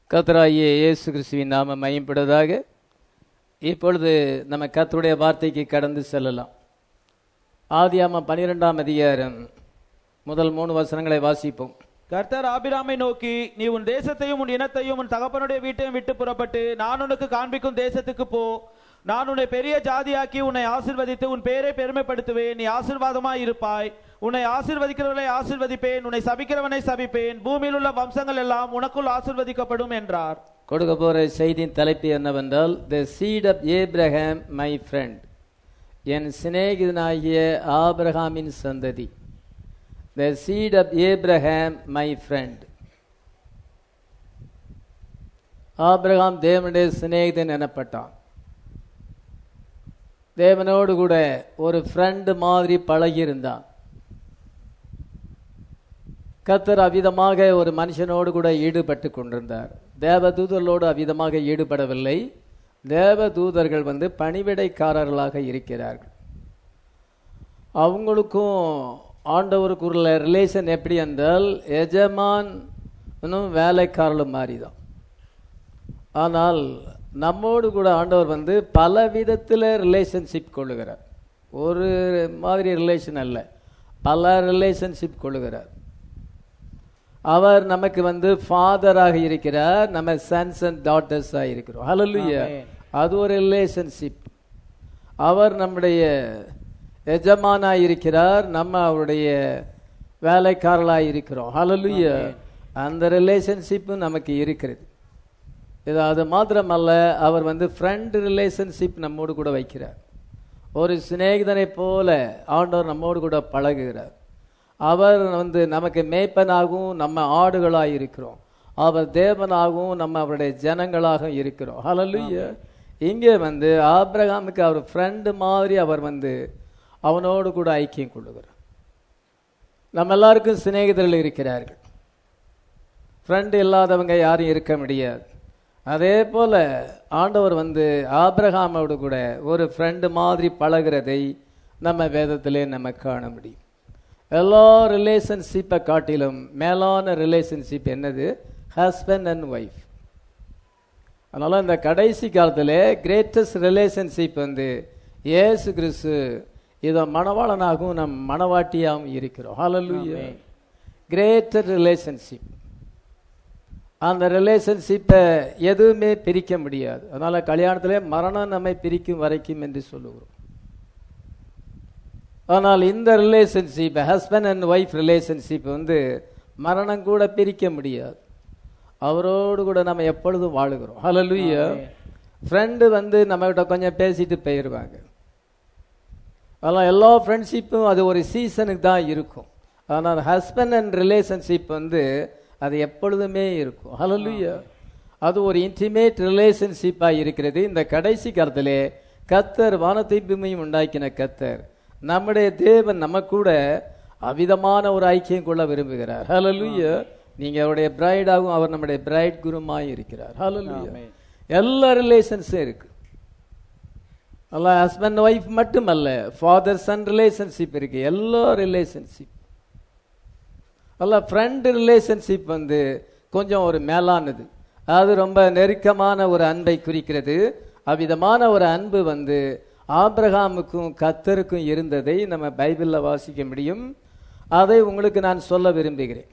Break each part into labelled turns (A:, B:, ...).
A: கர்த்தராகிய இயேசு கிறிஸ்துவின் நாம மையப்படுவதாக இப்பொழுது நம்ம கர்த்தருடைய வார்த்தைக்கு கடந்து செல்லலாம் ஆதியாம பனிரெண்டாம் அதிகாரம் முதல் மூணு வசனங்களை வாசிப்போம்
B: கர்த்தர் ஆபிராமை நோக்கி நீ உன் தேசத்தையும் உன் இனத்தையும் உன் தகப்பனுடைய வீட்டையும் விட்டு புறப்பட்டு நான் உனக்கு காண்பிக்கும் தேசத்துக்கு போ நான் உன்னை பெரிய ஜாதியாக்கி உன்னை ஆசிர்வதித்து உன் பேரை பெருமைப்படுத்துவேன் நீ ஆசீர்வாதமாய் இருப்பாய் உன்னை ஆசீர்வதிக்கிறவனை ஆசீர்வதிப்பேன் உன்னை சபிக்கிறவனை சபிப்பேன் பூமியில் உள்ள வம்சங்கள் எல்லாம் உனக்குள் ஆசீர்வதிக்கப்படும் என்றார்
A: கொடுக்க போற செய்தியின் தலைப்பு என்னவென்றால் the seed of Abraham my friend என் சிநேகிதனாகிய ஆபிரகாமின் சந்ததி the seed of Abraham my friend Abraham தேவனுடைய சிநேகிதன் எனப்பட்டான் தேவனோடு கூட ஒரு ஃப்ரெண்டு மாதிரி பழகியிருந்தான் கத்தர் அவ்விதமாக ஒரு மனுஷனோடு கூட ஈடுபட்டு கொண்டிருந்தார் தேவதூதர்களோடு அவ்விதமாக ஈடுபடவில்லை தேவதூதர்கள் வந்து பணிவிடைக்காரர்களாக இருக்கிறார்கள் அவங்களுக்கும் ஆண்டவருக்கு உள்ள ரிலேஷன் எப்படி என்றால் எஜமான் வேலைக்காரர்களும் மாதிரி தான் ஆனால் நம்மோடு கூட ஆண்டவர் வந்து பல விதத்தில் ரிலேஷன்ஷிப் கொள்ளுகிறார் ஒரு மாதிரி ரிலேஷன் அல்ல பல ரிலேஷன்ஷிப் கொள்ளுகிறார் அவர் நமக்கு வந்து ஃபாதராக இருக்கிறார் நம்ம சன்ஸ் அண்ட் டாட்டர்ஸாக இருக்கிறோம் ஹலலுயா
B: Amen.
A: அது ஒரு ரிலேஷன்ஷிப் அவர் நம்முடைய எஜமானாக இருக்கிறார் நம்ம அவருடைய வேலைக்காரர்களாக இருக்கிறோம் ஹலலுயா அந்த ரிலேஷன்ஷிப்பும் நமக்கு இருக்கிறது இது அது மாத்திரமல்ல அவர் வந்து ஃப்ரெண்ட் ரிலேஷன்ஷிப் நம்மோடு கூட வைக்கிறார் ஒரு சிநேகிதனை போல ஆண்டவர் நம்மோடு கூட பழகுகிறார் அவர் வந்து நமக்கு மேய்ப்பனாகவும் நம்ம ஆடுகளாக இருக்கிறோம் அவர் தேவனாகவும் நம்ம அவருடைய ஜனங்களாக இருக்கிறோம் ஹalleluya இங்கே வந்து ஆபிரகாமுக்கு அவர் ஃப்ரெண்டு மாதிரி அவர் வந்து அவனோடு கூட ஐக்கியம் கொள்ளுகிறார் நம்ம எல்லாருக்கும் சிநேகிதர்கள் இருக்கிறார்கள் ஃப்ரெண்டு இல்லாதவங்க யாரும் இருக்க முடியாது அதே போல ஆண்டவர் வந்து ஆபிரகாமோடு கூட ஒரு ஃப்ரெண்டு மாதிரி பழகிறதை நம்ம வேதத்திலே நம்ம காண முடியும் எல்லா ரிலேஷன்ஷிப்பை காட்டிலும் மேலான ரிலேஷன்ஷிப் என்னது ஹஸ்பண்ட் அண்ட் ஒய்ஃப் அதனால இந்த கடைசி காலத்தில் கிரேட்டஸ்ட் ரிலேஷன்ஷிப் வந்து இயேசு கிறிஸ்து இதோ மணவாளனாகவும் நம் மணவாட்டியாகவும் இருக்கிறோம் ஹalleluya கிரேட்டர் ரிலேஷன்ஷிப் அந்த ரிலேஷன்ஷிப்பை எதுவுமே பிரிக்க முடியாது அதனால கல்யாணத்திலே மரணம் நம்மை பிரிக்கும் வரைக்கும் என்று சொல்லுகிறோம் ஆனால் இந்த relationship husband and wife relationship வந்து மரணம் கூட பிரிக்க முடியாது அவரோடு கூட நம்ம எப்பொழுதும் வாழுகிறோம் ஹalleluya ஃப்ரெண்டு வந்து நம்மகிட்ட கொஞ்சம் பேசிட்டு போயிடுவாங்க அதெல்லாம் எல்லா ஃப்ரெண்ட்ஷிப்பும் அது ஒரு சீசனுக்கு தான் இருக்கும் ஆனால் ஹஸ்பண்ட் அண்ட் ரிலேஷன்ஷிப் வந்து அது எப்பொழுதுமே இருக்கும் ஹalleluya அது ஒரு இன்டிமேட் ரிலேஷன்ஷிப்பாக இருக்கிறது இந்த கடைசி காலத்திலே கத்தர் வானத்தை பூமியும் உண்டாக்கின கத்தர் நம்முடைய தேவன் நம்ம கூட அவிதமான ஒரு ஐக்கியம் கொள்ள விரும்புகிறார் ஹalleluya நீங்க அவருடைய பிரைடாகவும் அவர் நம்முடைய பிரைட் குருமாய் இருக்கிறார் ஹalleluya
B: Amen.
A: எல்லா ரிலேஷன்ஸும் இருக்கு அல்ல ஹஸ்பண்ட் ஒய்ஃப் மட்டுமல்ல ஃபாதர் சன் ரிலேஷன்ஷிப் இருக்கு எல்லா ரிலேஷன்ஷிப் அல்ல ஃப்ரெண்ட் ரிலேஷன்ஷிப் வந்து கொஞ்சம் ஒரு மேலானது அது ரொம்ப நெருக்கமான ஒரு அன்பை குறிக்கிறது அவ்விதமான ஒரு அன்பு வந்து ஆபிரகாமுக்கும் கத்தருக்கும் இருந்ததை நம்ம பைபிளில் வாசிக்க முடியும் அதை உங்களுக்கு நான் சொல்ல விரும்புகிறேன்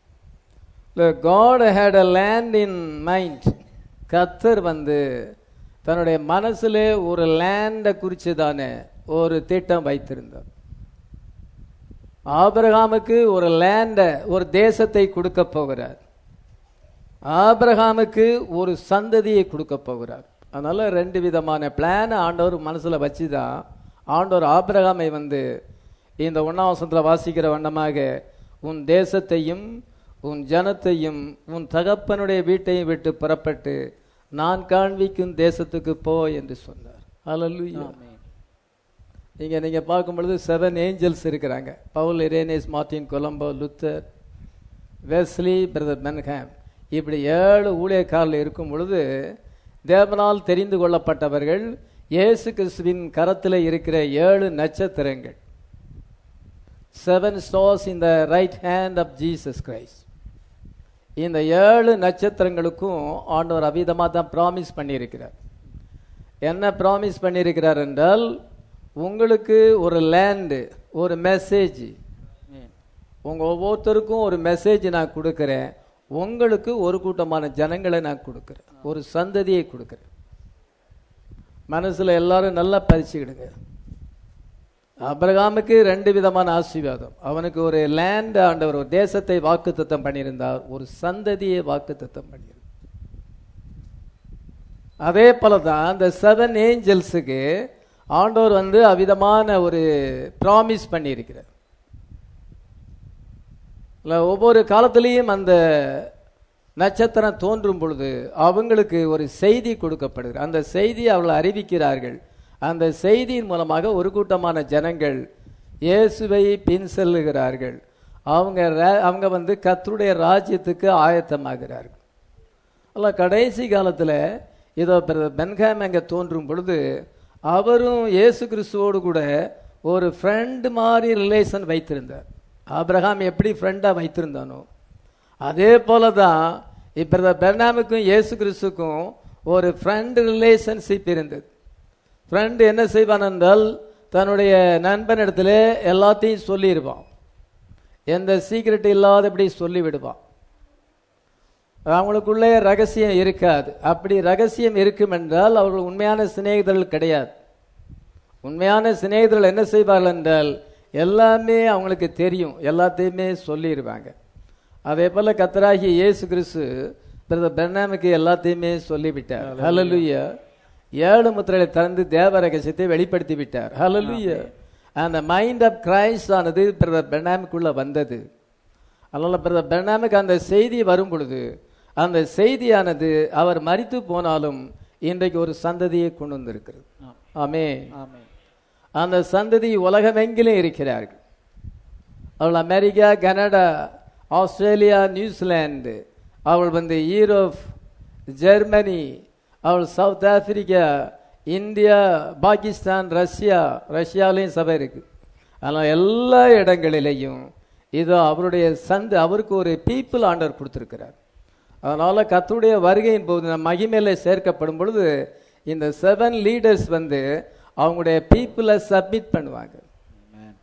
A: God had a land in mind கத்தர் வந்து தன்னுடைய மனசுல ஒரு லேண்டை குறித்து தானே ஒரு திட்டம் வைத்திருந்தார் ஆபிரகாமுக்கு ஒரு லேண்டை ஒரு தேசத்தை கொடுக்க போகிறார் ஆபிரகாமுக்கு ஒரு சந்ததியை கொடுக்க போகிறார் அதனால ரெண்டு விதமான பிளான் ஆண்டவர் மனசுல வச்சுதான் ஆண்டவர் ஆபிரகாமை வந்து இந்த ஒன்னாவசத்தில் வாசிக்கிற வண்ணமாக உன் தேசத்தையும் உன் ஜனத்தையும் உன் தகப்பனுடைய வீட்டையும் விட்டு புறப்பட்டு நான் காண்பிக்கும் தேசத்துக்கு போ என்று சொன்னார் அல்லேலூயா நீங்க நீங்க பார்க்கும் பொழுது செவன் ஏஞ்சல்ஸ் இருக்கிறாங்க Paul Irenaeus Martin Columba Luther Wesley brother Branham இப்படி ஏழு ஊழியக்காரில் இருக்கும் பொழுது தேவனால் தெரிந்து கொள்ளப்பட்டவர்கள் இயேசு கிறிஸ்துவின் கரத்தில் இருக்கிற ஏழு நட்சத்திரங்கள் seven stars in the right hand of Jesus Christ இந்த ஏழு நட்சத்திரங்களுக்கும் ஆண்டவர் அவிதமாக தான் ப்ராமிஸ் பண்ணியிருக்கிறார் என்ன ப்ராமிஸ் பண்ணியிருக்கிறார் என்றால் உங்களுக்கு ஒரு லேண்டு ஒரு மெசேஜ்
B: ஆமென்.
A: உங்க ஒவ்வொருத்தருக்கும் ஒரு மெசேஜ் நான் கொடுக்கிறேன் உங்களுக்கு ஒரு கூட்டமான ஜனங்களை நான் கொடுக்கிறேன் ஒரு சந்ததியை கொடுக்கிறேன் மனசுல எல்லாரும் நல்லா பறிச்சுக்கிடுங்க அபிரகாமுக்கு ரெண்டு விதமான ஆசீர்வாதம் அவனுக்கு ஒரு லேண்ட் ஆண்டவர் ஒரு தேசத்தை வாக்குத்தத்தம் பண்ணியிருந்தார் ஒரு சந்ததியை வாக்குத்தத்தம் பண்ணியிருந்தார் அதே போல தான் இந்த செவன் ஏஞ்சல்ஸுக்கு ஆண்டவர் வந்து அவிதமான ஒரு ப்ராமிஸ் பண்ணியிருக்கிறார் இல்ல ஒவ்வொரு காலத்திலையும் அந்த நட்சத்திரம் தோன்றும் பொழுது அவங்களுக்கு ஒரு செய்தி கொடுக்கப்படுகிறது அந்த செய்தி அவர்கள் அறிவிக்கிறார்கள் அந்த செய்தியின் மூலமாக ஒரு கூட்டமான ஜனங்கள் இயேசுவை பின் செல்லுகிறார்கள் அவங்க ரா- அவங்க வந்து கர்த்தருடைய ராஜ்யத்துக்கு ஆயத்தமாகிறார்கள் அல்ல கடைசி காலத்தில் இதோ பிரதர் பென்காம் அங்கே தோன்றும் பொழுது அவரும் இயேசு கிறிஸ்துவோடு கூட ஒரு ஃப்ரெண்டு மாதிரி ரிலேஷன் வைத்திருந்தார் ஆபிரகாம் எப்படி ஃப்ரெண்டாக வைத்திருந்தானோ அதே போல தான் இப்போ பெர்னாமுக்கும் இயேசு கிறிஸ்துக்கும் ஒரு ஃப்ரெண்ட் ரிலேஷன்ஷிப் இருந்தது ஃப்ரெண்டு என்ன செய்வான் என்றால் தன்னுடைய நண்பனிடத்துல எல்லாத்தையும் சொல்லியிருப்பான் எந்த சீக்கிரட் இல்லாதபடி சொல்லி விடுவான் அவங்களுக்குள்ளே ரகசியம் இருக்காது அப்படி ரகசியம் இருக்கும் என்றால் அவர்கள் உண்மையான சிநேகிதர்கள் கிடையாது உண்மையான சிநேகிதர்கள் என்ன செய்வார்கள் என்றால் எல்லாமே அவங்களுக்கு தெரியும் எல்லாத்தையுமே சொல்லிடுவாங்க அதே போல கத்தராகிய இயேசு கிறிஸ்து பிரதர் பெர்னாமுக்கு எல்லாத்தையுமே சொல்லிவிட்டார் ஹalleluya ஏழு முத்திரைகளை திறந்து தேவ ரகசியத்தை வெளிப்படுத்தி விட்டார் ஹalleluya அந்த மைண்ட் ஆஃப் கிரைஸ்ட் ஆனது பிரதர் பெர்னாமுக்குள்ள வந்தது அதனால பிரதர் பெர்னாமுக்கு அந்த செய்தி வரும் பொழுது அந்த செய்தியானது அவர் மரித்து போனாலும் இன்றைக்கு ஒரு சந்ததியை கொண்டு வந்திருக்கிறது ஆமே
B: ஆமென்
A: அந்த சந்ததி உலகமெங்கிலும் இருக்கிறார்கள் அவள் அமெரிக்கா கனடா ஆஸ்திரேலியா நியூசிலாந்து அவள் வந்து ஈரோப் ஜெர்மனி அவள் South Africa India Pakistan Russia ரஷ்யாவிலையும் சபை இருக்கு ஆனால் எல்லா இடங்களிலேயும் இதோ அவருடைய சந்து அவருக்கு ஒரு பீப்புள் ஆண்டவர் கொடுத்திருக்கிறார் அதனால கர்த்தருடைய வருகையின் போது நம் மகிமையில சேர்க்கப்படும் பொழுது இந்த செவன் லீடர்ஸ் வந்து அவங்களுடைய பீப்புளை சப்மிட் பண்ணுவாங்க
B: ஆமென்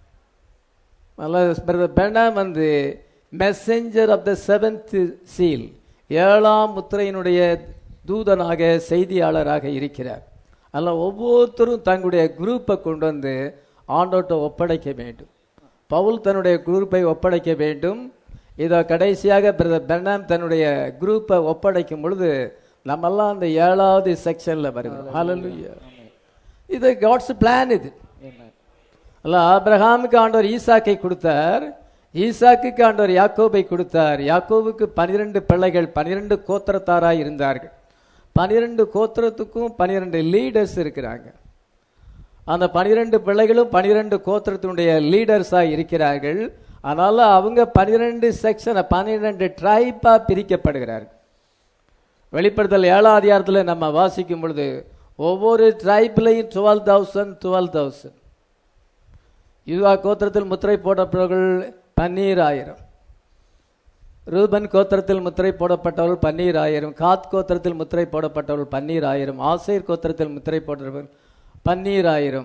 A: பிரதர் பெர்னாம் வந்து messenger of the seventh seal ஏழாம் முத்திரையினுடைய தூதனாக செய்தியாளராக இருக்கிறார் அதில் ஒவ்வொருத்தரும் தங்களுடைய குரூப்பை கொண்டு வந்து ஆண்டோட்ட ஒப்படைக்க வேண்டும் பவுல் தன்னுடைய குரூப்பை ஒப்படைக்க வேண்டும் இதோ கடைசியாக பிரதர் பெர்னாம் தன்னுடைய குரூப்பை ஒப்படைக்கும் பொழுது நம்மெல்லாம் அந்த ஏழாவது செக்ஷனில் வருகிறோம் ஹalleluya இது காட்ஸ் பிளான் இது
B: ஆமென்
A: அல்ல ஆபிரகாமுக்கு ஆண்டவர் ஈசாக்கை கொடுத்தார் ஈசாக்குக்கு ஆண்டவர் யாக்கோபை கொடுத்தார் யாக்கோவுக்கு பனிரெண்டு பிள்ளைகள் பனிரெண்டு கோத்திரத்தாராய் இருந்தார்கள் பனிரெண்டு கோத்திரத்துக்கும் பனிரெண்டு லீடர்ஸ் இருக்கிறாங்க அந்த பனிரெண்டு பிள்ளைகளும் பனிரெண்டு கோத்திரத்தினுடைய லீடர்ஸாக இருக்கிறார்கள் அதனால அவங்க பனிரெண்டு செக்ஷன் பன்னிரெண்டு ட்ரைப்பா பிரிக்கப்படுகிறார்கள் வெளிப்படுத்தல் ஏழாம் அதிகாரத்தில் நம்ம வாசிக்கும் பொழுது ஒவ்வொரு ட்ரைப்லையும் டுவெல் தௌசண்ட் டுவெல் தௌசண்ட் யூதா கோத்திரத்தில் முத்திரை போடப்பட்டவர்கள் பன்னீராயிரம் ரூபன் கோத்திரத்தில் முத்திரை போடப்பட்டவர்கள் பன்னீராயிரம் காத் கோத்திரத்தில் முத்திரை போடப்பட்டவர்கள் பன்னீராயிரம் ஆசேர் கோத்திரத்தில் முத்திரை போட்டவர்கள் பன்னீராயிரம்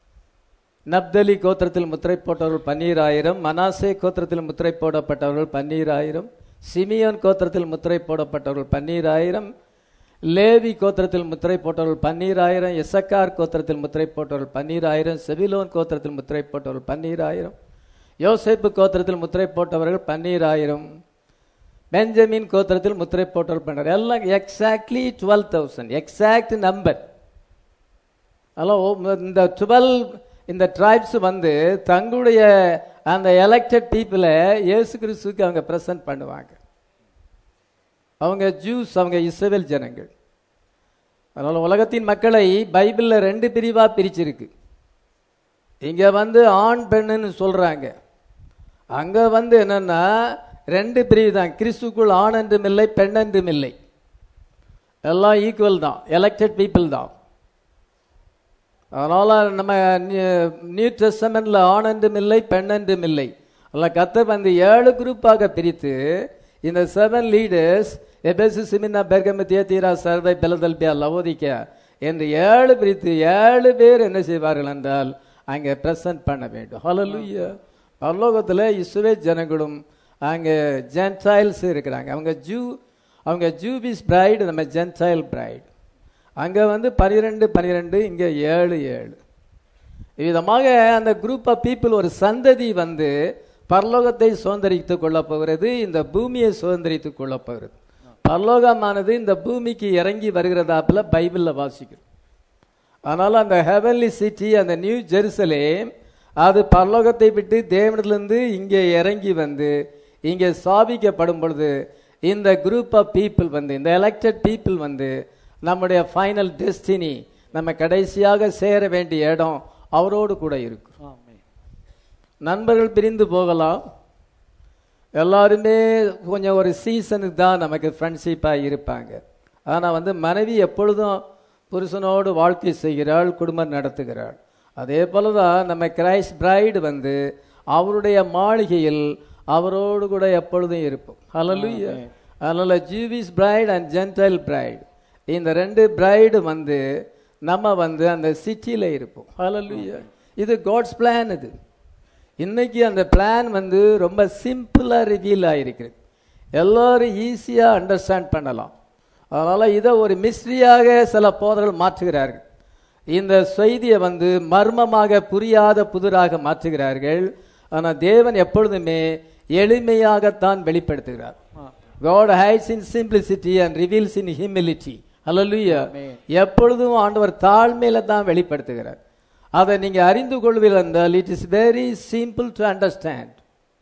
A: நப்தலி கோத்திரத்தில் முத்திரை போட்டவர்கள் பன்னீராயிரம் மனாசே கோத்திரத்தில் முத்திரை போடப்பட்டவர்கள் பன்னீராயிரம் சிமியோன் கோத்திரத்தில் முத்திரை போடப்பட்டவர்கள் பன்னீராயிரம் லேவி கோத்திரத்தில் முத்திரை போட்டவர்கள் பன்னீராயிரம் எசக்கார் கோத்திரத்தில் முத்திரை போட்டவர்கள் பன்னீராயிரம் செபிலோன் கோத்திரத்தில் முத்திரை போட்டவர்கள் பன்னீராயிரம் யோசேப்பு கோத்திரத்தில் முத்திரை போட்டவர்கள் பன்னீராயிரம் பெஞ்சமின் கோத்திரத்தில் முத்திரை போட்டவர்கள் பன்னீர் எல்லாம் exactly twelve thousand exact number அதெல்லாம் இந்த டுவெல் இந்த ட்ரைப்ஸ் வந்து தங்களுடைய அந்த எலெக்டட் பீப்புளை இயேசு கிறிஸ்துக்கு அவங்க ப்ரெசன்ட் பண்ணுவாங்க அவங்க ஜூஸ் அவங்க இஸ்ரவேல் ஜனங்கள் அதனால உலகத்தின் மக்களை பைபிளில் ரெண்டு பிரிவா பிரிச்சிருக்கு இங்க வந்து ஆண் பெண்ணுன்னு சொல்றாங்க அங்க வந்து என்னன்னா ரெண்டு பிரிவு தான் கிறிஸ்துக்குள் ஆண் என்றும் இல்லை பெண் என்றும் இல்லை எல்லாம் ஈக்குவல் தான் எலெக்டட் பீப்புள் தான் அதனால நம்ம நியூ- நியூ டெஸ்டமெண்ட்ல ஆண் என்றும் இல்லை பெண் என்றும் இல்லை அதில் கத்தர் வந்து ஏழு குரூப்பாக பிரித்து இந்த செவன் லீடர்ஸ் எபெசு சிமினா பெர்கமு தியத்தீரா சர்வை பெலதல்பியா லவோதிக்கா என்று ஏழு பிரித்து ஏழு பேர் என்ன செய்வார்கள் என்றால் அங்கே பிரசன்ட் பண்ண வேண்டும் ஹalleluya பரலோகத்தில் இஸ்ரவே ஜனங்களும் அங்கே ஜென்டைல்ஸ் இருக்கிறாங்க அவங்க ஜூ அவங்க ஜூபிஸ் பிரைடு நம்ம ஜென்டைல் பிரைடு அங்கே வந்து பனிரெண்டு பனிரெண்டு இங்கே ஏழு ஏழு விதமாக அந்த குரூப் ஆஃப் பீப்புள் ஒரு சந்ததி வந்து பரலோகத்தை சுதந்திரித்துக் கொள்ளப் போகிறது இந்த பூமியை சுதந்திரித்துக் கொள்ளப் போகிறது பரலோகமானது இந்த பூமிக்கு இறங்கி வருகிறதாப்புல பைபிளில் வாசிக்கிறோம் அதனால அந்த ஹெவன்லி சிட்டி அந்த நியூ ஜெருசலேம் அது பரலோகத்தை விட்டு தேவனிலிருந்து இங்கே இறங்கி வந்து இங்கே ஸ்தாபிக்கப்படும் பொழுது இந்த குரூப் ஆஃப் பீப்புள் வந்து இந்த எலெக்டட் பீப்புள் வந்து நம்முடைய ஃபைனல் டெஸ்டினி நம்ம கடைசியாக சேர வேண்டிய இடம் அவரோடு கூட இருக்கும்
B: ஆமென்
A: நண்பர்கள் பிரிந்து போகலாம் எல்லாருமே கொஞ்சம் ஒரு சீசனுக்கு தான் நமக்கு ஃப்ரெண்ட்ஷிப்பாக இருப்பாங்க ஆனால் வந்து மனைவி எப்பொழுதும் புருஷனோடு வாழ்க்கை செய்கிறாள் குடும்பம் நடத்துகிறாள் அதே போல தான் நம்ம கிரைஸ்ட் பிரைடு வந்து அவருடைய மாளிகையில் அவரோடு கூட எப்பொழுதும் இருப்போம் ஹalleluya அதனால Jewish bride and gentile bride இந்த ரெண்டு பிரைடு வந்து நம்ம வந்து அந்த சிட்டியில் இருப்போம் ஹalleluya இது காட்ஸ் பிளான் இது இன்னைக்கு அந்த பிளான் வந்து ரொம்ப சிம்பிளாக ரிவீல் ஆகிருக்கிறது எல்லாரும் ஈஸியாக அண்டர்ஸ்டாண்ட் பண்ணலாம் அதனால் இதை ஒரு மிஸ்ட்ரியாக சில போதர்கள் மாற்றுகிறார்கள் இந்த செய்தியை வந்து மர்மமாக புரியாத புதிராக மாற்றுகிறார்கள் ஆனால் தேவன் எப்பொழுதுமே எளிமையாகத்தான் வெளிப்படுத்துகிறார் God hides in simplicity and reveals in humility. Hallelujah.
B: Amen.
A: எப்பொழுதும் ஆண்டவர் தாழ்மையில தான் வெளிப்படுத்துகிறார் அதை நீங்க அறிந்து கொள்வீர்கள் என்றால் it is very simple to understand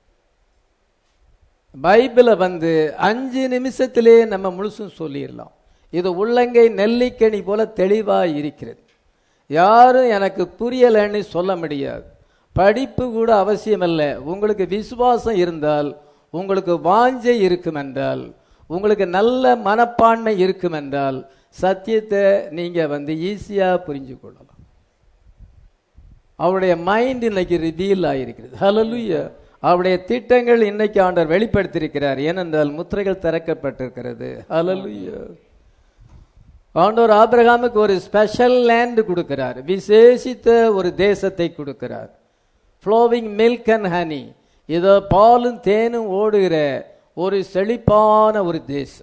A: பைபிளை வந்து அஞ்சு நிமிஷத்திலே நம்ம முழுசும் சொல்லிடலாம் இது உள்ளங்கை நெல்லிக்கனி போல தெளிவா இருக்கிறது யாரும் எனக்கு புரியலைன்னு சொல்ல முடியாது படிப்பு கூட அவசியம் இல்லை உங்களுக்கு விசுவாசம் இருந்தால் உங்களுக்கு வாஞ்சை இருக்கும் என்றால் உங்களுக்கு நல்ல மனப்பான்மை இருக்கும் என்றால் சத்தியத்தை நீங்க வந்து ஈஸியா புரிஞ்சு கொள்ளலாம் அவருடைய மைண்ட் இன்னைக்கு ரிவீல் ஆகிருக்கிறது ஹalleluya அவருடைய திட்டங்கள் இன்னைக்கு ஆண்டவர் வெளிப்படுத்தியிருக்கிறார் ஏனென்றால் முத்திரைகள் திறக்கப்பட்டிருக்கிறது ஹalleluya ஆண்டவர் ஆபிரகாமுக்கு ஒரு ஸ்பெஷல் லேண்ட் கொடுக்கிறார் விசேஷித்த ஒரு தேசத்தை கொடுக்கிறார் ஃப்ளோவிங் மில்க் அண்ட் ஹனி இதோ பாலும் தேனும் ஓடுகிற ஒரு செழிப்பான ஒரு தேசம்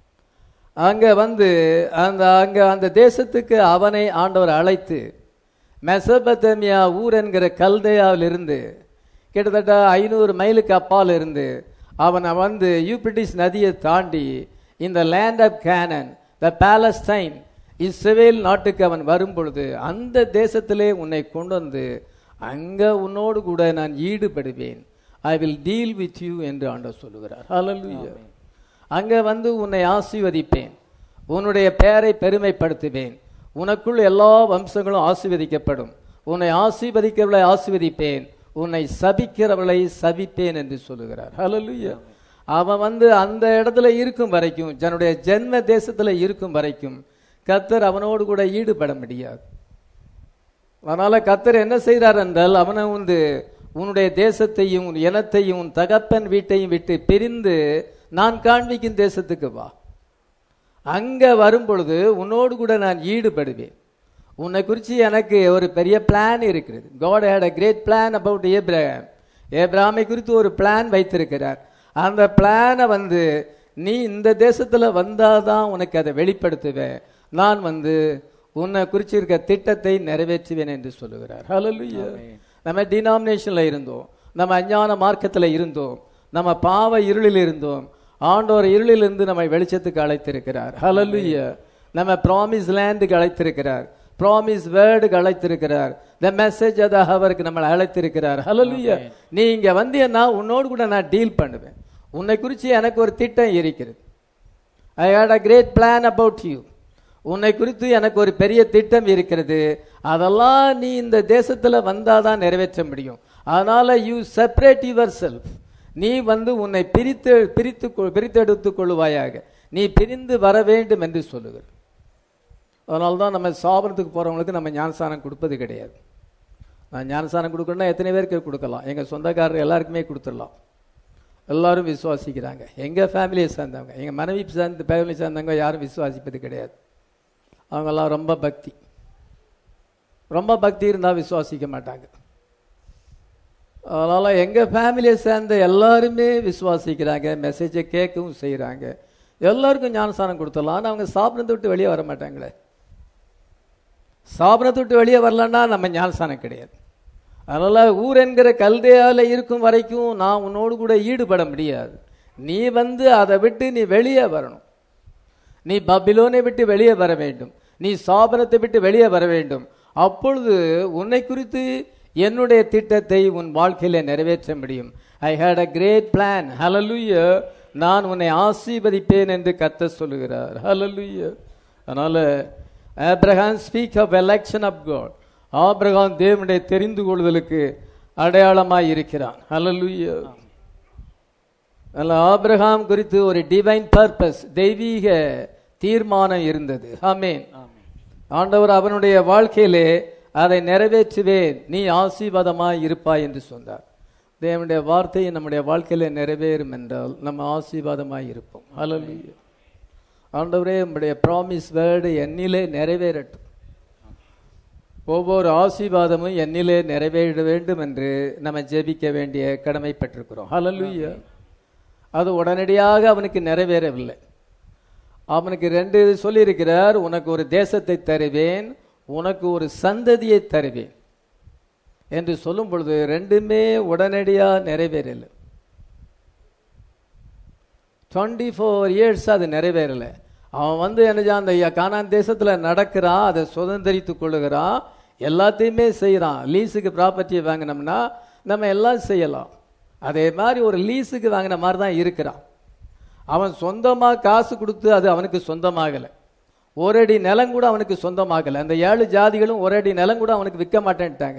A: அங்க வந்து அந்த அங்க அந்த தேசத்துக்கு அவனை ஆண்டவர் அழைத்து மெசபத்தமியா ஊர் என்கிற கல்தையாவிலிருந்து கிட்டத்தட்ட ஐநூறு மைலுக்கு அப்பால் இருந்து அவனை வந்து யூப்ரிட்டிஸ் நதியை தாண்டி இந்த land of Canaan the Palestine இஸ்ரவேல் நாட்டுக்கு அவன் வரும் பொழுது அந்த தேசத்திலே உன்னை கொண்டு வந்து அங்க உன்னோடு கூட நான் ஈடுபடுவேன் I will deal with you என்று ஆண்டவர் சொல்லுகிறார் ஹalleluya அங்க வந்து உன்னை ஆசீர்வதிப்பேன் உன்னுடைய பெயரை பெருமைப்படுத்துவேன் உனக்குள் எல்லா வம்சங்களும் ஆசீர்வதிக்கப்படும் உன்னை ஆசீர்வதிக்கிறவளை ஆசீர்வதிப்பேன் உன்னை சபிக்கிறவளை சபிப்பேன் என்று சொல்லுகிறார் ஹalleluya அவன் வந்து அந்த இடத்துல இருக்கும் வரைக்கும் தன்னுடைய ஜென்ம தேசத்துல இருக்கும் வரைக்கும் கத்தர் அவனோடு கூட ஈடுபட முடியாது அதனால கத்தர் என்ன செய்கிறார் என்றால் அவனை வந்து உன்னுடைய தேசத்தையும் உன் இனத்தையும் உன் தகப்பன் வீட்டையும் விட்டு பிரிந்து நான் காண்பிக்கும் தேசத்துக்கு வா அங்க வரும் பொழுது உன்னோடு கூட நான் ஈடுபடுவேன் உன்னை குறித்து எனக்கு ஒரு பெரிய பிளான் இருக்கிறது God had a great plan about Abraham ஏப்ரஹாமை குறித்து ஒரு பிளான் வைத்திருக்கிறார் அந்த பிளானை வந்து நீ இந்த தேசத்துல வந்தாதான் உனக்கு அதை வெளிப்படுத்துவேன் நான் வந்து உன்னை குறிச்சிருக்க திட்டத்தை நிறைவேற்றுவேன் என்று சொல்லுகிறார் ஹalleluya நம்ம டினாமினேஷன்ல இருந்தோம் நம்ம அஞ்ஞான மார்க்கத்துல இருந்தோம் நம்ம பாவ இருளில் இருந்தோம் ஆண்டோர் இருளிலிருந்து நம்மை வெளிச்சத்துக்கு அழைத்திருக்கிறார் ஹalleluya நம்ம ப்ராமிஸ் லேண்டுக்கு அழைத்திருக்கிறார் ப்ராமிஸ் வேர்டுக்கு அழைத்திருக்கிறார் த மெசேஜ் அத அவருக்கு நம்மளை அழைத்திருக்கிறார் ஹalleluya நீ இங்க வந்தீன்னா உன்னோடு கூட நான் டீல் பண்ணுவேன் உன்னை குறித்து எனக்கு ஒரு திட்டம் இருக்கிறது I had a great plan about you உன்னை குறித்து எனக்கு ஒரு பெரிய திட்டம் இருக்கிறது அதெல்லாம் நீ இந்த தேசத்துல வந்தாதான் நிறைவேற்ற முடியும் அதனால யூ செப்பரேட் யுவர் செல்ஃப் நீ வந்து உன்னை பிரித்து பிரித்து கொ- பிரித்தெடுத்துக் கொள்வாயாக நீ பிரிந்து வர வேண்டும் என்று சொல்லுகிற அதனால தான் நம்ம சாபனத்துக்கு போறவங்களுக்கு நம்ம ஞானசானம் கொடுப்பது கிடையாது நான் ஞானசானம் கொடுக்கணும்னா எத்தனை பேருக்கு கொடுக்கலாம் எங்க சொந்தக்காரர் எல்லாருக்குமே கொடுத்துடலாம் எல்லாரும் விசுவாசிக்கிறாங்க எங்கள் ஃபேமிலியை சேர்ந்தவங்க எங்கள் மனைவி சேர்ந்த ஃபேமிலி சேர்ந்தவங்க யாரும் விசுவாசிப்பது கிடையாது அவங்கெல்லாம் ரொம்ப பக்தி ரொம்ப பக்தி இருந்தால் விசுவாசிக்க மாட்டாங்க அதனால் எங்கள் ஃபேமிலியை சேர்ந்த எல்லாருமே விசுவாசிக்கிறாங்க மெசேஜை கேட்கவும் செய்கிறாங்க எல்லாருக்கும் ஞானஸ்தானம் கொடுத்துடலாம் ஆனால் அவங்க சாப்பிடத்தை விட்டு வெளியே வர மாட்டாங்களே சாப்பிடத்தை விட்டு வெளியே வரலன்னா நம்ம ஞானஸ்தானம் கிடையாது அதனால் ஊர் என்கிற கல்தையால் இருக்கும் வரைக்கும் நான் உன்னோடு கூட ஈடுபட முடியாது நீ வந்து அதை விட்டு நீ வெளியே வரணும் நீ பபிலோனை விட்டு வெளியே வர வேண்டும் நீ சாபனத்தை விட்டு வெளியே வர வேண்டும் அப்பொழுது உன்னை குறித்து என்னுடைய திட்டத்தை உன் வாழ்க்கையில நிறைவேற்ற முடியும் I had a great plan hallelujah நான் உன்னை ஆசீர்வதிப்பேன் என்று கத்த சொல்லுகிறார் ஹலலுய அதனால Abraham speak of election of God Abraham தேவனுடைய தெரிந்து கொள்வதற்கு அடையாளமாய் இருக்கிறான் ஹலலுய அல்ல ஆபிரகாம் குறித்து ஒரு டிவைன் பர்பஸ் தெய்வீக தீர்மானம் இருந்தது ஆமேன் ஆண்டவர் அவனுடைய வாழ்க்கையிலே அதை நிறைவேற்றுவேன் நீ ஆசீர்வாதமாய் இருப்பாய் என்று சொன்னார் தேவனுடைய வார்த்தை நம்முடைய வாழ்க்கையில நிறைவேறும் என்றால் நம்ம ஆசீர்வாதமாய் இருப்போம் ஹalleluya ஆண்டவரே நம்முடைய ப்ராமிஸ் வேர்டு என்னிலே நிறைவேறட்டும் ஒவ்வொரு ஆசீர்வாதமும் என்னிலே நிறைவேற வேண்டும் என்று நம்ம ஜெபிக்க வேண்டிய கடமைப்பட்டிருக்கிறோம் ஹalleluya அது உடனடியாக அவனுக்கு நிறைவேறவில்லை அவனுக்கு ரெண்டு சொல்லியிருக்கிறார் உனக்கு ஒரு தேசத்தை தருவேன் உனக்கு ஒரு சந்ததியை தருவேன் என்று சொல்லும் பொழுது ரெண்டுமே உடனடியா நிறைவேறல டுவெண்ட்டி ஃபோர் இயர்ஸ் அது நிறைவேறல அவன் வந்து என்னஜா அந்த கானான் தேசத்துல நடக்கிறான் அதை சுதந்திரித்து கொள்ளுகிறான் எல்லாத்தையுமே செய்யறான் லீஸுக்கு ப்ராப்பர்ட்டியை வாங்கினோம்னா நம்ம எல்லாம் செய்யலாம் அதே மாதிரி ஒரு லீஸுக்கு வாங்கின மாதிரி தான் இருக்கிறான் அவன் சொந்தமா காசு கொடுத்து அது அவனுக்கு சொந்தமாகலை ஒரு அடி நிலம் கூட அவனுக்கு சொந்தமாகலை அந்த ஏழு ஜாதிகளும் ஒரு அடி நிலம் கூட அவனுக்கு விற்க மாட்டேன்ட்டாங்க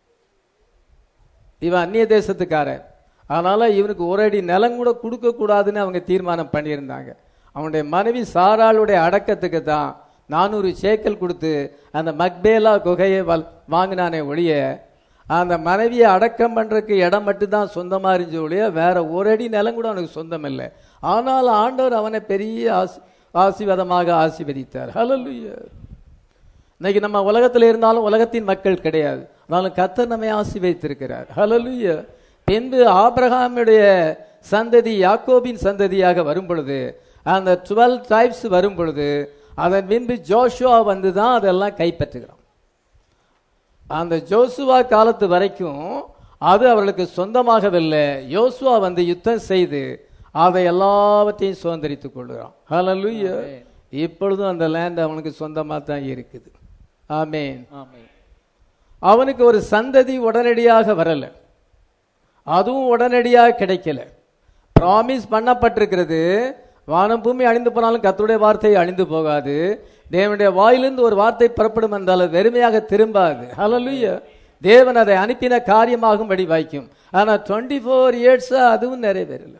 A: இவன் அந்நிய தேசத்துக்காரன் அதனால இவனுக்கு ஒரு அடி நிலம் கூட கொடுக்க கூடாதுன்னு அவங்க தீர்மானம் பண்ணியிருந்தாங்க அவனுடைய மனைவி சாராளுடைய அடக்கத்துக்கு தான் நானூறு சேக்கல் கொடுத்து அந்த மக்பேலா குகையை வல் வாங்கினானே ஒழிய அந்த மனைவியை அடக்கம் பண்றதுக்கு இடம் மட்டும்தான் சொந்தமா இருந்துச்சு ஒழிய வேற ஒரு அடி நிலம் கூட அவனுக்கு சொந்தம் இல்லை ஆனால் ஆண்டவர் அவனை பெரிய ஆசி ஆசீர்வாதமாக ஆசீர்வதித்தார் ஹalleluya இன்னைக்கு நம்ம உலகத்தில் இருந்தாலும் உலகத்தின் மக்கள் கிடையாது ஆனாலும் கத்தர் நம்மை ஆசீர்வதித்திருக்கிறார் ஹalleluya பின்பு ஆபிரகாமுடைய சந்ததி யாக்கோபின் சந்ததியாக வரும் பொழுது அந்த டுவெல் ட்ரைப்ஸ் வரும் பொழுது அதன் பின்பு ஜோஷுவா வந்து தான் அதெல்லாம் கைப்பற்றுகிறான் அந்த ஜோசுவா காலத்து வரைக்கும் அது அவர்களுக்கு சொந்தமாகவில்லை யோசுவா வந்து யுத்தம் செய்து அதை எல்லாவற்றையும் சுதந்திரித்துக் கொள்கிறான் ஹalleluya இப்பொழுதும் அந்த லேண்ட் அவனுக்கு சொந்தமா தான் இருக்குது ஆமேன்
B: ஆமென்
A: அவனுக்கு ஒரு சந்ததி உடனடியாக வரல அதுவும் உடனடியாக கிடைக்கல ப்ராமிஸ் பண்ணப்பட்டிருக்கிறது வானம் பூமி அழிந்து போனாலும் கர்த்தருடைய வார்த்தை அழிந்து போகாது தேவனுடைய வாயிலிருந்து ஒரு வார்த்தை புறப்படும் என்றால் அது வெறுமையாக திரும்பாது ஹalleluya தேவன் அதை அனுப்பின காரியமாகும்படி வாய்க்கும் ஆனா டுவெண்ட்டி ஃபோர் இயர்ஸ் அதுவும் நிறைவேறல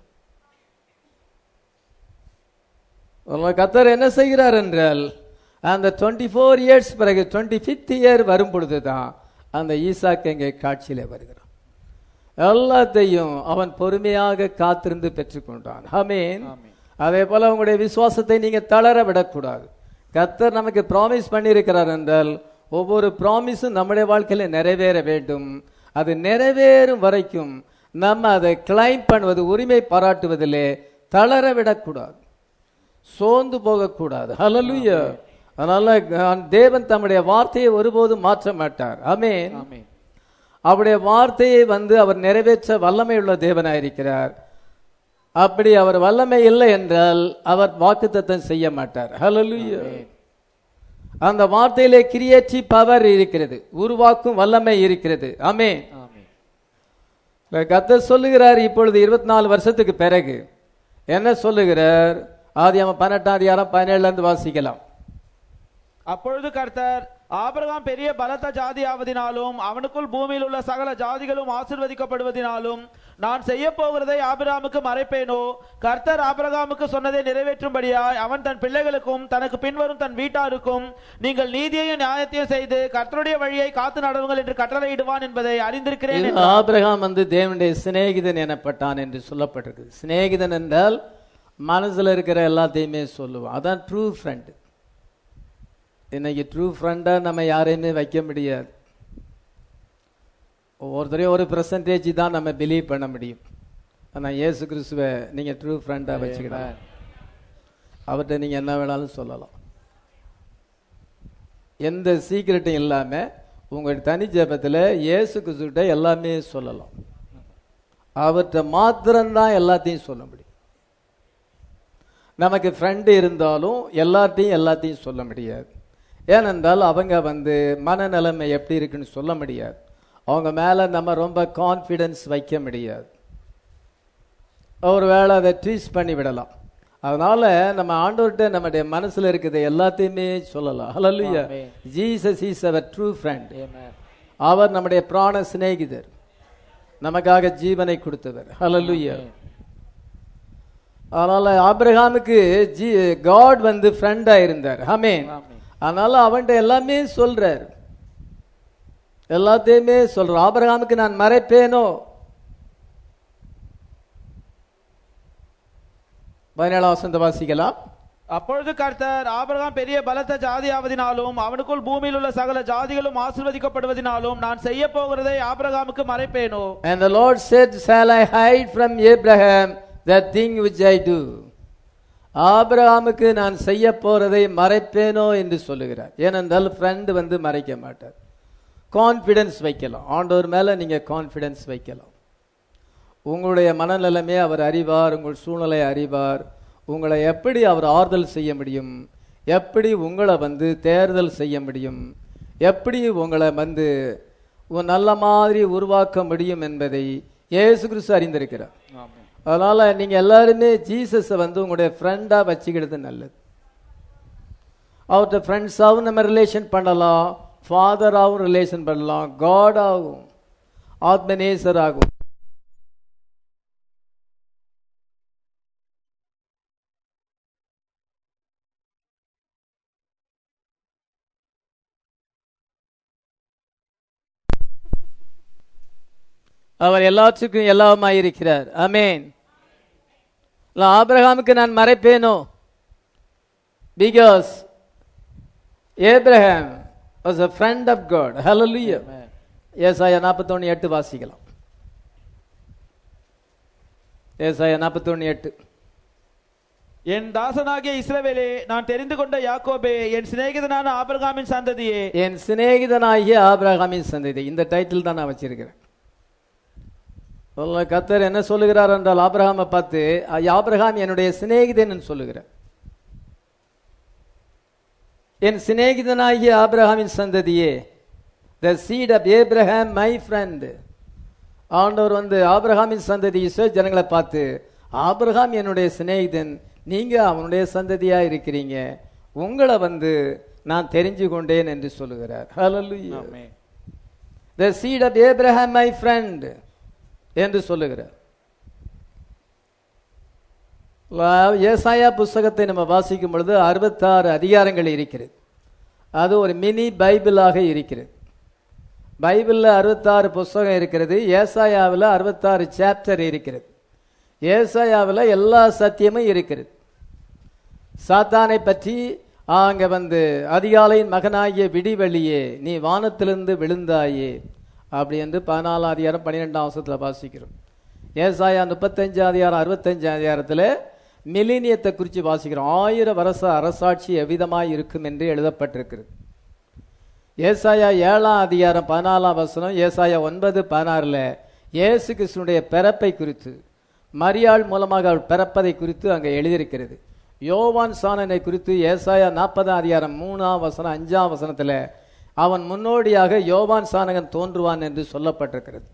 A: கத்தர் என்ன செய்கிறார் என்றால் அந்த டுவெண்ட்டி ஃபோர் இயர்ஸ் பிறகு டுவெண்ட்டி ஃபிஃப்த் இயர் வரும் பொழுது தான் அந்த ஈசாக்கு இங்கே காட்சியில வருகிறான் எல்லாத்தையும் அவன் பொறுமையாக காத்திருந்து பெற்றுக்கொண்டான் ஆமென்
B: ஆமென்.
A: அதே போல உங்களுடைய விசுவாசத்தை நீங்க தளர விடக்கூடாது கத்தர் நமக்கு ப்ராமிஸ் பண்ணியிருக்கிறார் என்றால் ஒவ்வொரு ப்ராமிஸும் நம்முடைய வாழ்க்கையில நிறைவேற வேண்டும் அது நிறைவேறும் வரைக்கும் நம்ம அதை கிளைம் பண்ணுவது உரிமை பாராட்டுவதிலே தளர விடக்கூடாது சோர்ந்து போகக்கூடாது ஹalleluya அதனால அஹ், தேவன் தம்முடைய வார்த்தையை ஒருபோதும் மாற்ற மாட்டார் ஆமென்
B: ஆமென்
A: அவருடைய வார்த்தையை வந்து அவர் நிறைவேற்ற வல்லமை உள்ள தேவனாயிருக்கிறார் அப்படி அவர் வல்லமை இல்லை என்றால் அவர் வாக்குத்தத்தம் செய்ய மாட்டார் ஹalleluya அந்த வார்த்தையிலே கிரியேட்டிவ் பவர் இருக்கிறது உருவாக்கும் வல்லமை இருக்கிறது ஆமென்
B: ஆமென்
A: கத்தர் சொல்லுகிறார் இப்பொழுது இருபத்தி நாலு வருஷத்துக்கு பிறகு என்ன சொல்லுகிறார் ஆதி அவன் பன்னெண்டாம் அதிகாரம் பதினேழுல இருந்து வாசிக்கலாம்
B: அப்பொழுது கர்த்தர் ஆபிரகாம் பெரிய பலத்த ஜாதியாவதினாலும் அவனுக்குள் பூமியில் உள்ள சகல ஜாதிகளும் ஆசிர்வதிக்கப்படுவதினாலும் நான் செய்ய போகிறதை ஆபிரகாமுக்கு மறைப்பேனோ கர்த்தர் ஆபிரகாமுக்கு சொன்னதை நிறைவேற்றும்படியாய் அவன் தன் பிள்ளைகளுக்கும் தனக்கு பின்வரும் தன் வீட்டாருக்கும் நீங்கள் நீதியையும் நியாயத்தையும் செய்து கர்த்தருடைய வழியை காத்து நடவுங்கள் என்று கட்டளையிடுவான் என்பதை அறிந்திருக்கிறேன்
A: இது
B: என்றார்.
A: ஆபிரகாம் வந்து தேவனுடைய சிநேகிதன் எனப்பட்டான் என்று சொல்லப்பட்டிருக்கு சிநேகிதன் என்றால் மனசுல இருக்கிற எல்லாத்தையுமே சொல்லுவான் அதான் ட்ரூ ஃப்ரெண்ட் இன்னைக்கு ட்ரூ ஃப்ரெண்டா நம்ம யாரையுமே வைக்க முடியாது ஒவ்வொருத்தரையும் ஒரு பெர்சன்டேஜ் தான் நம்ம பிலீவ் பண்ண முடியும் ஆனா இயேசு கிறிஸ்துவை நீங்க ட்ரூ ஃப்ரெண்டா வச்சுக்கிடலாம் அவர்கிட்ட நீங்க என்ன வேணாலும் சொல்லலாம் எந்த சீக்கிரட்டும் இல்லாம உங்க தனி ஜெபத்துல இயேசு கிறிஸ்துகிட்ட எல்லாமே சொல்லலாம் அவர்கிட்ட மாத்திரம்தான் எல்லாத்தையும் சொல்ல முடியும் நமக்கு ஃப்ரெண்டு இருந்தாலும் எல்லார்ட்டையும் எல்லாத்தையும் சொல்ல முடியாது ஏனென்றால் அவங்க வந்து மனநிலைமை எப்படி இருக்குன்னு சொல்ல முடியாது அவங்க மேல நம்ம ரொம்ப கான்ஃபிடன்ஸ் வைக்க முடியாது ஒரு வேளை அதை ட்ரீஸ் பண்ணி விடலாம் அதனால நம்ம ஆண்டவர்கிட்ட நம்முடைய மனசுல இருக்கிறது எல்லாத்தையுமே சொல்லலாம் ஹalleluya
B: Amen.
A: ஜீசஸ் இஸ் அவர் ட்ரூ ஃப்ரெண்ட்
B: Amen.
A: அவர் நம்முடைய பிராண சிநேகிதர் நமக்காக ஜீவனை கொடுத்தவர் ஹalleluya அதனால ஆபிரகாமுக்கு ஜி காட் வந்து ஃப்ரெண்டா இருந்தார் ஆமென்
B: ஆமென்.
A: அதனால அவன்கிட்ட எல்லாமே சொல்றார் எல்லாத்தையுமே சொல்ற ஆபிரகாமுக்கு நான் மறைப்பேனோ பதினேழாம் வசந்த வாசிக்கலாம்
B: அப்பொழுது கர்த்தர் ஆபிரகாம் பெரிய பலத்த ஜாதியாவதினாலும் அவனுக்குள் பூமியில் உள்ள சகல ஜாதிகளும் ஆசீர்வதிக்கப்படுவதினாலும் நான் செய்ய போகிறதை ஆபிரகாமுக்கு மறைப்பேனோ
A: And the Lord said, Shall I hide from Abraham the thing which I do? ஆபிரகாமுக்கு நான் செய்ய போறதை மறைப்பேனோ என்று சொல்லுகிறார் ஏனென்றால் ஃப்ரெண்ட் வந்து மறைக்க மாட்டார் கான்ஃபிடன்ஸ் வைக்கலாம் ஆண்டவர் மேல நீங்க கான்ஃபிடன்ஸ் வைக்கலாம் உங்களுடைய மனநிலைமை அவர் அறிவார் உங்கள் சூழ்நிலை அறிவார் உங்களை எப்படி அவர் ஆறுதல் செய்ய முடியும் எப்படி உங்களை வந்து தேர்தல் செய்ய முடியும் எப்படி உங்களை வந்து ஒரு நல்ல மாதிரி உருவாக்க முடியும் என்பதை இயேசு கிறிஸ்து அறிந்திருக்கிறார் அதனால நீங்க எல்லாருமே ஜீசஸை வந்து உங்களுடைய ஃப்ரெண்டா வச்சுக்கிறது நல்லது அவர்கிட்ட ஃப்ரெண்ட்ஸாகவும் நம்ம ரிலேஷன் பண்ணலாம் ஃபாதராகவும் ரிலேஷன் பண்ணலாம் காடாகவும் ஆத்மநேசராகவும் அவர் எல்லாத்துக்கும் எல்லாமாய் இருக்கிறார் அமேன் ஆபிரகாமுக்கு நான் மறைப்பேனோ because Abraham was a friend of God hallelujah ஏசாயா நாற்பத்தொன்னு எட்டு வாசிக்கலாம் ஏசாயா நாற்பத்தொன்னு எட்டு
B: என் தாசனாகிய இஸ்ரவேலே நான் தெரிந்து கொண்ட யாக்கோபே என் சிநேகிதனான ஆபிரகாமின் சந்ததியே
A: என் சிநேகிதனாகிய ஆபிரகாமின் சந்ததி இந்த டைட்டில் தான் நான் வச்சிருக்கிறேன் சொல்ல கத்தர் என்ன சொல்லுகிறார் என்றால் ஆபிரகாமை பார்த்து "ஆ- ஆபிரகாம் என்னுடைய சிநேகிதன் சொல்லுகிறார் என் சிநேகிதனாகிய ஆபிரகாமின் சந்ததியே the seed of Abraham my friend ஆண்டவர் வந்து ஆபிரகாமின் சந்ததி இஸ்ரேல் ஜனங்களை பார்த்து ஆபிரகாம் என்னுடைய சிநேகிதன் நீங்க அவனுடைய சந்ததியா இருக்கிறீங்க உங்களை வந்து நான் தெரிஞ்சு கொண்டேன் என்று சொல்லுகிறார் Hallelujah. the seed of Abraham my friend என்று சொல்லுகிறார் லா- ஏசாயா புஸ்தகத்தை நம்ம வாசிக்கும் பொழுது அறுபத்தாறு அதிகாரங்கள் இருக்கிறது அது ஒரு மினி பைபிளாக இருக்கிறது பைபிளில் அறுபத்தாறு புஸ்தகம் இருக்கிறது ஏசாயாவில் அறுபத்தாறு சாப்டர் இருக்கிறது ஏசாயாவில் எல்லா சத்தியமும் இருக்கிறது சாத்தானை பற்றி அங்க வந்து அதிகாலையின் மகனாகிய விடிவெளியே நீ வானத்திலிருந்து விழுந்தாயே அப்படி என்று பதினாலாம் அதிகாரம் பன்னிரெண்டாம் வருஷத்தில் வாசிக்கிறோம் ஏசாயா முப்பத்தஞ்சு அதிகாரம் அறுபத்தஞ்சு அதிகாரத்தில் மிலினியத்தை குறித்து வாசிக்கிறோம் ஆயிரம் வருஷ அரசாட்சி எவ்விதமாய் இருக்கும் என்று எழுதப்பட்டிருக்கிறது ஏசாயா ஏழாம் அதிகாரம் பதினாலாம் வசனம் ஏசாயா ஒன்பது பதினாறுல இயேசு கிறிஸ்துனுடைய பிறப்பை குறித்து மரியாள் மூலமாக அவர் பிறப்பதை குறித்து அங்கே எழுதியிருக்கிறது யோவான் சாணனை குறித்து ஏசாயா நாற்பதாம் அதிகாரம் மூணாம் வசனம் அஞ்சாம் வசனத்துல அவன் முன்னோடியாக யோவான் சாணகன் தோன்றுவான் என்று சொல்லப்பட்டிருக்கிறது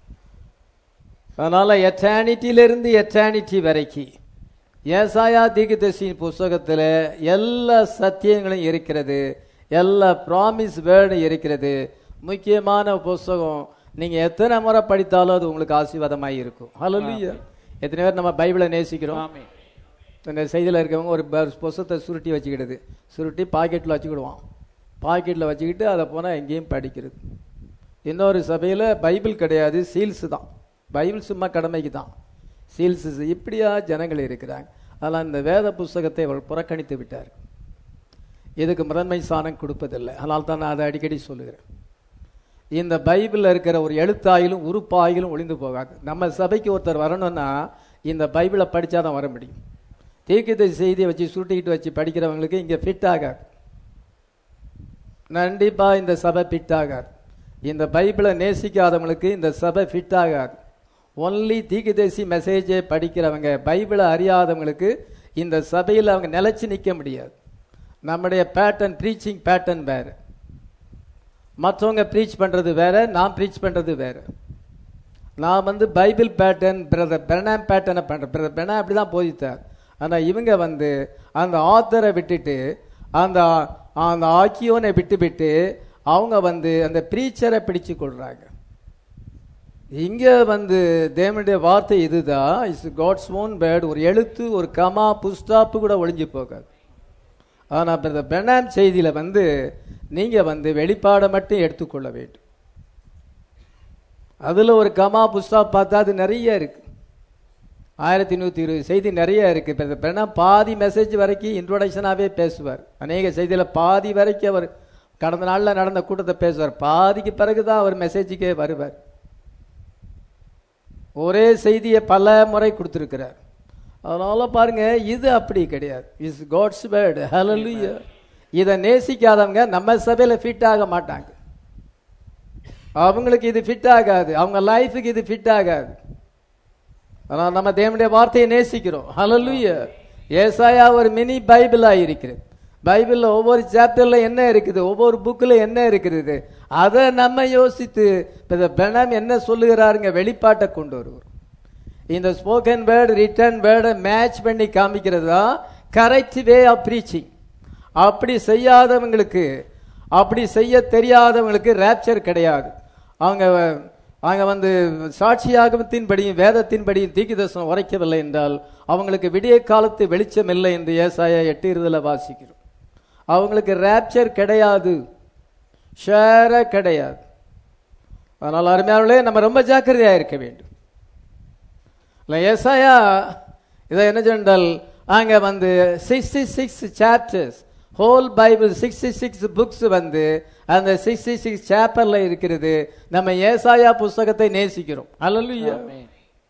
A: அதனால எட்டர்னிட்டியிலிருந்து எட்டர்னிட்டி வரைக்கும் ஏசாயா தீர்க்கதரிசியின் புஸ்தகத்தில் எல்லா சத்தியங்களும் இருக்கிறது எல்லா ப்ராமிஸ் வேர்டு இருக்கிறது முக்கியமான புஸ்தகம் நீங்க எத்தனை முறை படித்தாலும் அது உங்களுக்கு ஆசீர்வாதமாய் இருக்கும் ஹalleluya எத்தனை பேர் நம்ம பைபிளை நேசிக்கிறோம்
B: ஆமென்
A: இந்த செய்தியில் இருக்கவங்க ஒரு ப- புஸ்தகத்தை சுருட்டி வச்சுக்கிடுது சுருட்டி பாக்கெட்டில் வச்சுக்கிடுவான் பாக்கெட்டில் வச்சுக்கிட்டு அதை போனால் எங்கேயும் படிக்கிறது இன்னொரு சபையில் பைபிள் கிடையாது சீல்ஸ் தான் பைபிள் சும்மா கடமைக்கு தான் சீல்ஸ் இப்படியா ஜனங்கள் இருக்கிறாங்க அதனால் இந்த வேத புஸ்தகத்தை அவர் புறக்கணித்து விட்டார் இதுக்கு முதன்மை ஸ்தானம் கொடுப்பதில்லை அதனால் தான் நான் அதை அடிக்கடி சொல்லுகிறேன் இந்த பைபிளில் இருக்கிற ஒரு எழுத்தாயிலும் உறுப்பாயிலும் ஒளிந்து போகாது நம்ம சபைக்கு ஒருத்தர் வரணும்னா இந்த பைபிளை படித்தா தான் வர முடியும் தீர்க்கத செய்தியை வச்சு சுருட்டிக்கிட்டு வச்சு படிக்கிறவங்களுக்கு இங்கே ஃபிட் ஆகாது கண்டிப்பா இந்த சபை ஃபிட் ஆகாது இந்த பைபிளை நேசிக்காதவங்களுக்கு இந்த சபை ஃபிட் ஆகாது ஒன்லி தீர்க்கதரிசி மெசேஜை படிக்கிறவங்க பைபிளை அறியாதவங்களுக்கு இந்த சபையில் அவங்க நிலைச்சு நிற்க முடியாது நம்முடைய பேட்டர்ன் ப்ரீச்சிங் பேட்டர்ன் வேறு மற்றவங்க ப்ரீச் பண்ணுறது வேற நான் ப்ரீச் பண்ணுறது வேற நான் வந்து பைபிள் பேட்டர்ன் பிரதர் பிரணாம் பேட்டர்னை பண்ணுறேன் பிரதர் பிரணாம் அப்படி தான் போதித்தார் ஆனால் இவங்க வந்து அந்த ஆத்தரை விட்டுட்டு அந்த அந்த ஆக்கியோனை விட்டு விட்டு அவங்க வந்து அந்த ப்ரீச்சரை பிடிச்சு கொள்றாங்க இங்கே வந்து தேவனுடைய வார்த்தை இதுதான் இஸ் காட்ஸ் ஓன் பேர்ட் ஒரு எழுத்து ஒரு கமா புஸ்டாப்பு கூட ஒளிஞ்சு போகாது ஆனால் இந்த பெனாம் செய்தியில் வந்து நீங்கள் வந்து வெளிப்பாடை மட்டும் எடுத்துக்கொள்ள வேண்டும் அதில் ஒரு கமா புஸ்தா பார்த்தா அது நிறைய இருக்கு ஆயிரத்தி நூற்றி இருபது செய்தி நிறைய இருக்கு இப்போ பெண்ணா பாதி மெசேஜ் வரைக்கும் இன்ட்ரோடக்ஷனாகவே பேசுவார் அநேக செய்தியில் பாதி வரைக்கும் அவர் கடந்த நாளில் நடந்த கூட்டத்தை பேசுவார் பாதிக்கு பிறகு தான் அவர் மெசேஜுக்கே வருவார் ஒரே செய்தியை பல முறை கொடுத்துருக்கிறார் அதனால பாருங்க இது அப்படி கிடையாது இஸ் காட்ஸ் வேர்டு ஹalleluya இதை நேசிக்காதவங்க நம்ம சபையில ஃபிட் ஆக மாட்டாங்க அவங்களுக்கு இது ஃபிட் ஆகாது அவங்க லைஃபுக்கு இது ஃபிட் ஆகாது ஆனால் நம்ம தேவனுடைய வார்த்தையை நேசிக்கிறோம் ஹalleluya ஏசாயா ஒரு மினி பைபிளா இருக்கிறது பைபிள்ல ஒவ்வொரு சாப்டர்ல என்ன இருக்குது ஒவ்வொரு புக்ல என்ன இருக்குது அதை நம்ம யோசித்து பெணம் என்ன சொல்லுகிறாருங்க வெளிப்பாட்டை கொண்டு வருவோம் இந்த ஸ்போக்கன் வேர்டு ரிட்டன் வேர்டை மேட்ச் பண்ணி காமிக்கிறது தான் கரெக்ட் வே ஆஃப் ப்ரீச்சிங் அப்படி செய்யாதவங்களுக்கு அப்படி செய்ய தெரியாதவங்களுக்கு ரேப்சர் கிடையாது அவங்க அவங்க வந்து சாட்சியாகத்தின்படியும் வேதத்தின்படியும் தீக்கிதர்சனம் உரைக்கவில்லை என்றால் அவங்களுக்கு விடிய காலத்து வெளிச்சம் இல்லை என்று ஏசாயா எட்டு இருதில் வாசிக்கிறோம் அவங்களுக்கு ரேப்சர் கிடையாது ஷேர கிடையாது அதனால் அருமையானவர்களே நம்ம ரொம்ப ஜாக்கிரதையா இருக்க வேண்டும் இல்லை ஏசாயா இதை என்ன சொன்னால் அங்க வந்து sixty six chapters whole Bible sixty six books வந்து அந்த சிக்ஸ்டி சிக்ஸ் சாப்டர்ல இருக்கிறது நம்ம ஏசாயா புஸ்தகத்தை நேசிக்கிறோம் அல்லல்லுயா
B: ஆமென்.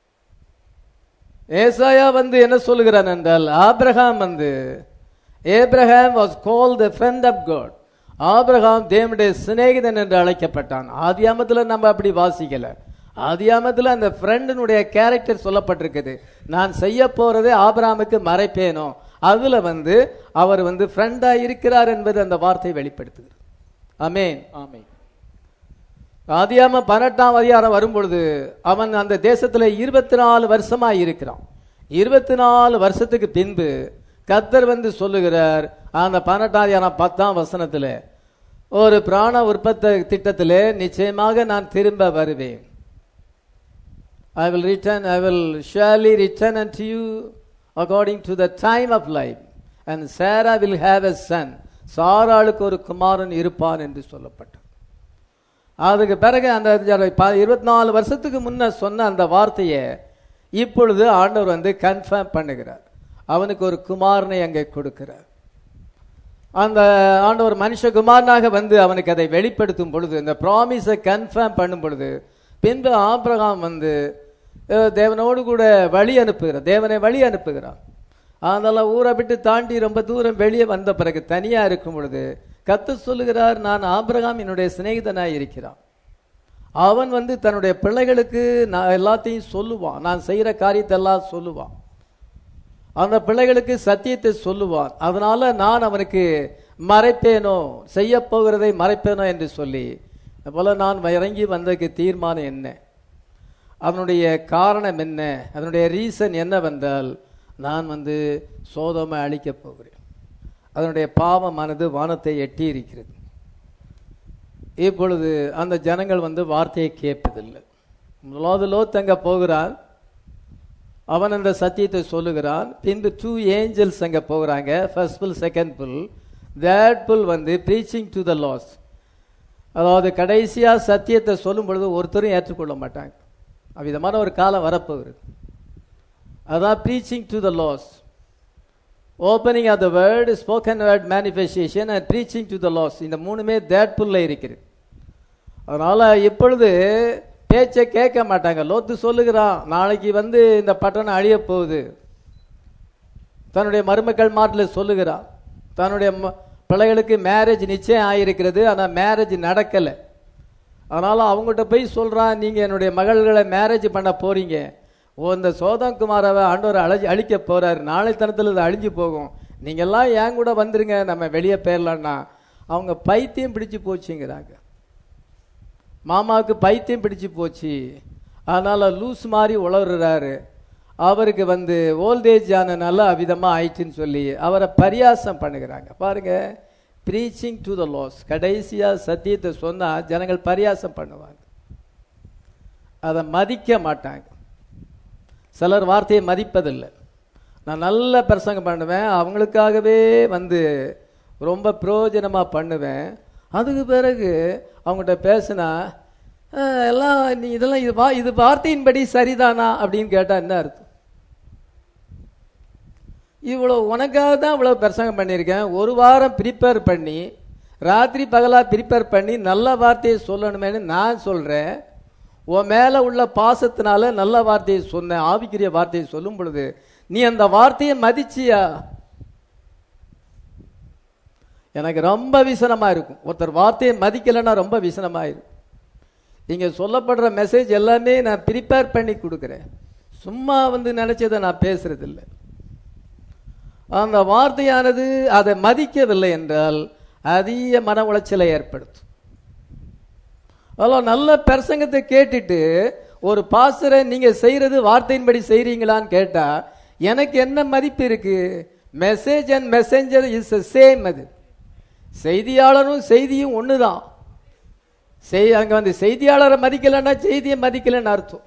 A: ஏசாயா வந்து என்ன சொல்லுகிறான் என்றால் ஆபிரகாம் வந்து Abraham was call the friend of God Abraham தேவனுடைய சிநேகிதன் என்று அழைக்கப்பட்டான் ஆதியாமத்துல நம்ம அப்படி வாசிக்கல ஆதியாமத்துல அந்த ஃப்ரெண்டினுடைய கேரக்டர் சொல்லப்பட்டிருக்குது நான் செய்ய போறதே ஆபிரகாமுக்கு மறைப்பேனோ அதுல வந்து அவர் வந்து ஃப்ரெண்டா இருக்கிறார் என்பது அந்த வார்த்தை வெளிப்படுத்துகிறது ஆமென்
B: ஆமென்
A: ஆதியாம பதினெட்டாம் அதிகாரம் வரும்பொழுது அவன் அந்த தேசத்துல இருபத்தி நாலு வருஷமா இருக்கிறான் இருபத்தி நாலு வருஷத்துக்கு பின்பு கத்தர் வந்து சொல்லுகிறார் அந்த பதினெட்டாம் அதிகாரம் பத்தாம் வசனத்துல ஒரு பிராண உற்பத்தி திட்டத்திலே நிச்சயமாக நான் திரும்ப வருவேன் I will return I will surely return and you according to the time of life and Sarah will have a son சாராளுக்கு ஒரு குமாரன் இருப்பான் என்று சொல்லப்பட்டது அதுக்கு பிறகு அந்த இருபத்தி நாலு வருஷத்துக்கு முன்ன சொன்ன அந்த வார்த்தையை இப்பொழுது ஆண்டவர் வந்து கன்ஃபார்ம் பண்ணுகிறார் அவனுக்கு ஒரு குமாரனை அங்கே கொடுக்கிறார் அந்த ஆண்டவர் மனுஷகுமாரனாக வந்து அவனுக்கு அதை வெளிப்படுத்தும் பொழுது இந்த ப்ராமிஸை கன்ஃபார்ம் பண்ணும் பொழுது பின்பு ஆபிரகாம் வந்து அஹ், தேவனோடு கூட வழி அனுப்புகிறார் தேவனை வழி அனுப்புகிறான் அதனால ஊரை விட்டு தாண்டி ரொம்ப தூரம் வெளியே வந்த பிறகு தனியா இருக்கும் பொழுது கத்து சொல்லுகிறார் நான் ஆபிரகாம் என்னுடைய சிநேகிதனாய் இருக்கிறான் அவன் வந்து தன்னுடைய பிள்ளைகளுக்கு நான் எல்லாத்தையும் சொல்லுவான் நான் செய்யற காரியத்தை எல்லாம் சொல்லுவான் அந்த பிள்ளைகளுக்கு சத்தியத்தை சொல்லுவான் அதனால நான் அவனுக்கு மறைப்பேனோ செய்ய போகிறதை மறைப்பேனோ என்று சொல்லி போல நான் இறங்கி வந்ததுக்கு தீர்மானம் என்ன அதனுடைய காரணம் என்ன அதனுடைய ரீசன் என்னவென்றால் நான் வந்து சோதோமை அழிக்கப் போகிறேன் அதனுடைய பாவமானது வானத்தை எட்டி இருக்கிறது இப்பொழுது அந்த ஜனங்கள் வந்து வார்த்தையை கேட்பதில்லை முதலாவது லோத் அங்க போகிறான் அவன் அந்த சத்தியத்தை சொல்லுகிறான் பின்பு டூ ஏஞ்சல்ஸ் அங்க போகிறாங்க ஃபர்ஸ்ட் புல் செகண்ட் புல் தேட் புல் வந்து ப்ரீச்சிங் டு த லாஸ் அதாவது கடைசியா சத்தியத்தை சொல்லும் பொழுது ஒருத்தரும் ஏற்றுக்கொள்ள மாட்டாங்க அவ்விதமான ஒரு காலம் வரப்போகுது அதான் preaching to the lost opening of the word spoken word manifestation and preaching to the lost இந்த மூணுமே தேட் புல்ல இருக்கிறது அதனால இப்பொழுது பேச்சை கேட்க மாட்டாங்க லோத்து சொல்லுகிறான் நாளைக்கு வந்து இந்த பட்டணம் அழிய போகுது தன்னுடைய மருமக்கள் மாட்டில் சொல்லுகிறான் தன்னுடைய ம- பிள்ளைகளுக்கு மேரேஜ் நிச்சயம் ஆகியிருக்கிறது ஆனால் மேரேஜ் நடக்கலை அதனால அவங்ககிட்ட போய் சொல்றான் நீங்க என்னுடைய மகள்களை மேரேஜ் பண்ண போறீங்க ஓ இந்த சோதம் குமாரவை ஆண்டவர் அழி அழிக்க போறாரு நாளை தனத்தில் இது அழிஞ்சு போகும் நீங்க எல்லாம் என் கூட வந்துருங்க நம்ம வெளியே போயிடலாம்னா அவங்க பைத்தியம் பிடிச்சு போச்சுங்கிறாங்க மாமாவுக்கு பைத்தியம் பிடிச்சு போச்சு அதனால லூஸ் மாதிரி உளறுறாரு அவருக்கு வந்து ஓல்டேஜ் ஆனனால அவிதமா ஆயிடுச்சுன்னு சொல்லி அவரை பரியாசம் பண்ணுகிறாங்க பாருங்க ப்ரீச்சிங் டு த லாஸ் கடைசியா சத்தியத்தை சொன்னா ஜனங்கள் பரியாசம் பண்ணுவாங்க அதை மதிக்க மாட்டாங்க சிலர் வார்த்தையை மதிப்பதில்லை நான் நல்ல பிரசங்கம் பண்ணுவேன் அவங்களுக்காகவே வந்து ரொம்ப பிரயோஜனமா பண்ணுவேன் அதுக்கு பிறகு அவங்ககிட்ட பேசினா "அஹ், எல்லாம் நீ இதெல்லாம் இது வா இது வார்த்தையின்படி சரிதானா அப்படின்னு கேட்டா என்ன அர்த்தம் இவ்வளோ உனக்காக தான் இவ்வளோ பிரசங்கம் பண்ணியிருக்கேன் ஒரு வாரம் ப்ரிப்பேர் பண்ணி ராத்திரி பகலாக ப்ரிப்பேர் பண்ணி நல்ல வார்த்தையை சொல்லணுமேன்னு நான் சொல்கிறேன் உன் மேலே உள்ள பாசத்தினால நல்ல வார்த்தையை சொன்னேன் ஆவிக்குரிய வார்த்தையை சொல்லும் பொழுது நீ அந்த வார்த்தையை மதிச்சியா எனக்கு ரொம்ப விசனமாக இருக்கும் ஒருத்தர் வார்த்தையை மதிக்கலைன்னா ரொம்ப விசனமாக இருக்கும் இங்கே சொல்லப்படுற மெசேஜ் எல்லாமே நான் ப்ரிப்பேர் பண்ணி கொடுக்குறேன் சும்மா வந்து நினச்சதை நான் பேசுறதில்லை அந்த வார்த்தையானது அதை மதிக்கவில்லை என்றால் அதிக மன உளைச்சலை ஏற்படுத்தும் அதெல்லாம் நல்ல பிரசங்கத்தை கேட்டுட்டு ஒரு பாசரை நீங்க செய்யறது வார்த்தையின்படி செய்றீங்களான்னு கேட்டா எனக்கு என்ன மதிப்பு இருக்கு message and messenger is same அது செய்தியாளரும் செய்தியும் ஒண்ணுதான் செய் அங்க வந்து செய்தியாளரை மதிக்கலைன்னா செய்தியை மதிக்கலைன்னு அர்த்தம்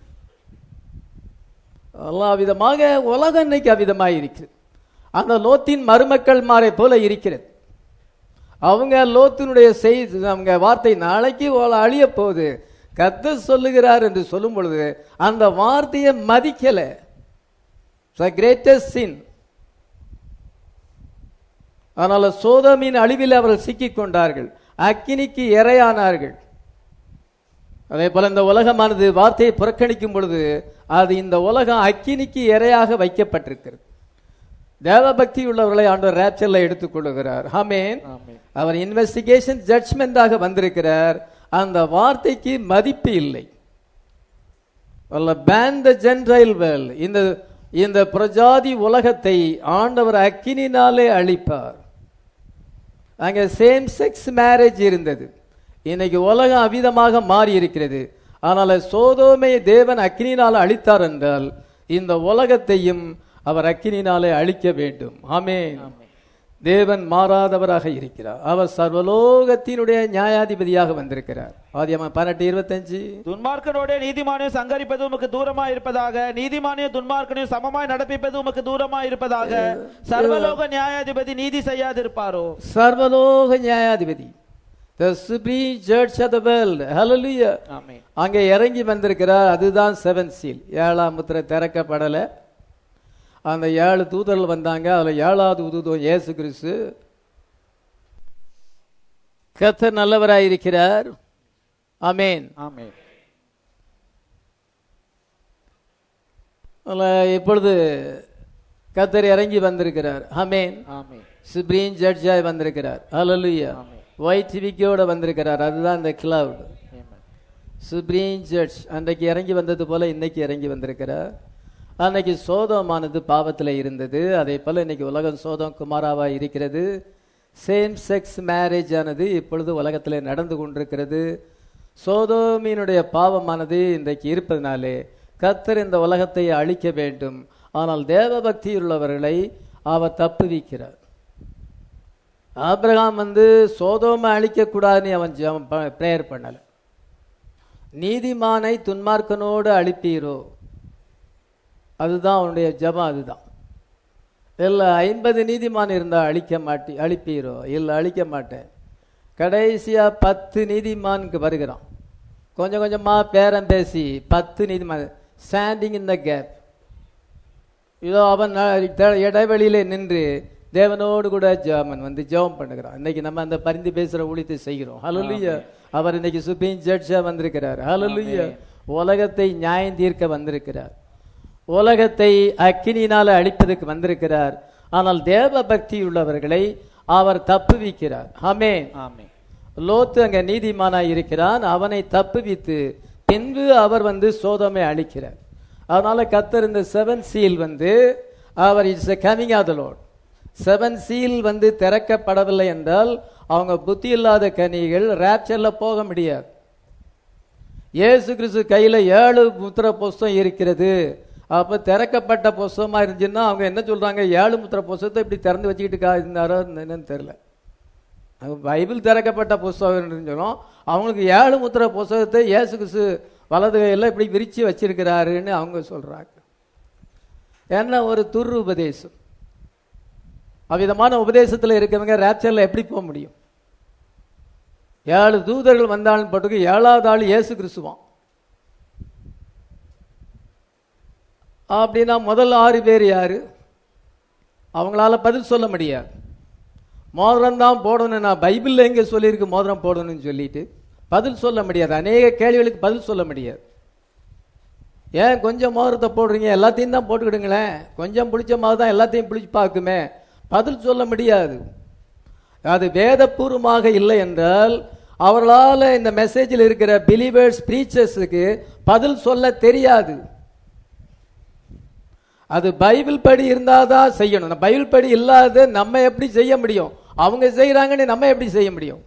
A: எல்லா விதமாக உலகம் இன்னைக்கு அவ்விதமாக இருக்குது அந்த லோத்தின் மருமக்கள் மாறை போல இருக்கிறது அவங்க லோத்தினுடைய செய்தி அவங்க வார்த்தை நாளைக்கு உல- அழிய போகுது கத்த சொல்லுகிறார் என்று சொல்லும் பொழுது அந்த வார்த்தையை மதிக்கல கிரேட்டஸ்ட் சின் அதனால சோதமின் அழிவில் அவர்கள் சிக்கிக் கொண்டார்கள் அக்கினிக்கு இரையானார்கள் அதே போல இந்த உலகமானது வார்த்தையை புறக்கணிக்கும் பொழுது அது இந்த உலகம் அக்கினிக்கு இரையாக வைக்கப்பட்டிருக்கிறது தேவபக்தி உள்ளவர்களை ஆண்டவர் ரேப்சர்ல எடுத்துக்கொள்ளுகிறார் ஆமென்
B: ஆமென்.
A: அவர் இன்வெஸ்டிகேஷன் ஜட்ஜ்மெண்டாக வந்திருக்கிறார் அந்த வார்த்தைக்கு மதிப்பு இல்லை பேன் த ஜென்டைல் வேல் இந்த இந்த பிரஜாதி உலகத்தை ஆண்டவர் அக்கினினாலே அழிப்பார் அங்க சேம் செக்ஸ் மேரேஜ் இருந்தது இன்னைக்கு உலகம் அவிதமாக மாறி இருக்கிறது ஆனால் சோதோமை தேவன் அக்கினினால் அழித்தார் என்றால் இந்த உலகத்தையும் அவர் அக்கினினாலே அழிக்க வேண்டும் ஆமென் தேவன் மாறாதவராக இருக்கிறார் அவர் சர்வலோகத்தினுடைய நியாயாதிபதியாக வந்திருக்கிறார் ஆதியமா பதினெட்டு இருபத்தஞ்சு
B: துன்மார்க்கனோட நீதிமானையும் சங்கரிப்பது உமக்கு தூரமாய் இருப்பதாக நீதிமானையும் துன்மார்க்கனையும் சமமாய் நடப்பிப்பது உமக்கு தூரமாய் இருப்பதாக சர்வலோக நியாயாதிபதி நீதி செய்யாதிருப்பாரோ
A: சர்வலோக நியாயாதிபதி the supreme judge of the world hallelujah
B: ஆமென்
A: அங்கே இறங்கி வந்திருக்கிறார் அதுதான் செவன் சீல் ஏழாம் முத்திரை திறக்கப்படலை அந்த ஏழு தூதர்கள் வந்தாங்க அதுல ஏழாவது தூதம் இயேசு கிறிஸ்து கர்த்தர் நல்லவராயிருக்கிறார் ஆமென்
B: ஆமென்
A: அதுல இப்பொழுது கர்த்தர் இறங்கி வந்திருக்கிறார் ஆமென்
B: ஆமென்
A: சுப்ரீம் ஜட்ஜாய் வந்திருக்கிறார் ஹalleluya
B: ஆமென்.
A: ஒயிட் விக்கியோட வந்திருக்கிறார் அதுதான் இந்த கிளவுட்
B: ஆமென்.
A: சுப்ரீம் ஜட்ஜ் அன்றைக்கு இறங்கி வந்தது போல இன்னைக்கு இறங்கி வந்திருக்கிறார் அன்னைக்கு சோதமானது பாவத்தில் இருந்தது அதே போல இன்னைக்கு உலகம் சோதம் குமாராவா இருக்கிறது சேம் செக்ஸ் மேரேஜ் ஆனது இப்பொழுது உலகத்தில் நடந்து கொண்டிருக்கிறது சோதோமியினுடைய பாவமானது இன்றைக்கு இருப்பதனாலே கர்த்தர் இந்த உலகத்தை அழிக்க வேண்டும் ஆனால் தேவபக்தி உள்ளவர்களை அவர் தப்புவிக்கிறார் ஆபிரகாம் வந்து சோதோமை அழிக்கக்கூடாதுன்னு அவன் ஜெபம் ப்ரேயர் பண்ணல நீதிமானை துன்மார்க்கனோடு அழிப்பீரோ அதுதான் அவனுடைய ஜெபம் அதுதான் இல்லை ஐம்பது நீதிமான் இருந்தால் அழிக்க மாட்டி அழிப்பீரோ இல்லை அழிக்க மாட்டேன் கடைசியாக பத்து நீதிமானுக்கு வருகிறான் கொஞ்சம் கொஞ்சமாக பேரம் பேசி பத்து நீதிமான் ஸ்டாண்டிங் இன் த கேப் இதோ அவன் ந- த- இடைவெளியிலே நின்று தேவனோடு கூட ஜெபம் வந்து ஜெபம் பண்ணுகிறான் இன்னைக்கு நம்ம அந்த பரிந்து பேசுகிற ஊழியத்தை செய்கிறோம் ஹalleluya அவர் இன்னைக்கு சுப்ரீம் ஜட்ஜா வந்திருக்கிறார் ஹalleluya உலகத்தை நியாயம் தீர்க்க வந்திருக்கிறார் உலகத்தை அக்கினியினால அழிப்பதற்கு வந்திருக்கிறார் ஆனால் தேவ பக்தி உள்ளவர்களை அவர் தப்புவிக்கிறார் ஆமென்
B: ஆமென்
A: லோத்து அங்க நீதிமானாய் இருக்கிறான் அவனை தப்புவித்து பின்பு அவர் வந்து சோதமை அழிக்கிறார் அதனால கத்தர் இந்த செவன் சீல் வந்து அவர் it's coming of the Lord seven seal வந்து திறக்கப்படவில்லை என்றால் அவங்க புத்தி இல்லாத கனிகள் ரேப்சர்ல போக முடியாது இயேசு கிறிஸ்து கையில ஏழு முத்திர புஸ்தகம் இருக்கிறது அப்ப திறக்கப்பட்ட புஸ்தகமா இருந்துச்சுன்னா அவங்க என்ன சொல்றாங்க ஏழு முத்திர புஸ்தகத்தை இப்படி திறந்து வச்சுக்கிட்டு கா- இருந்தாரோ என்னன்னு தெரியல அது பைபிள் திறக்கப்பட்ட புஸ்தகம் சொன்னோம் அவங்களுக்கு ஏழு முத்திர புஸ்தகத்தை இயேசு கிறிஸ்து வலது கையில் இப்படி விரிச்சு வச்சிருக்கிறாருன்னு அவங்க சொல்றாங்க என்ன ஒரு துரு உபதேசம் அவ்விதமான உபதேசத்தில் இருக்கவங்க ரேப்சர்ல எப்படி போக முடியும் ஏழு தூதர்கள் வந்தாலும் போட்டுக்கு ஏழாவது ஆள் இயேசு கிறிஸ்துவான் அப்படின்னா முதல் ஆறு பேர் யாரு அவங்களால பதில் சொல்ல முடியாது மோதிரம் தான் போடணும் நான் பைபிளில் எங்கே சொல்லியிருக்கு மோதிரம் போடணும்னு சொல்லிட்டு பதில் சொல்ல முடியாது அநேக கேள்விகளுக்கு பதில் சொல்ல முடியாது ஏன் கொஞ்சம் மோதிரத்தை போடுறீங்க எல்லாத்தையும் தான் போட்டுக்கிடுங்களேன் கொஞ்சம் பிடிச்ச மாதிரி தான் எல்லாத்தையும் பிடிச்சி பார்க்குமே பதில் சொல்ல முடியாது அது வேதபூர்வமாக இல்லை என்றால் அவர்களால் இந்த மெசேஜில் இருக்கிற பிலீவர்ஸ் ப்ரீச்சர்ஸுக்கு பதில் சொல்ல தெரியாது அது பைபிள் படி இருந்தாதான் செய்யணும் இந்த பைபிள் படி இல்லாத நம்ம எப்படி செய்ய முடியும் அவங்க செய்யறாங்கன்னு நம்ம எப்படி செய்ய முடியும்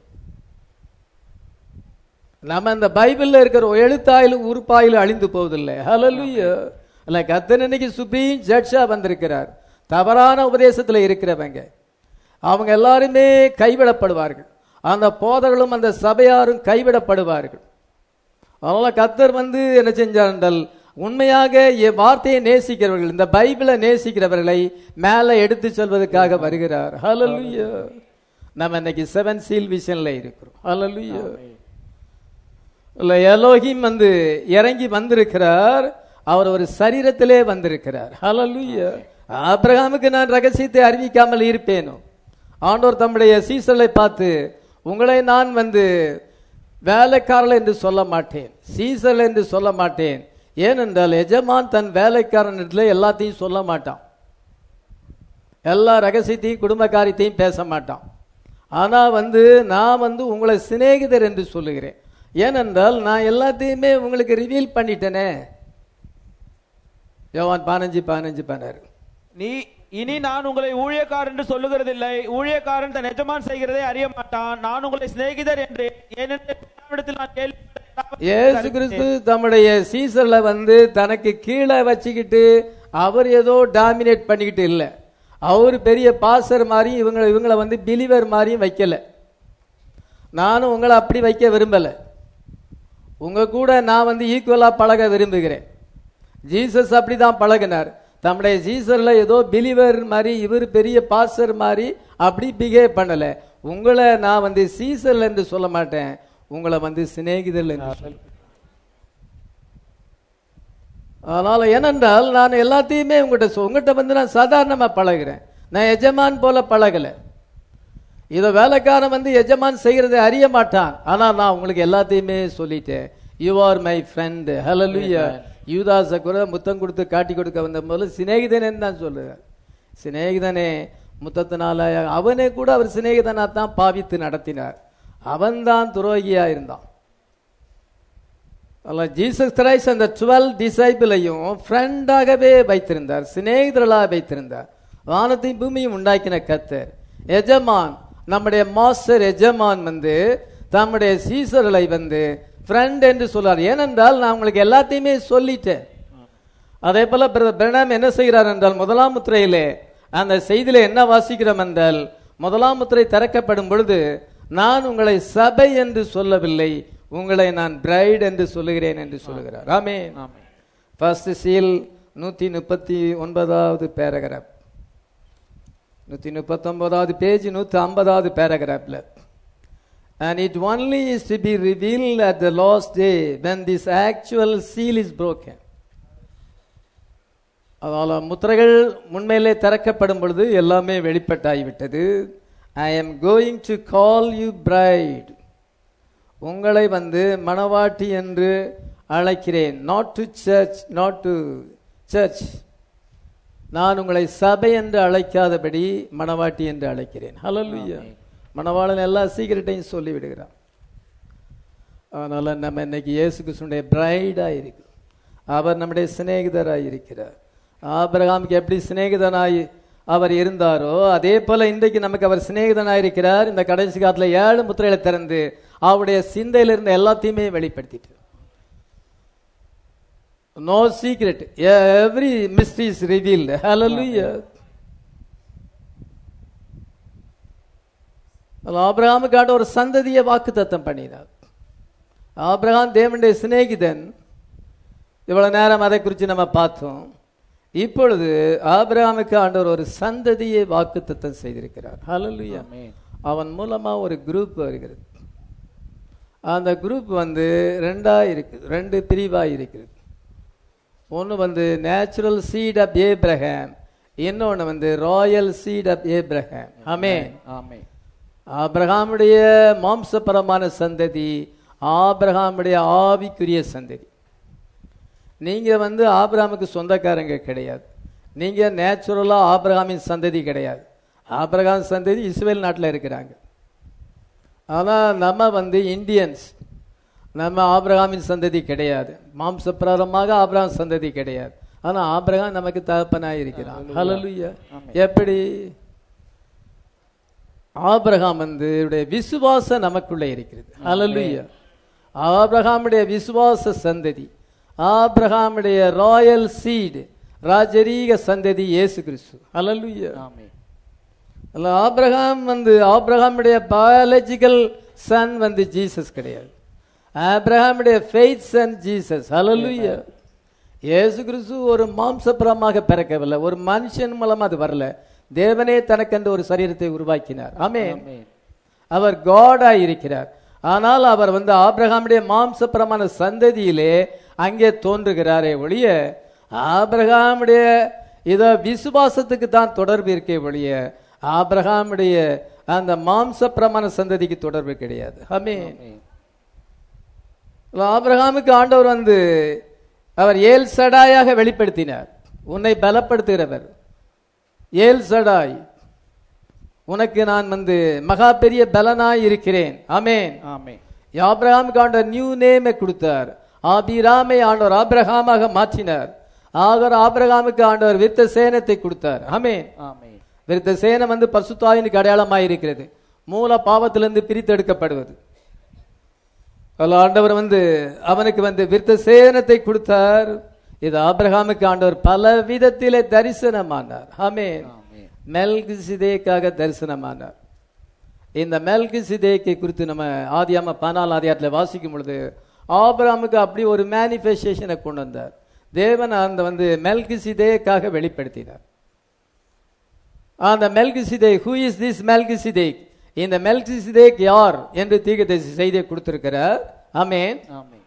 A: நம்ம இந்த பைபிள்ல இருக்கிற எழுத்தாயிலும் உறுப்பாயிலும் அழிந்து போவதில்லை ஹalleluya இல்ல கத்தன் இன்னைக்கு சுப்ரீம் ஜட்ஜா வந்திருக்கிறார் தவறான உபதேசத்துல இருக்கிறவங்க அவங்க எல்லாருமே கைவிடப்படுவார்கள் அந்த போதர்களும் அந்த சபையாரும் கைவிடப்படுவார்கள் அதனால கத்தர் வந்து என்ன செஞ்சார் என்றால் உண்மையாக என் வார்த்தையை நேசிக்கிறவர்கள் இந்த பைபிளை நேசிக்கிறவர்களை மேலே எடுத்து செல்வதற்காக வருகிறார் ஹalleluya நம்ம இன்னைக்கு செவன் சீல் விஷன்ல இருக்கிறோம் ஹalleluya இல்ல எலோகிம் வந்து இறங்கி வந்திருக்கிறார் அவர் ஒரு சரீரத்திலே வந்திருக்கிறார் ஹalleluya ஆபிரகாமுக்கு நான் ரகசியத்தை அறிவிக்காமல் இருப்பேனோ ஆண்டவர் தம்முடைய சீசலை பார்த்து உங்களை நான் வந்து வேலைக்காரர்கள் என்று சொல்ல மாட்டேன் சீசல் என்று சொல்ல மாட்டேன் ஏனென்றால் எஜமான் தன் வேலைக்காரனிடத்துல எல்லாத்தையும் சொல்ல மாட்டான் எல்லா ரகசியத்தையும் குடும்ப காரியத்தையும் பேச மாட்டான் ஆனா வந்து நான் வந்து உங்களை சிநேகிதர் என்று சொல்லுகிறேன் ஏனென்றால் நான் எல்லாத்தையுமே உங்களுக்கு ரிவீல் பண்ணிட்டேனே யோவான் பதினஞ்சு பதினஞ்சு பண்ணாரு
B: நீ இனி நான் உங்களை ஊழியக்காரன் என்று சொல்லுகிறதில்லை ஊழியக்காரன் தன் எஜமான் செய்கிறதை அறிய மாட்டான் நான் உங்களை சிநேகிதர் என்று ஏனென்று பிதாவினிடத்தில் நான் கேள்விப்பட்ட
A: இயேசு கிறிஸ்து தம்முடைய சீசர்ல வந்து தனக்கு கீழே வச்சுக்கிட்டு அவர் ஏதோ டாமினேட் பண்ணிக்கிட்டு இல்லை அவர் பெரிய பாசர் மாதிரியும் இவங்களை இவங்களை வந்து பிலிவர் மாதிரியும் வைக்கல நானும் உங்களை அப்படி வைக்க விரும்பல உங்க கூட நான் வந்து ஈக்குவலா பழக விரும்புகிறேன் ஜீசஸ் அப்படிதான் பழகினார் தம்முடைய ஜீசர்ல ஏதோ பிலிவர் மாதிரி இவர் பெரிய பாஸ்டர் மாதிரி அப்படி பிஹேவ் பண்ணல உங்களை நான் வந்து சீசர்ல என்று சொல்ல மாட்டேன் உங்களை வந்து சிநேகிதர் என்று சொல்லுவேன். அதனால ஏனென்றால் நான் எல்லாத்தையுமே உங்ககிட்ட சொ- உங்ககிட்ட வந்து நான் சாதாரணமா பழகுறேன் நான் எஜமான் போல பழகல இதை வேலைக்காரன் வந்து எஜமான் செய்யறதை அறிய மாட்டான் ஆனா நான் உங்களுக்கு எல்லாத்தையுமே சொல்லிட்டேன் you are my friend hallelujah யூதாச கூட முத்தம் கொடுத்து காட்டி கொடுக்க வந்த போது சிநேகிதனேன்னு தான் சொல்லுவேன் சிநேகிதனே முத்தத்தினால அவனே கூட அவர் சிநேகிதனா தான் பாவித்து நடத்தினார் அவன்தான் துரோகியா இருந்தான் அல்ல ஜீசஸ் கிரைஸ்ட் அந்த டுவெல் டிசைபிளையும் ஃப்ரெண்டாகவே வைத்திருந்தார் சிநேகிதர்களாக வைத்திருந்தார் வானத்தையும் பூமியும் உண்டாக்கின கத்தர் எஜமான் நம்முடைய மாஸ்டர் எஜமான் வந்து தம்முடைய சீசர்களை வந்து ஃப்ரெண்ட் என்று சொல்றார் ஏனென்றால் நான் உங்களுக்கு எல்லாத்தையுமே சொல்லிட்டேன் அதே போல பிரதர் பிரணாம் என்ன செய்கிறார் என்றால் முதலாம் முத்திரையிலே அந்த செய்தியில என்ன வாசிக்கிறோம் என்றால் முதலாம் முத்திரை திறக்கப்படும் பொழுது நான் உங்களை சபை என்று சொல்லவில்லை உங்களை நான் பிரைட் என்று சொல்லுகிறேன் என்று சொல்லுகிறார் ஆமென்
B: ஆமென்
A: ஃபர்ஸ்ட் சீல் நூத்தி முப்பத்தி ஒன்பதாவது பேராகிராஃப் நூத்தி முப்பத்தொன்பதாவது பேஜ் நூத்தி ஐம்பதாவது பேராகிராஃப்ல And it only is to be revealed at the last day when this actual seal is broken. அதனால முத்திரைகள் முன்மேலே திறக்கப்படும் பொழுது எல்லாமே வெளிப்பட்டாகிவிட்டது I am going to call you bride உங்களை வந்து மணவாட்டி என்று அழைக்கிறேன் not to church not to church நான் உங்களை சபை என்று அழைக்காதபடி மணவாட்டி என்று அழைக்கிறேன் ஹalleluya மணவாளன் எல்லா சீக்கிரட்டையும் சொல்லி விடுகிறான் அதனால நம்ம இன்னைக்கு இயேசு கிறிஸ்துடைய பிரைடாக இருக்கிறோம் அவர் நம்முடைய சிநேகிதராய் இருக்கிறார் ஆபிரகாமுக்கு எப்படி சிநேகிதனாய் அவர் இருந்தாரோ அதே போல இன்றைக்கு நமக்கு அவர் சிநேகிதனாய் இருக்கிறார் இந்த கடைசி காலத்துல ஏழு முத்திரைகளை திறந்து அவருடைய சிந்தையில இருந்த எல்லாத்தையுமே வெளிப்படுத்திட்டு no secret every mystery is revealed hallelujah ஆபிரகாமுக்காண்ட ஒரு சந்ததியை வாக்குத்தத்தம் பண்ணினார் ஆபிரகாம் தேவனுடைய சிநேகிதன் இவ்வளவு நேரம் அதை குறித்து நம்ம பார்த்தோம் இப்பொழுது ஆபிரகாமுக்கு ஆண்டவர் ஒரு சந்ததியை வாக்குத்தத்தம் செய்திருக்கிறார் ஹalleluya
B: ஆமென்
A: அவன் மூலமா ஒரு குரூப் வருகிறது அந்த குரூப் வந்து ரெண்டா இருக்குது ரெண்டு பிரிவா இருக்குது ஒன்று வந்து நேச்சுரல் சீட் ஆஃப் ஏப்ரஹாம் இன்னொன்று வந்து royal seed of Abraham amen
B: amen
A: ஆபிரகாமுடைய மாம்சபரமான சந்ததி ஆபிரகாமுடைய ஆவிக்குரிய சந்ததி நீங்க வந்து ஆபிரகாமுக்கு சொந்தக்காரங்க கிடையாது நீங்க நேச்சுரலா ஆபிரகாமின் சந்ததி கிடையாது ஆபிரகாம் சந்ததி இஸ்ரேல் நாட்டில் இருக்கிறாங்க ஆனா நம்ம வந்து இந்தியன்ஸ் நம்ம ஆபிரகாமின் சந்ததி கிடையாது மாம்சப்பிரதமாக ஆபிரகாம் சந்ததி கிடையாது ஆனா ஆபிரகாம் நமக்கு தகப்பனாய் இருக்கிறான் ஹalleluya எப்படி ஆபிரகாம் வந்து இவருடைய விசுவாசம் நமக்குள்ளே இருக்கிறது ஹalleluya ஆபிரகாமுடைய விசுவாச சந்ததி ஆபிரகாமுடைய ராயல் சீடு ராஜரீக சந்ததி இயேசு கிறிஸ்து ஹalleluya
B: ஆமென்
A: அல்ல ஆபிரகாம் வந்து ஆபிரகாமுடைய பயாலஜிக்கல் சன் வந்து ஜீசஸ் கிடையாது ஆபிரகாமுடைய ஃபெய்த் சன் ஜீசஸ் ஹalleluya இயேசு கிறிஸ்து ஒரு மாம்சபுரமாக பிறக்கவில்லை ஒரு மனுஷன் மூலமா அது வரல தேவனே தனக்கென்று ஒரு சரீரத்தை உருவாக்கினார் ஆமென்
B: ஆமென்
A: அவர் காடா இருக்கிறார் ஆனால் அவர் வந்து ஆபிரகாமுடைய மாம்சபுரமான சந்ததியிலே அங்கே தோன்றுகிறாரே ஒழிய ஆபிரகாமுடைய இதோ விசுவாசத்துக்கு தான் தொடர்பு இருக்கே ஒழிய ஆபிரகாமுடைய அந்த மாம்சப்பிரமாண சந்ததிக்கு தொடர்பு கிடையாது ஆமென்
B: ஆமென்
A: ஆபிரகாமுக்கு ஆண்டவர் வந்து அவர் ஏல் சடாயாக வெளிப்படுத்தினார் உன்னை பலப்படுத்துகிறவர் ஏல் சடாய் உனக்கு நான் வந்து மகா பெரிய பலனாய் இருக்கிறேன் ஆமென்
B: ஆமென்
A: ஆபிரகாமுக்கு ஆண்டவர் நியூ நேமை கொடுத்தார் ஆபிராமை ஆண்டவர் ஆபிரகாமாக மாற்றினார் ஆகர் ஆபிரகாமுக்கு ஆண்டவர் விருத்த சேனத்தை கொடுத்தார் ஆமென்
B: ஆமென்
A: விருத்த சேனம் வந்து பரிசுத்தாயினுக்கு அடையாளமாய் இருக்கிறது மூல பாவத்திலிருந்து பிரித்தெடுக்கப்படுவது அதில் ஆண்டவர் வந்து அவனுக்கு வந்து விருத்த சேனத்தை கொடுத்தார் இது ஆபிரகாமுக்கு ஆண்டவர் பல விதத்திலே தரிசனமானார் ஆமென்
B: ஆமென்
A: மெல்கிசிதேக்காக தரிசனமானார் இந்த மெல்கிசிதேக்கை குறித்து நம்ம ஆதியாம பதினாலு ஆதியாரத்தில் வாசிக்கும் பொழுது ஆபிரகாமுக்கு அப்படி ஒரு மேனிஃபெஸ்டேஷனை கொண்டு வந்தார் தேவன் அந்த வந்து மெல்கிசிதேக்காக வெளிப்படுத்தினார் அந்த Melchizedek who is this Melchizedek இந்த மெல்கிசிதேக் யார் என்று தீர்க்கதரிசி செய்தியை கொடுத்திருக்கிறார் ஆமென்
B: ஆமென்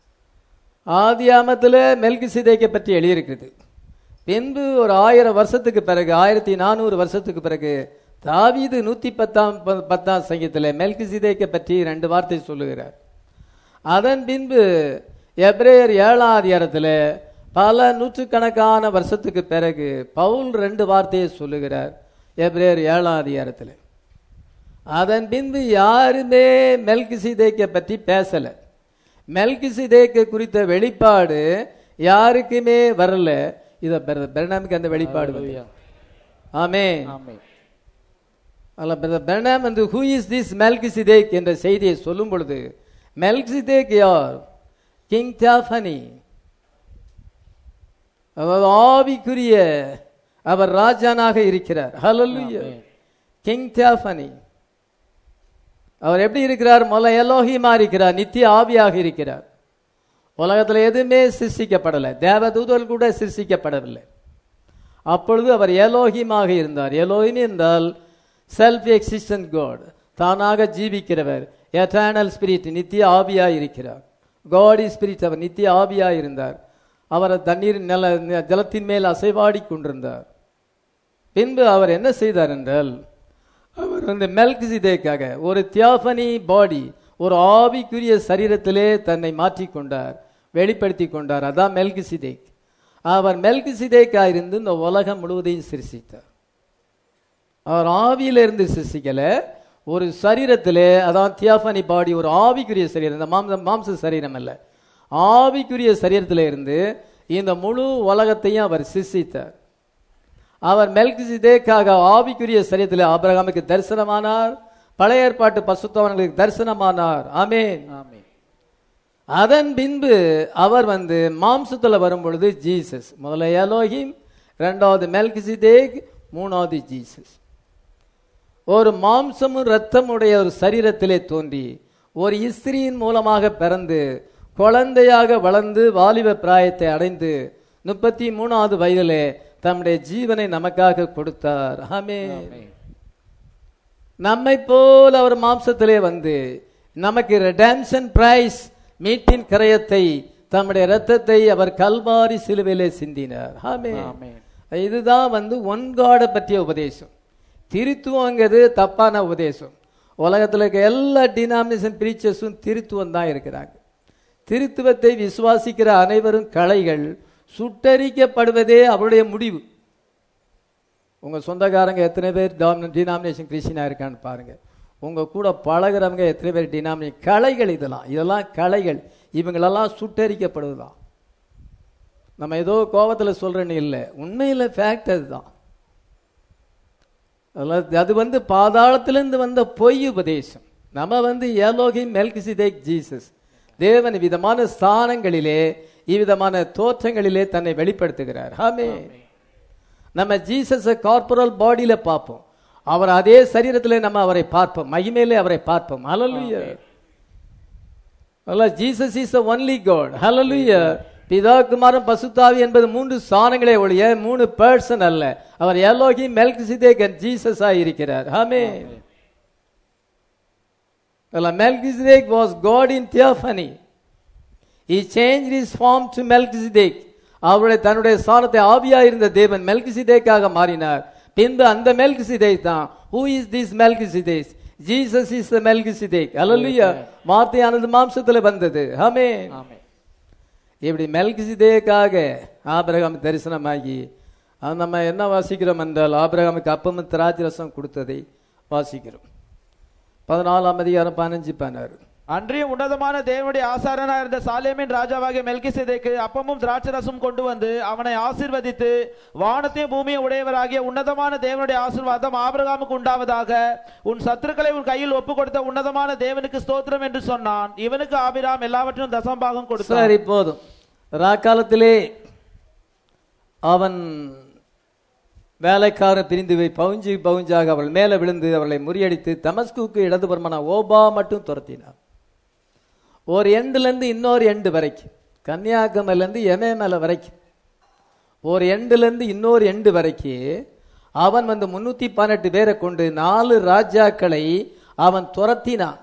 A: ஆதியாமத்தில் மெல்கிசிதேக்கை பற்றி எழுதியிருக்கிறது பின்பு ஒரு ஆயிரம் வருஷத்துக்கு பிறகு ஆயிரத்தி நானூறு வருஷத்துக்கு பிறகு தாவீது நூத்தி பத்தாம் ப- பத்தாம் சங்கீதத்தில் மெல்கிசிதேக்கை பற்றி ரெண்டு வார்த்தை சொல்லுகிறார் அதன் பின்பு எப்ரேயர் ஏழாம் அதிகாரத்தில் பல நூற்றுக்கணக்கான வருஷத்துக்கு பிறகு பவுல் ரெண்டு வார்த்தையை சொல்லுகிறார் எப்ரேயர் ஏழாம் அதிகாரத்தில் அதன் பின்பு யாருமே மெல்கிசிதேக்கை பற்றி பேசல மெல்கிசிதேக்கு குறித்த வெளிப்பாடு யாருக்குமே வரல இத பெர்னாமுக்கு அந்த வெளிப்பாடு வந்து ஆமே
B: ஆமென்
A: அல்ல பிரதர் பெர்னாம் வந்து ஹூ இஸ் திஸ் மெல்கிசிதேக் என்ற செய்தியை சொல்லும் பொழுது மெல்கிசிதேக் யார் கிங் தியாஃபனி அதாவது ஆவிக்குரிய அவர் ராஜானாக இருக்கிறார் ஹalleluya
B: ஆமென்.
A: கிங் தியாஃபனி அவர் எப்படி இருக்கிறார் முதல்ல எலோஹிமா இருக்கிறார் நித்திய ஆவியாக இருக்கிறார் உலகத்தில் எதுவுமே சிருஷ்டிக்கப்படலை தேவதூதர்கள் கூட சிருஷ்டிக்கப்படவில்லை அப்பொழுது அவர் எலோஹிமாக இருந்தார் எலோஹிம் என்றால் செல்ஃப் எக்ஸிஸ்டன்ட் காட் தானாக ஜீவிக்கிறவர் எட்டர்னல் ஸ்பிரிட் நித்திய ஆவியாய் இருக்கிறார் காடி ஸ்பிரிட் அவர் நித்திய ஆவியாய் இருந்தார் அவர் தண்ணீர் நில ஜலத்தின் மேல் அசைவாடி கொண்டிருந்தார் பின்பு அவர் என்ன செய்தார் என்றால் அவர் வந்து மெல்கிசிதேக்காக ஒரு தியாபனி பாடி ஒரு ஆவிக்குரிய சரீரத்திலே தன்னை மாற்றிக் கொண்டார் வெளிப்படுத்தி கொண்டார் அதான் மெல்கிசிதேக் அவர் மெல்கிசிதேக்கா இருந்து இந்த உலகம் முழுவதையும் சிருஷ்டித்தார் அவர் ஆவியிலிருந்து சிருஷ்டிக்கல ஒரு சரீரத்திலே அதான் தியாபனி பாடி ஒரு ஆவிக்குரிய சரீரம் இந்த மாம்ச மாம்ச சரீரம் அல்ல ஆவிக்குரிய சரீரத்திலே இருந்து இந்த முழு உலகத்தையும் அவர் சிருஷ்டித்தார் அவர் மெல்கிசிதேக்காக ஆவிக்குரிய சரீரத்தில் ஆபிரகாமுக்கு தரிசனமானார் பழைய ஏற்பாட்டு பசுத்தவன்களுக்கு தரிசனமானார் ஆமென்
B: ஆமென்
A: அதன் பின்பு அவர் வந்து மாம்சத்துல வரும் பொழுது ஜீசஸ் முதல்ல எலோஹிம் ரெண்டாவது மெல்கிசிதேக் மூணாவது ஜீசஸ் ஒரு மாம்சமும் இரத்தமுடைய ஒரு சரீரத்திலே தோன்றி ஒரு இஸ்திரியின் மூலமாக பிறந்து குழந்தையாக வளர்ந்து வாலிப பிராயத்தை அடைந்து முப்பத்தி மூணாவது வயதிலே தம்முடைய ஜீவனை நமக்காக கொடுத்தார் ஆமே நம்மை போல் அவர் மாம்சத்திலே வந்து நமக்கு ரெடம்ஷன் பிரைஸ் மீட்டின் கரையத்தை தம்முடைய இரத்தத்தை அவர் கல்வாரி சிலுவையிலே சிந்தினார் ஆமே
B: ஆமென்.
A: இதுதான் வந்து ஒன் காடை பற்றிய உபதேசம் திருத்துவங்கிறது தப்பான உபதேசம் உலகத்தில் இருக்க எல்லா டினாமினேஷன் பிரீச்சர்ஸும் திருத்துவம் தான் இருக்கிறாங்க திருத்துவத்தை விசுவாசிக்கிற அனைவரும் கலைகள் சுட்டரிக்கப்படுவதே அவருடைய முடிவு உங்க சொந்தக்காரங்க எத்தனை பேர் டினாமினேஷன் கிறிஸ்டினா இருக்கான்னு பாருங்க உங்க கூட பழகுறவங்க எத்தனை பேர் டினாமினே கலைகள் இதெல்லாம் இதெல்லாம் கலைகள் இவங்களெல்லாம் சுட்டரிக்கப்படுவதுதான் நம்ம ஏதோ கோபத்தில் சொல்றேன்னு இல்லை உண்மையில் ஃபேக்ட் அதுதான் அதெல்லாம் அது வந்து பாதாளத்திலிருந்து வந்த பொய் உபதேசம் நம்ம வந்து ஏலோகி மெல்கிசிதேக் ஜீசஸ் தேவன் விதமான ஸ்தானங்களிலே இவ்விதமான தோற்றங்களிலே தன்னை வெளிப்படுத்துகிறார் ஆமே நம்ம ஜீசஸை கார்பரல் பாடியில பார்ப்போம் அவர் அதே சரீரத்திலே நம்ம அவரை பார்ப்போம் மகிமையிலே அவரை பார்ப்போம் ஹalleluya அல்ல Jesus is the only God hallelujah பிதா குமாரன் பசுத்தாவி என்பது மூன்று ஸ்தானங்களே ஒழிய மூணு பர்சன் அல்ல அவர் எலோகி மெல்கிசிதேக் and ஜீசஸ் இருக்கிறார் ஆமென் அல்ல Melchizedek was God in theophany he changed his form to Melchizedek அவருடைய தன்னுடைய ஸ்தானத்தை ஆவியா இருந்த தேவன் மெல்கிசிதேக்காக மாறினார் பின்பு அந்த மெல்கிசிதேக் தான் who is this Melchizedek Jesus is the Melchizedek hallelujah வார்த்தையானது மாம்சத்துல வந்தது ஆமென்
B: ஆமென்
A: இப்படி மெல்கிசிதேக்காக ஆபிரகாம் தரிசனமாகி அது நம்ம என்ன வாசிக்கிறோம் என்றால் ஆபிரகாமுக்கு அப்பமும் திராட்சை ரசம் கொடுத்ததை வாசிக்கிறோம் பதினாலாம் அதிகாரம் பதினஞ்சு பதினாறு
B: அன்றியும் உன்னதமான தேவனுடைய ஆசாரனா இருந்த சாலேமின் ராஜாவாகிய மெல்கிசேதேக்கு அப்பமும் திராட்சரசம் கொண்டு வந்து அவனை ஆசீர்வதித்து வானத்தையும் பூமியும் உடையவராகிய உன்னதமான தேவனுடைய ஆசீர்வாதம் ஆபிரகாமுக்கு உண்டாவதாக உன் சத்துருக்களை உன் கையில் ஒப்பு கொடுத்த உன்னதமான தேவனுக்கு ஸ்தோத்திரம் என்று சொன்னான் இவனுக்கு ஆபிராம் எல்லாவற்றையும் தசம்பாகம் கொடுத்தார்
A: சரி போதும் ராக்காலத்திலே அவன் வேலைக்காரன் பிரிந்து போய் பவுஞ்சு பவுஞ்சாக அவள் மேலே விழுந்து அவளை முறியடித்து தமஸ்குக்கு இடதுபுறமான ஓபா மட்டும் துரத்தினான் ஒரு எண்டுலேருந்து இன்னொரு எண்டு வரைக்கும் கன்னியாகுமரிலேருந்து எமேமலை வரைக்கும் ஒரு எண்டுலேருந்து இன்னொரு எண்டு வரைக்கும் அவன் வந்து முன்னூத்தி பதினெட்டு பேரை கொண்டு நாலு ராஜாக்களை அவன் துரத்தினான்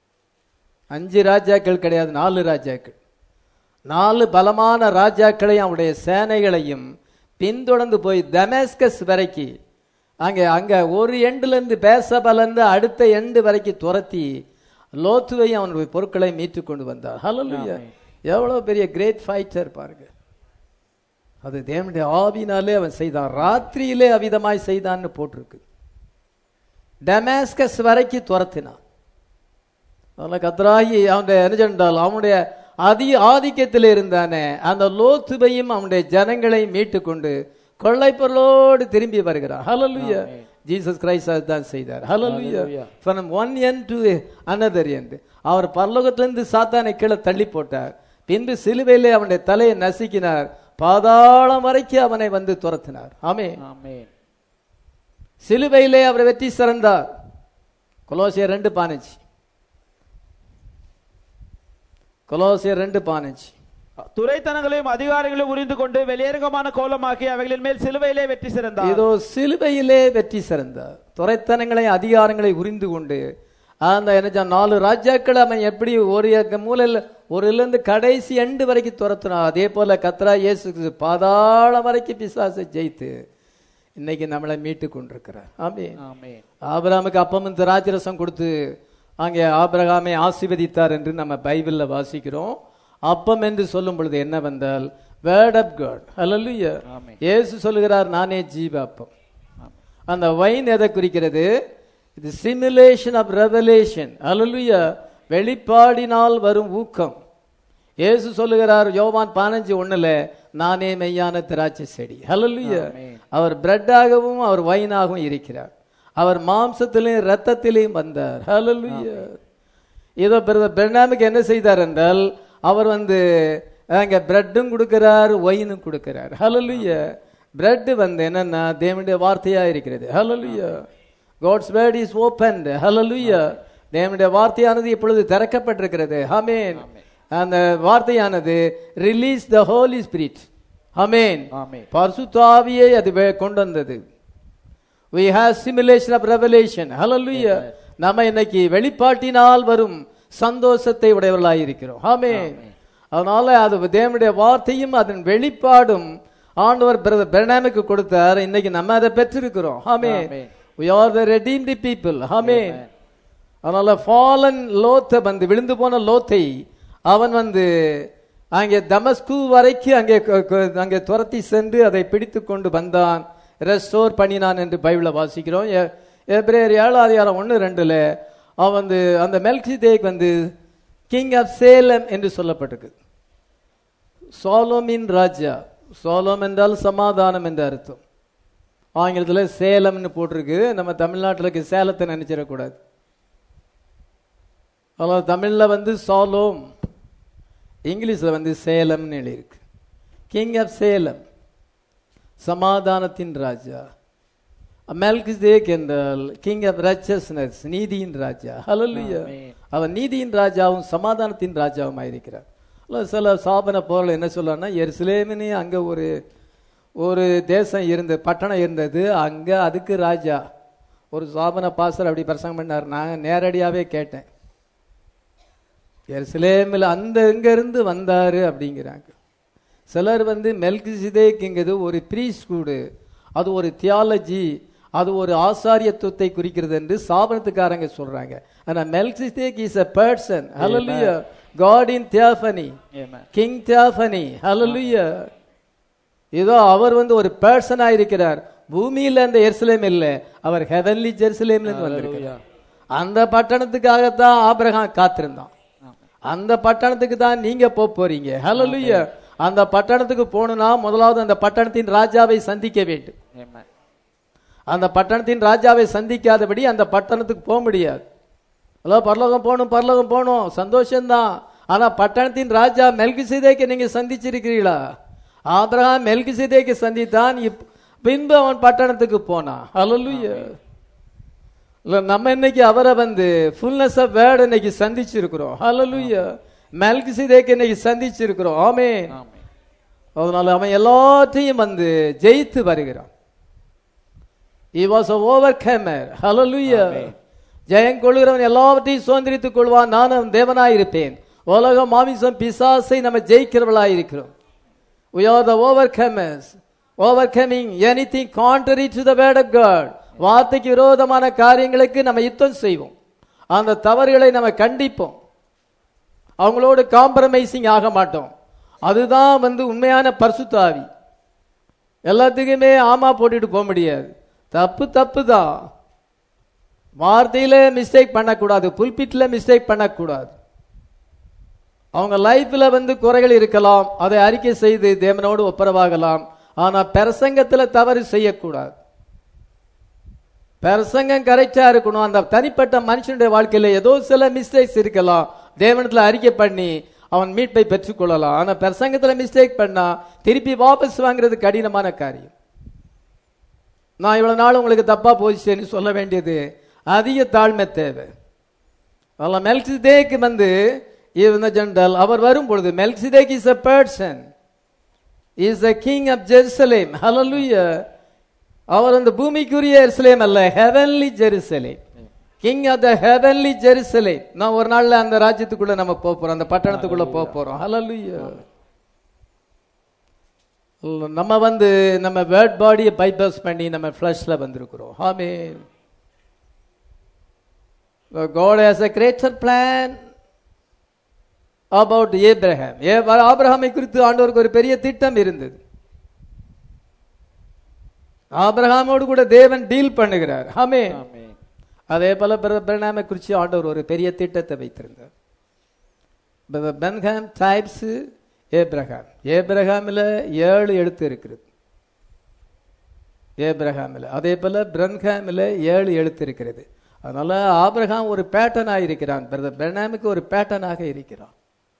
A: அஞ்சு ராஜாக்கள் கிடையாது நாலு ராஜாக்கள் நாலு பலமான ராஜாக்களையும் அவனுடைய சேனைகளையும் பின்தொடர்ந்து போய் தமேஸ்கஸ் வரைக்கும் அங்க அங்க ஒரு எண்டுல இருந்து பேசபலந்து அடுத்த எண்டு வரைக்கும் துரத்தி லோத்துவையும் அவனுடைய பொருட்களை மீட்டு கொண்டு வந்தார் ஹalleluya எவ்வளவு பெரிய கிரேட் ஃபைட்டர் பாருங்க அது தேவனுடைய ஆவினாலே அவன் செய்தான் ராத்திரியிலே அவிதமாய் செய்தான்னு போட்டிருக்கு டமாஸ்கஸ் வரைக்கும் துரத்தினான் அதில் கத்ராகி அவனுடைய என்ன சொன்னால் அவனுடைய அதி ஆதிக்கத்தில் இருந்தானே அந்த லோத்துவையும் அவனுடைய ஜனங்களை மீட்டு கொண்டு கொள்ளை பொருளோடு திரும்பி வருகிறார் ஹalleluya ஜீசஸ் கிரைஸ்ட் தான் செய்தார் ஹalleluya from one end to another end அவர் பரலோகத்திலிருந்து சாத்தானை கீழே தள்ளி போட்டார் பின்பு சிலுவையிலே அவனுடைய தலையை நசுக்கினார் பாதாளம் வரைக்கும் அவனை வந்து துரத்தினார் ஆமே
B: ஆமென்
A: சிலுவையிலே அவர் வெற்றி சிறந்தார் கொலோசியர் ரெண்டு பானஞ்சு கொலோசியர் ரெண்டு பானஞ்சு
B: துரைத்தனங்களையும் அதிகாரங்களையும் உரிந்து கொண்டு வெளியரங்கமான கோலமாக்கி அவைகளின் மேல் சிலுவையிலே வெற்றி சிறந்தார்
A: இதோ சிலுவையிலே வெற்றி சிறந்தார் துறைத்தனங்களை அதிகாரங்களை உரிந்து கொண்டு அந்த என்ன சொன்னா, நாலு ராஜாக்கள் அவன் எப்படி ஒரு மூலையில் ஒரு இருந்து கடைசி எண்டு வரைக்கும் துரத்துனான் அதே போல கத்ரா இயேசு கிறிஸ்து பாதாளம் வரைக்கும் பிசாசை ஜெயித்து இன்னைக்கு நம்மளை மீட்டு கொண்டிருக்கிறார் ஆமே
B: ஆமென்
A: ஆபிரகாமுக்கு அப்பமும் திராட்சரசம் கொடுத்து அங்கே ஆபிரகாமை ஆசீர்வதித்தார் என்று நம்ம பைபிள்ல வாசிக்கிறோம் அப்பம் என்று சொல்லும் பொழுது என்ன வந்தால் word of God hallelujah
B: amen.
A: இயேசு சொல்லுகிறார் நானே ஜீவ அப்பம் அந்த வைன் எதை குறிக்கிறது இது சிமுலேஷன் ஆஃப் ரெவலேஷன் ஹalleluya வெளிப்பாடினால் வரும் ஊக்கம் இயேசு சொல்லுகிறார் யோவான் பதினஞ்சு ஒண்ணுல நானே மெய்யான திராட்சை செடி ஹalleluya
B: ஆமென்.
A: அவர் பிரெட்டாகவும் அவர் வைனாகவும் இருக்கிறார் அவர் மாம்சத்திலையும் ரத்தத்திலையும் வந்தார் ஹalleluya இதோ பிரதர் பெர்னாமுக்கு என்ன செய்தார் என்றால் அவர் வந்து அங்க பிரெட்டும் கொடுக்கிறார் ஒயினும் கொடுக்கிறார் ஹalleluya பிரெட் வந்து என்னன்னா தேவனுடைய வார்த்தையா இருக்கிறது hallelujah God's word is opened hallelujah தேவனுடைய வார்த்தையானது இப்பொழுது திறக்கப்பட்டிருக்கிறது ஆமென் அந்த வார்த்தையானது release the holy spirit amen
B: amen
A: பரிசுத்தாவியை அது வே- கொண்டு வந்தது we have simulation of revelation hallelujah நம்ம இன்னைக்கு வெளிப்பாட்டினால் வரும் சந்தோஷத்தை உடையவர்களாய் இருக்கிறோம் ஆமென் அதனால அது தேவனுடைய வார்த்தையும் அதன் வெளிப்பாடும் ஆண்டவர் பிரதர் பெர்னாமுக்கு கொடுத்தார் இன்னைக்கு நம்ம அதை பெற்றிருக்கிறோம் ஆமென்
B: ஆமென்.
A: we are the redeemed people ஆமென் அதனால ஃபாலன் லோத்தை வந்து விழுந்து போன லோத்தை அவன் வந்து அங்கே தமஸ்கு வரைக்கும் அங்கே க- க- அங்கே துரத்தி சென்று அதை பிடித்து கொண்டு வந்தான் ரெஸ்டோர் பண்ணினான் என்று பைபிள வாசிக்கிறோம் எ- எபிரேயர் ஏழாவது அதிகாரம் ஒன்று ரெண்டுல அவன் வந்து அந்த மெல்கிதேக் வந்து கிங் ஆஃப் சேலம் என்று சொல்லப்பட்டிருக்கு சோலோமின் ராஜா சோலோம் என்றால் சமாதானம் என்று அர்த்தம் ஆங்கிலத்தில் சேலம்னு போட்டிருக்கு நம்ம தமிழ்நாட்டில் இருக்க சேலத்தை நினைச்சிடக்கூடாது அவ்வளோ தமிழில் வந்து சாலோம் இங்கிலீஷில் வந்து சேலம்னு எழுதியிருக்கு கிங் ஆஃப் சேலம் சமாதானத்தின் ராஜா மெல்கிசேக் என்றால் கிங் ஆஃப் ரச்சஸ்னஸ் நீதியின் ராஜா ஹalleluya
B: ஆமென்.
A: அவன் நீதியின் ராஜாவும் சமாதானத்தின் ராஜாவும் ஆயிருக்கிறார் அல்ல சில சாபன போரில் என்ன சொல்லலாம்னா எருசலேமினே அங்கே ஒரு ஒரு தேசம் இருந்த பட்டணம் இருந்தது அங்கே அதுக்கு ராஜா ஒரு சாபன பாசர் அப்படி பிரசங்கம் பண்ணார் நான் நேரடியாகவே கேட்டேன் எருசலேமில் அந்த இருந்து வந்தாரு அப்படிங்கிறாங்க சிலர் வந்து மெல்கிசிதேக்குங்கிறது ஒரு ப்ரீஸ்கூடு அது ஒரு தியாலஜி அது ஒரு ஆசாரியத்துவத்தை குறிக்கிறது என்று சாபனத்துக்காரங்க சொல்றாங்க ஆனா Melchizedek is a person hallelujah god in theophany
B: Amen.
A: King theophany hallelujah இதோ அவர் வந்து ஒரு பர்சனா இருக்கிறார் பூமியில அந்த எருசலேம் இல்ல அவர் ஹெவன்லி ஜெருசலேம்ல இருந்து வந்திருக்கிறார் அந்த பட்டணத்துக்காகத்தான் ஆபிரகாம் காத்திருந்தான் அந்த பட்டணத்துக்கு தான் நீங்க போக போறீங்க ஹalleluya அந்த பட்டணத்துக்கு போகணும்னா முதலாவது அந்த பட்டணத்தின் ராஜாவை சந்திக்க வேண்டும்
B: Amen.
A: அந்த பட்டணத்தின் ராஜாவை சந்திக்காதபடி அந்த பட்டணத்துக்கு போக முடியாது ஹலோ பரலோகம் போகணும் பரலோகம் போகணும் சந்தோஷம்தான் ஆனா பட்டணத்தின் ராஜா மெல்கிசிதேக்கு நீங்க சந்திச்சிருக்கிறீங்களா ஆபிரகாம் மெல்கிசிதேக்கு சந்தித்தான் இப்- பின்பு அவன் பட்டணத்துக்கு போனான் ஹalleluya இல்ல நம்ம இன்னைக்கு அவரை வந்து ஃபுல்னஸ் ஆஃப் வேர்ட் இன்னைக்கு சந்திச்சிருக்கிறோம் ஹalleluya மெல்கிசிதேக்கு இன்னைக்கு சந்திச்சிருக்கிறோம் ஆமென்
B: ஆமென்.
A: அதனால அவன் எல்லாத்தையும் வந்து ஜெயித்து வருகிறான் he was a overcomer hallelujah ஜெயம் கொள்கிறவன் எல்லாவற்றையும் சுதந்திரித்துக் கொள்வான் நான் அவன் தேவனாய் இருப்பேன் உலகம் மாமிசம் பிசாசை நம்ம ஜெயிக்கிறவர்களாய் இருக்கிறோம் we are the overcomers overcoming anything contrary to the word of god வார்த்தைக்கு விரோதமான காரியங்களுக்கு நம்ம யுத்தம் செய்வோம் அந்த தவறுகளை நம்ம கண்டிப்போம் அவங்களோடு காம்ப்ரமைசிங் ஆக மாட்டோம் அதுதான் வந்து உண்மையான பரிசுத்தாவி எல்லாத்துக்குமே ஆமா போட்டுட்டு போக முடியாது தப்பு தப்பு தான் வார்த்தையில மிஸ்டேக் பண்ணக்கூடாது புல்பிட்ல மிஸ்டேக் பண்ணக்கூடாது அவங்க லைஃப்ல வந்து குறைகள் இருக்கலாம் அதை அறிக்கை செய்து தேவனோடு ஒப்புரவாகலாம் ஆனா பிரசங்கத்துல தவறு செய்யக்கூடாது பிரசங்கம் கரெக்டா இருக்கணும் அந்த தனிப்பட்ட மனுஷனுடைய வாழ்க்கையில ஏதோ சில மிஸ்டேக்ஸ் இருக்கலாம் தேவனத்துல அறிக்கை பண்ணி அவன் மீட்பை பெற்றுக்கொள்ளலாம் ஆனா பிரசங்கத்துல மிஸ்டேக் பண்ணா திருப்பி வாபஸ் வாங்குறது கடினமான காரியம் நான் இவ்வளவு நாள் உங்களுக்கு தப்பா போச்சுன்னு சொல்ல வேண்டியது அதிக தாழ்மை தேவை அல்ல மெல்சிதேக்கு வந்து இந்த ஜென்ரல் அவர் வரும் பொழுது Melchizedek is a person is a king of jerusalem hallelujah அவர் அந்த பூமிக்குரிய எருசலேம் அல்ல heavenly Jerusalem king of the heavenly Jerusalem நான் ஒரு நாள்ல அந்த ராஜ்யத்துக்குள்ள நம்ம போக போறோம் அந்த பட்டணத்துக்குள்ள போக போறோம் ஹalleluya நம்ம வந்து நம்ம வேர்ட் பாடியை பைபாஸ் பண்ணி நம்ம ஃப்ளஷ்ல வந்திருக்கிறோம் ஆமென் God has a greater plan about Abraham. ஏ- ஆபிரகாமை குறித்து ஆண்டவருக்கு ஒரு பெரிய திட்டம் இருந்தது ஆபிரகாமோடு கூட தேவன் டீல் பண்ணுகிறார் ஆமென்
B: ஆமென்.
A: அதே போல பிரணாமை குறித்து ஆண்டவர் ஒரு பெரிய திட்டத்தை வைத்திருந்தார் பென்ஹாம் டைப்ஸ் ஏப்ரஹாம் ஏப்ரஹாமில் ஏழு எழுத்து இருக்கிறது ஏப்ரஹாமில் அதே போல பிரன்ஹாமில் ஏழு எழுத்து இருக்கிறது அதனால ஆபிரகாம் ஒரு பேட்டர்னாக இருக்கிறான் பிரதர் பெர்னாமுக்கு ஒரு பேட்டர்னாக இருக்கிறான்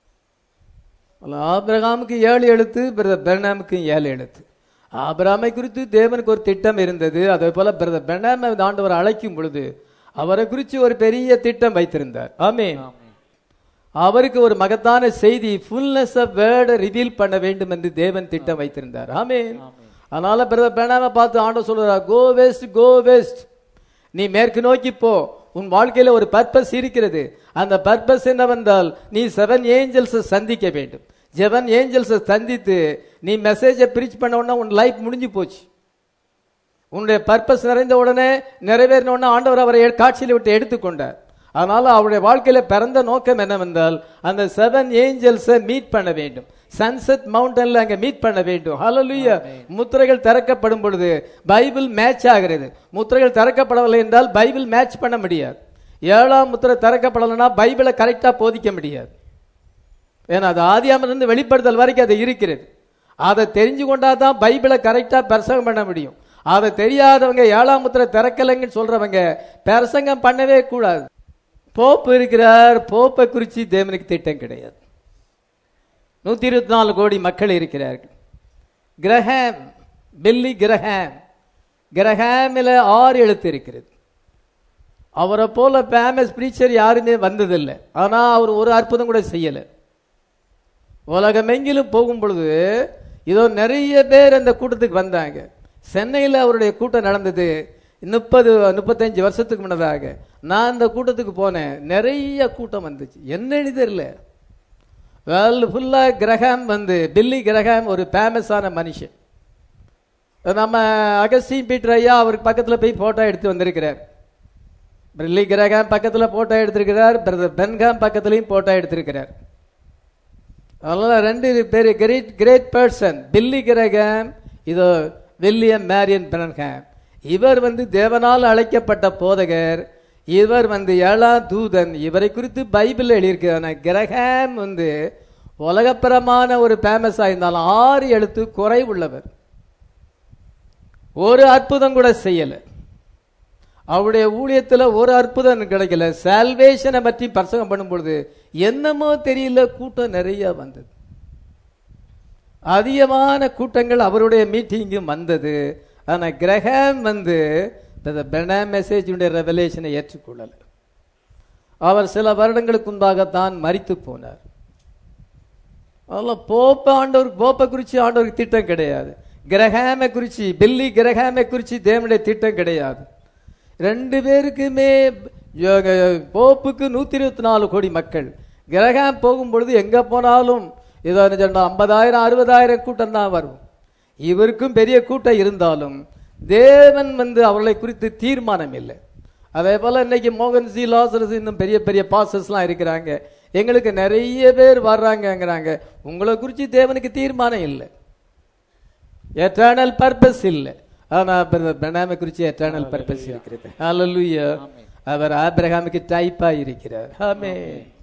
A: அதனால ஆபிரகாமுக்கு ஏழு எழுத்து பிரதர் பெர்னாமுக்கு ஏழு எழுத்து ஆபிரகாமை குறித்து தேவனுக்கு ஒரு திட்டம் இருந்தது அதே போல பிரதர் பெர்னாமை ஆண்டவர் அழைக்கும் பொழுது அவரை குறித்து ஒரு பெரிய திட்டம் வைத்திருந்தார் ஆமென்
B: ஆமென்.
A: அவருக்கு ஒரு மகத்தான செய்தி ஃபுல்னஸ் ஆஃப் வேர்டை ரிவீல் பண்ண வேண்டும் என்று தேவன் திட்டம் வைத்திருந்தார் ஆமென் அதனால பிரதர் பேனாம பார்த்து ஆண்டவர் சொல்றார் கோ வெஸ்ட் கோ வெஸ்ட் நீ மேற்கு நோக்கி போ உன் வாழ்க்கையில ஒரு பர்பஸ் இருக்கிறது அந்த பர்பஸ் என்னவென்றால் நீ செவன் ஏஞ்சல்ஸ் சந்திக்க வேண்டும் செவன் ஏஞ்சல்ஸ் சந்தித்து நீ மெசேஜை பிரிச் பண்ண உடனே உன் லைஃப் முடிஞ்சு போச்சு உன்னுடைய பர்பஸ் நிறைந்த உடனே நிறைவேறின உடனே ஆண்டவர் அவரை எ- காட்சியில விட்டு எடுத்துக்கொண்டார் அதனால அவருடைய வாழ்க்கையில பிறந்த நோக்கம் என்னவென்றால் அந்த செவன் ஏஞ்சல்ஸை மீட் பண்ண வேண்டும் சன்செட் மவுண்டன்ல அங்க மீட் பண்ண வேண்டும் ஹalleluya முத்திரைகள் திறக்கப்படும் பொழுது பைபிள் மேட்ச் ஆகிறது முத்திரைகள் திறக்கப்படவில்லை என்றால் பைபிள் மேட்ச் பண்ண முடியாது ஏழாம் முத்திரை திறக்கப்படலைன்னா பைபிளை கரெக்டா போதிக்க முடியாது ஏன்னா அது ஆதியாமிலிருந்து வெளிப்படுத்தல் வரைக்கும் அது இருக்கிறது அதை தெரிஞ்சு கொண்டா தான் பைபிளை கரெக்டா பிரசங்கம் பண்ண முடியும் அதை தெரியாதவங்க ஏழாம் முத்திரை திறக்கலைங்கன்னு சொல்றவங்க பிரசங்கம் பண்ணவே கூடாது போப்பு இருக்கிறார் போப்பை குறித்து தேவனுக்கு திட்டம் கிடையாது நூத்தி இருபத்தி நாலு கோடி மக்கள் இருக்கிறார்கள் கிரஹாம் பில்லி கிரஹாம் கிரஹாமில் ஆறு எழுத்து இருக்கிறது அவரை போல ஃபேமஸ் பிரீச்சர் யாருமே வந்ததில்லை ஆனா அவர் ஒரு அற்புதம் கூட செய்யலை உலகமெங்கிலும் போகும் பொழுது இதோ நிறைய பேர் அந்த கூட்டத்துக்கு வந்தாங்க சென்னையில் அவருடைய கூட்டம் நடந்தது முப்பது முப்பத்தஞ்சு வருஷத்துக்கு முன்னதாக நான் அந்த கூட்டத்துக்கு போனேன் நிறைய கூட்டம் வந்துச்சு என்னன்னு தெரியல வேர்ல்டு ஃபுல்லாக கிரகாம் வந்து பில்லி கிரகாம் ஒரு ஃபேமஸான மனுஷன் நம்ம அகஸ்டின் பீட்டர் ஐயா அவருக்கு பக்கத்தில் போய் ஃபோட்டோ எடுத்து வந்திருக்கிறார் பில்லி கிரகாம் பக்கத்தில் ஃபோட்டோ எடுத்திருக்கிறார் பிரதர் பென்காம் பக்கத்துலையும் ஃபோட்டோ எடுத்திருக்கிறார் அதனால ரெண்டு பேர் great great person Billy Graham இதோ வில்லியம் மேரியன் பிரன்ஹாம் இவர் வந்து தேவனால் அழைக்கப்பட்ட போதகர் இவர் வந்து ஏழாம் தூதன் இவரை குறித்து பைபிள் எழுதியிருக்கிறார் கிரகாம் வந்து உலகப்பிரமான ஒரு ஃபேமஸ் ஆயிருந்தாலும் ஆறு எழுத்து குறைவுள்ளவர் ஒரு அற்புதம் கூட செய்யல அவருடைய ஊழியத்துல ஒரு அற்புதம் கிடைக்கல சால்வேஷனை பற்றி பிரசங்கம் பண்ணும் பொழுது என்னமோ தெரியல கூட்டம் நிறைய வந்தது அதிகமான கூட்டங்கள் அவருடைய மீட்டிங்கும் வந்தது ஆனா கிரகம் வந்து பெனா மெசேஜுடைய ரெவலேஷனை ஏற்றுக்கொள்ளல அவர் சில வருடங்களுக்கு முன்பாகத்தான் மரித்து போனார் அதெல்லாம் போப்ப ஆண்டவருக்கு போப்பை குறித்து ஆண்டவருக்கு திட்டம் கிடையாது கிரகாமை குறித்து பில்லி கிரகாமை குறித்து தேவனுடைய திட்டம் கிடையாது ரெண்டு பேருக்குமே யோ- போப்புக்கு நூத்தி இருபத்தி நாலு கோடி மக்கள் கிரகாம் போகும் பொழுது எங்க போனாலும் ஏதோ சொன்னா ஐம்பதாயிரம் அறுபதாயிரம் கூட்டம் தான் வரும் இவருக்கும் பெரிய கூட்டம் இருந்தாலும் தேவன் வந்து அவர்களை குறித்து தீர்மானம் இல்லை அதே போல இன்னைக்கு மோகன் சி லாசரஸ் இன்னும் பெரிய பெரிய பாசஸ்லாம் இருக்கிறாங்க எங்களுக்கு நிறைய பேர் வர்றாங்கங்கிறாங்க உங்களை குறித்து தேவனுக்கு தீர்மானம் இல்லை எட்டர்னல் பர்பஸ் இல்லை ஆனா பிரணாமை குறித்து எட்டர்னல் பர்பஸ் இருக்கிறது ஹalleluya அவர் ஆபிரகாமுக்கு டைப்பா இருக்கிறார் ஆமே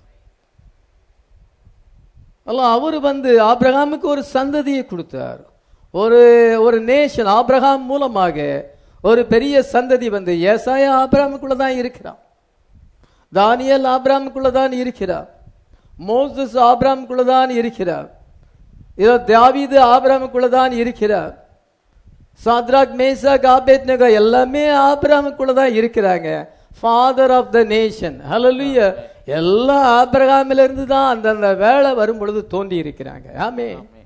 A: அல்ல அவர் வந்து ஆபிரகாமுக்கு ஒரு சந்ததியை கொடுத்தார் ஒரு ஒரு நேஷன் ஆபிரகாம் மூலமாக ஒரு பெரிய சந்ததி வந்து ஏசாயா ஆபிரகாமுக்குள்ள தான் இருக்கிறான் தானியல் ஆபிரகாமுக்குள்ள தான் இருக்கிறார் மோசஸ் ஆபிரகாமுக்குள்ள தான் இருக்கிறார் இதோ தாவீது ஆபிரகாமுக்குள்ள தான் இருக்கிறார் சாத்ராக் மேசா காபேத்னகா எல்லாமே ஆபிரகாமுக்குள்ள தான் இருக்கிறாங்க father of the nation hallelujah எல்லாம் ஆபிரகாமில இருந்து தான் அந்தந்த வேலை வரும் பொழுது தோன்றி இருக்கிறாங்க ஆமே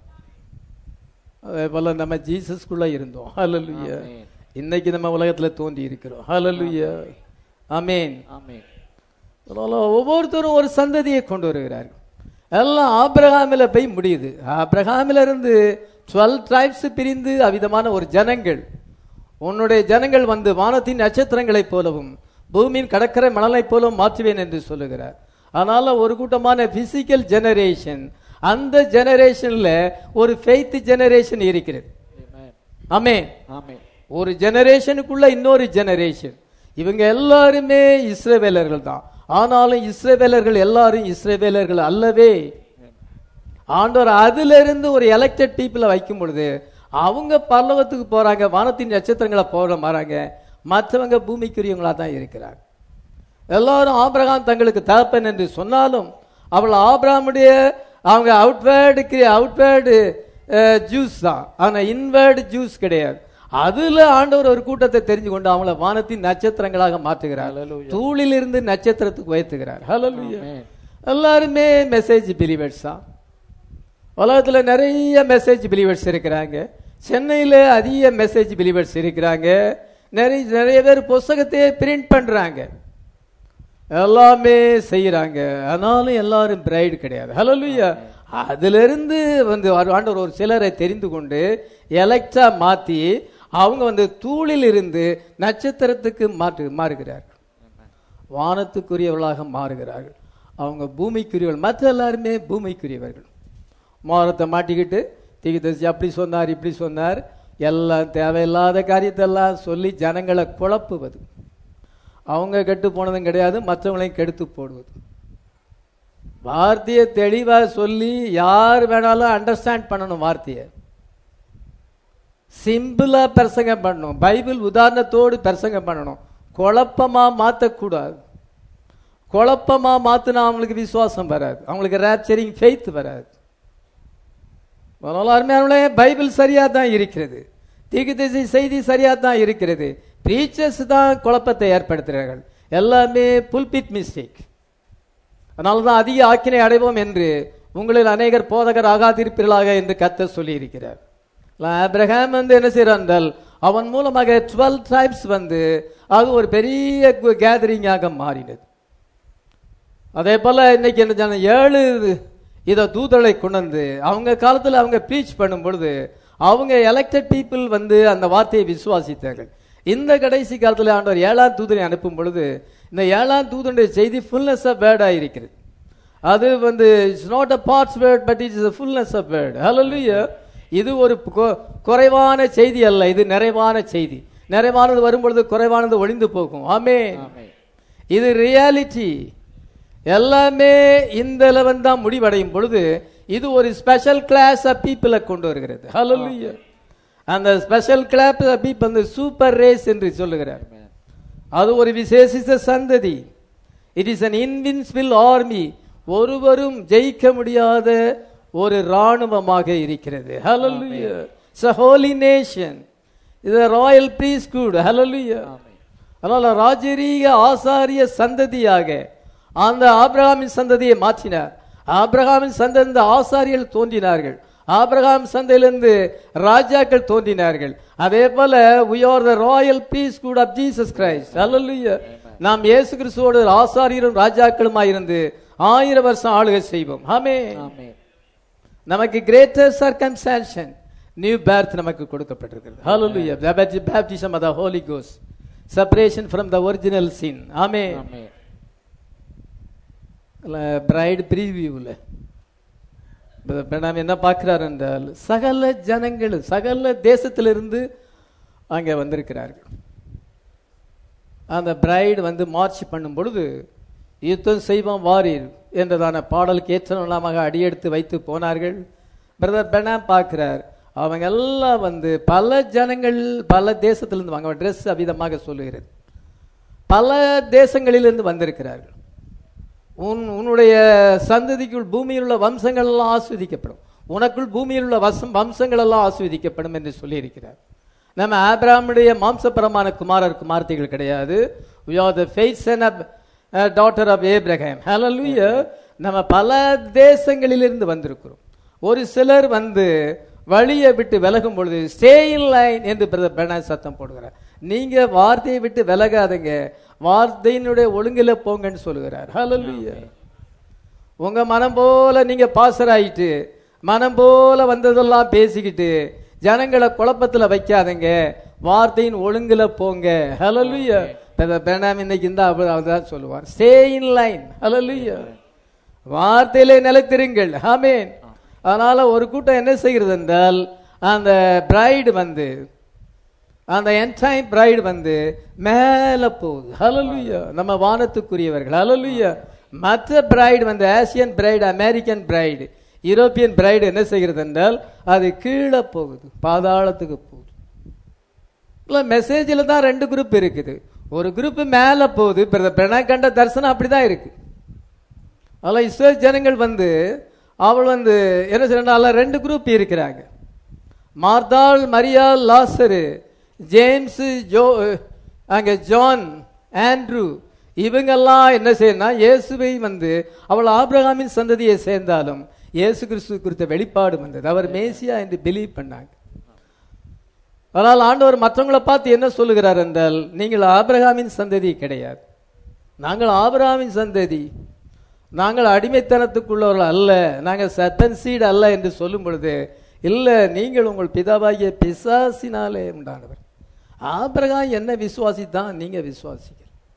A: அதே போல நம்ம ஜீசஸ்குள்ள இருந்தோம் ஹalleluya
B: ஆமென்.
A: இன்னைக்கு நம்ம உலகத்துல தோன்றி இருக்கிறோம் ஹalleluya ஆமென்
B: ஆமென்
A: அதனால ஒவ்வொருத்தரும் ஒரு சந்ததியை கொண்டு வருகிறார்கள் எல்லாம் ஆபிரகாமில போய் முடியுது ஆபிரகாமில இருந்து டுவெல் ட்ரைப்ஸ் பிரிந்து அவ்விதமான ஒரு ஜனங்கள் உன்னுடைய ஜனங்கள் வந்து வானத்தின் நட்சத்திரங்களைப் போலவும் பூமியின் கடற்கரை மணலைப் போலவும் மாற்றுவேன் என்று சொல்லுகிறார் அதனால ஒரு கூட்டமான பிசிக்கல் ஜெனரேஷன் அந்த ஜெனரேஷன்ல ஒரு ஃபெய்த் ஜெனரேஷன் இருக்கிறது
B: ஆமென்.
A: ஆமென்
B: ஆமென்
A: ஒரு ஜெனரேஷனுக்குள்ள இன்னொரு ஜெனரேஷன் இவங்க எல்லாருமே இஸ்ரவேலர்கள் தான் ஆனாலும் இஸ்ரவேலர்கள் எல்லாரும் இஸ்ரவேலர்கள் அல்லவே ஆண்டவர் அதுல இருந்து ஒரு எலெக்டட் பீப்புளை வைக்கும் பொழுது அவங்க பரலோகத்துக்கு போறாங்க வானத்தின் நட்சத்திரங்களை போற மாறாங்க மற்றவங்க பூமிக்குரியவங்களா தான் இருக்கிறாங்க எல்லாரும் ஆபிரகாம் தங்களுக்கு தகப்பன் என்று சொன்னாலும் அவள் ஆபிரகாமுடைய அவங்க அவுட்வேர்டு அவுட்வேர்டு ஜூஸ் தான் ஆனா இன்வேர்டு ஜூஸ் கிடையாது அதுல ஆண்டவர் ஒரு கூட்டத்தை தெரிஞ்சு கொண்டு அவங்கள வானத்தின் நட்சத்திரங்களாக மாற்றுகிறார்
B: Hallelujah.
A: தூளிலிருந்து நட்சத்திரத்துக்கு உயர்த்துகிறார் ஹalleluya
B: ஆமென்.
A: எல்லாருமே மெசேஜ் பிலீவர்ஸ் தான் உலகத்துல நிறைய மெசேஜ் பிலீவர்ஸ் இருக்கிறாங்க சென்னையில அதிக மெசேஜ் பிலீவர்ஸ் இருக்கிறாங்க நிறைய நிறைய பேர் புஸ்தகத்தையே பிரிண்ட் பண்றாங்க எல்லாமே செய்யறாங்க ஆனாலும் எல்லாரும் பிரைடு கிடையாது ஹalleluya அதுல இருந்து வந்து ஆண்டவர் ஒரு சிலரை தெரிந்து கொண்டு எலெக்டா மாத்தி அவங்க வந்து தூளில் இருந்து நட்சத்திரத்துக்கு மாற்று மாறுகிறார்கள் வானத்துக்குரியவர்களாக மாறுகிறார்கள் அவங்க பூமிக்குரியவர்கள் மற்ற எல்லாருமே பூமிக்குரியவர்கள் மோரத்தை மாட்டிக்கிட்டு தீகிதசி அப்படி சொன்னார் இப்படி சொன்னார் எல்லாம் தேவையில்லாத காரியத்தெல்லாம் சொல்லி ஜனங்களை குழப்புவது அவங்க கெட்டு போனதும் கிடையாது மற்றவங்களையும் கெடுத்து போடுவது வார்த்தையை தெளிவா சொல்லி யார் வேணாலும் அண்டர்ஸ்டாண்ட் பண்ணணும் வார்த்தையை சிம்பிளா பிரசங்கம் பண்ணணும் பைபிள் உதாரணத்தோடு பிரசங்கம் பண்ணணும் குழப்பமா மாத்தக்கூடாது குழப்பமா மாத்தினா அவங்களுக்கு விசுவாசம் வராது அவங்களுக்கு ரேப்சரிங் ஃபெய்த் வராது அதனால அருமையானவர்களே, பைபிள் சரியா தான் இருக்கிறது தீர்க்கதரிசி செய்தி சரியா தான் இருக்கிறது பிரீச்சர்ஸ் தான் குழப்பத்தை ஏற்படுத்துகிறார்கள் எல்லாமே புல்பிட் மிஸ்டேக் அதனால தான் அதிக ஆக்கினை அடைவோம் என்று உங்களில் அநேகர் போதகர் ஆகாதிருப்பீர்களாக என்று கத்த சொல்லி இருக்கிறார் ஆபிரகாம் வந்து என்ன செய்யறான் என்றால் அவன் மூலமாக டுவெல் ட்ரைப்ஸ் வந்து அது ஒரு பெரிய கேதரிங்காக மாறினது அதே போல இன்னைக்கு என்ன சொன்ன, ஏழு இத தூதரை கொண்டு வந்து அவங்க காலத்துல அவங்க ப்ரீச் பண்ணும் பொழுது அவங்க எலெக்டட் பீப்புள் வந்து அந்த வார்த்தையை விசுவாசித்தார்கள் இந்த கடைசி காலத்துல ஆண்டவர் ஏழாம் தூதரை அனுப்பும் பொழுது இந்த ஏழாம் தூதனுடைய செய்தி ஃபுல்னஸ் ஆஃப் வேர்டா இருக்கிறது அது வந்து it's not a parts word but it's a fullness of word hallelujah இது ஒரு கொ- குறைவான செய்தி அல்ல இது நிறைவான செய்தி நிறைவானது வரும்பொழுது குறைவானது ஒளிந்து போகும் ஆமென்
B: ஆமென்.
A: இது ரியாலிட்டி எல்லாமே இந்த லெவன் தான் முடிவடையும் பொழுது இது ஒரு ஸ்பெஷல் கிளாஸ் ஆஃப் பீப்புளை கொண்டு வருகிறது ஹalleluya அந்த ஸ்பெஷல் கிளாஸ் ஆஃப் பீப்புள் வந்து சூப்பர் ரேஸ் என்று சொல்லுகிறார்
B: ஆமென்.
A: அது ஒரு விசேஷித்த சந்ததி it is an invincible army ஒருவரும் ஜெயிக்க முடியாத ஒரு ராணுவமாக இருக்கிறது hallelujah it's a holy nation இது ராயல் priesthood ஹalleluya
B: ஆமென்.
A: அதனால ராஜரீக ஆசாரிய சந்ததியாக அந்த ஆபிரகாமின் சந்ததியை மாற்றினார் ஆபிரகாமின் சந்ததி இந்த ஆசாரியர்கள் தோன்றினார்கள் ஆபிரகாம் சந்தையிலிருந்து ராஜாக்கள் தோன்றினார்கள் அதே போல we are the royal priesthood of Jesus Christ hallelujah நாம் இயேசு கிறிஸ்துவோடு ஆசாரியரும் ராஜாக்களுமாய் இருந்து ஆயிரம் வருஷம் ஆளுகை செய்வோம் ஆமென்
B: ஆமென்.
A: நமக்கு கிரேட்டர் சர்க்கம்சான்ஷன் நியூ பேர்த் நமக்கு கொடுக்கப்பட்டிருக்கிறது ஹalleluya baptism of the holy ghost separation from the original sin ஆமென்
B: ஆமென்.
A: பிரைட் ப்ரீவியூவில் நாம் என்ன பார்க்கிறார் என்றால் சகல ஜனங்கள் சகல தேசத்திலிருந்து அங்கே வந்திருக்கிறார்கள் அந்த பிரைடு வந்து மார்ச் பண்ணும் பொழுது யுத்தம் செய்வோம் வாரீர் என்றதான பாடலுக்கு ஏற்றமாக அடியெடுத்து வைத்து போனார்கள் பிரதர் பெனாம் பார்க்கிறார் அவங்க எல்லாம் வந்து பல ஜனங்கள் பல தேசத்திலிருந்து வாங்க ட்ரெஸ் அவிதமாக சொல்லுகிறது பல தேசங்களிலிருந்து வந்திருக்கிறார்கள் உன் உன்னுடைய சந்ததிக்குள் பூமியில் உள்ள வம்சங்கள் எல்லாம் ஆஸ்வதிக்கப்படும் உனக்குள் பூமியில் உள்ள வசம் வம்சங்கள் எல்லாம் ஆஸ்வதிக்கப்படும் என்று சொல்லியிருக்கிறார் நம்ம ஆபிரகாமுடைய மாம்சபரமான குமாரர் குமார்த்திகள் கிடையாது we are the faith son of uh, daughter of abraham hallelujah நம்ம பல தேசங்களிலிருந்து வந்திருக்கிறோம் ஒரு சிலர் வந்து வழியை விட்டு விலகும் பொழுது ஸ்டே இன் லைன் என்று பிரதர் பெர்னார்ட் சத்தம் போடுகிறார் நீங்க வார்த்தையை விட்டு விலகாதீங்க வார்த்தையினுடைய ஒழுங்கில போங்கன்னு சொல்லுகிறார் hallelujah உங்க மனம் போல நீங்க பாசர் ஆயிட்டு மனம் போல வந்ததெல்லாம் பேசிக்கிட்டு ஜனங்களை குழப்பத்துல வைக்காதீங்க வார்த்தையின் ஒழுங்குல போங்க ஹalleluya பெனாம் இன்னைக்கு இந்த அவதான் சொல்லுவார் ஸ்டே இன் லைன் ஹalleluya வார்த்தையிலே நிலைத்திருங்கள் ஆமென் அதனால ஒரு கூட்டம் என்ன செய்கிறது என்றால் அந்த பிரைடு வந்து அந்த என்டைம் பிரைடு வந்து மேல போகுது ஹalleluya நம்ம வானத்துக்குரியவர்கள் ஹalleluya மற்ற பிரைடு வந்து Asian bride American bride European bride என்ன செய்கிறது என்றால் அது கீழே போகுது பாதாளத்துக்கு போகுது இல்லை மெசேஜில் தான் ரெண்டு குரூப் இருக்குது ஒரு குரூப் மேலே போகுது பிறகு கண்ட தரிசனம் அப்படிதான் இருக்கு அதில் இஸ்ரேல் ஜனங்கள் வந்து அவள் வந்து என்ன செய்யறாங்க ரெண்டு குரூப் இருக்கிறாங்க மார்த்தாள் மரியாள் லாசரு ஜேம்ஸ் ஜோ அங்க ஜான் ஆண்ட்ரூ இவங்கெல்லாம் என்ன செய்யணும் இயேசுவை வந்து அவள் ஆபிரகாமின் சந்ததியை சேர்ந்தாலும் இயேசு கிறிஸ்து குறித்த வெளிப்பாடு வந்தது அவர் மேசியா என்று பிலீவ் பண்ணாங்க ஆனால் ஆண்டவர் மற்றவங்களை பார்த்து என்ன சொல்லுகிறார் என்றால் நீங்கள் ஆபிரகாமின் சந்ததி கிடையாது நாங்கள் ஆபிரகாமின் சந்ததி நாங்கள் அடிமைத்தனத்துக்குள்ளவர்கள் அல்ல நாங்கள் சத்தன் சீடு அல்ல என்று சொல்லும் பொழுது இல்லை நீங்கள் உங்கள் பிதாவாகிய பிசாசினாலே உண்டானவர் ஆபிரகாம் என்ன விசுவாசி தான் நீங்க விசுவாசிக்க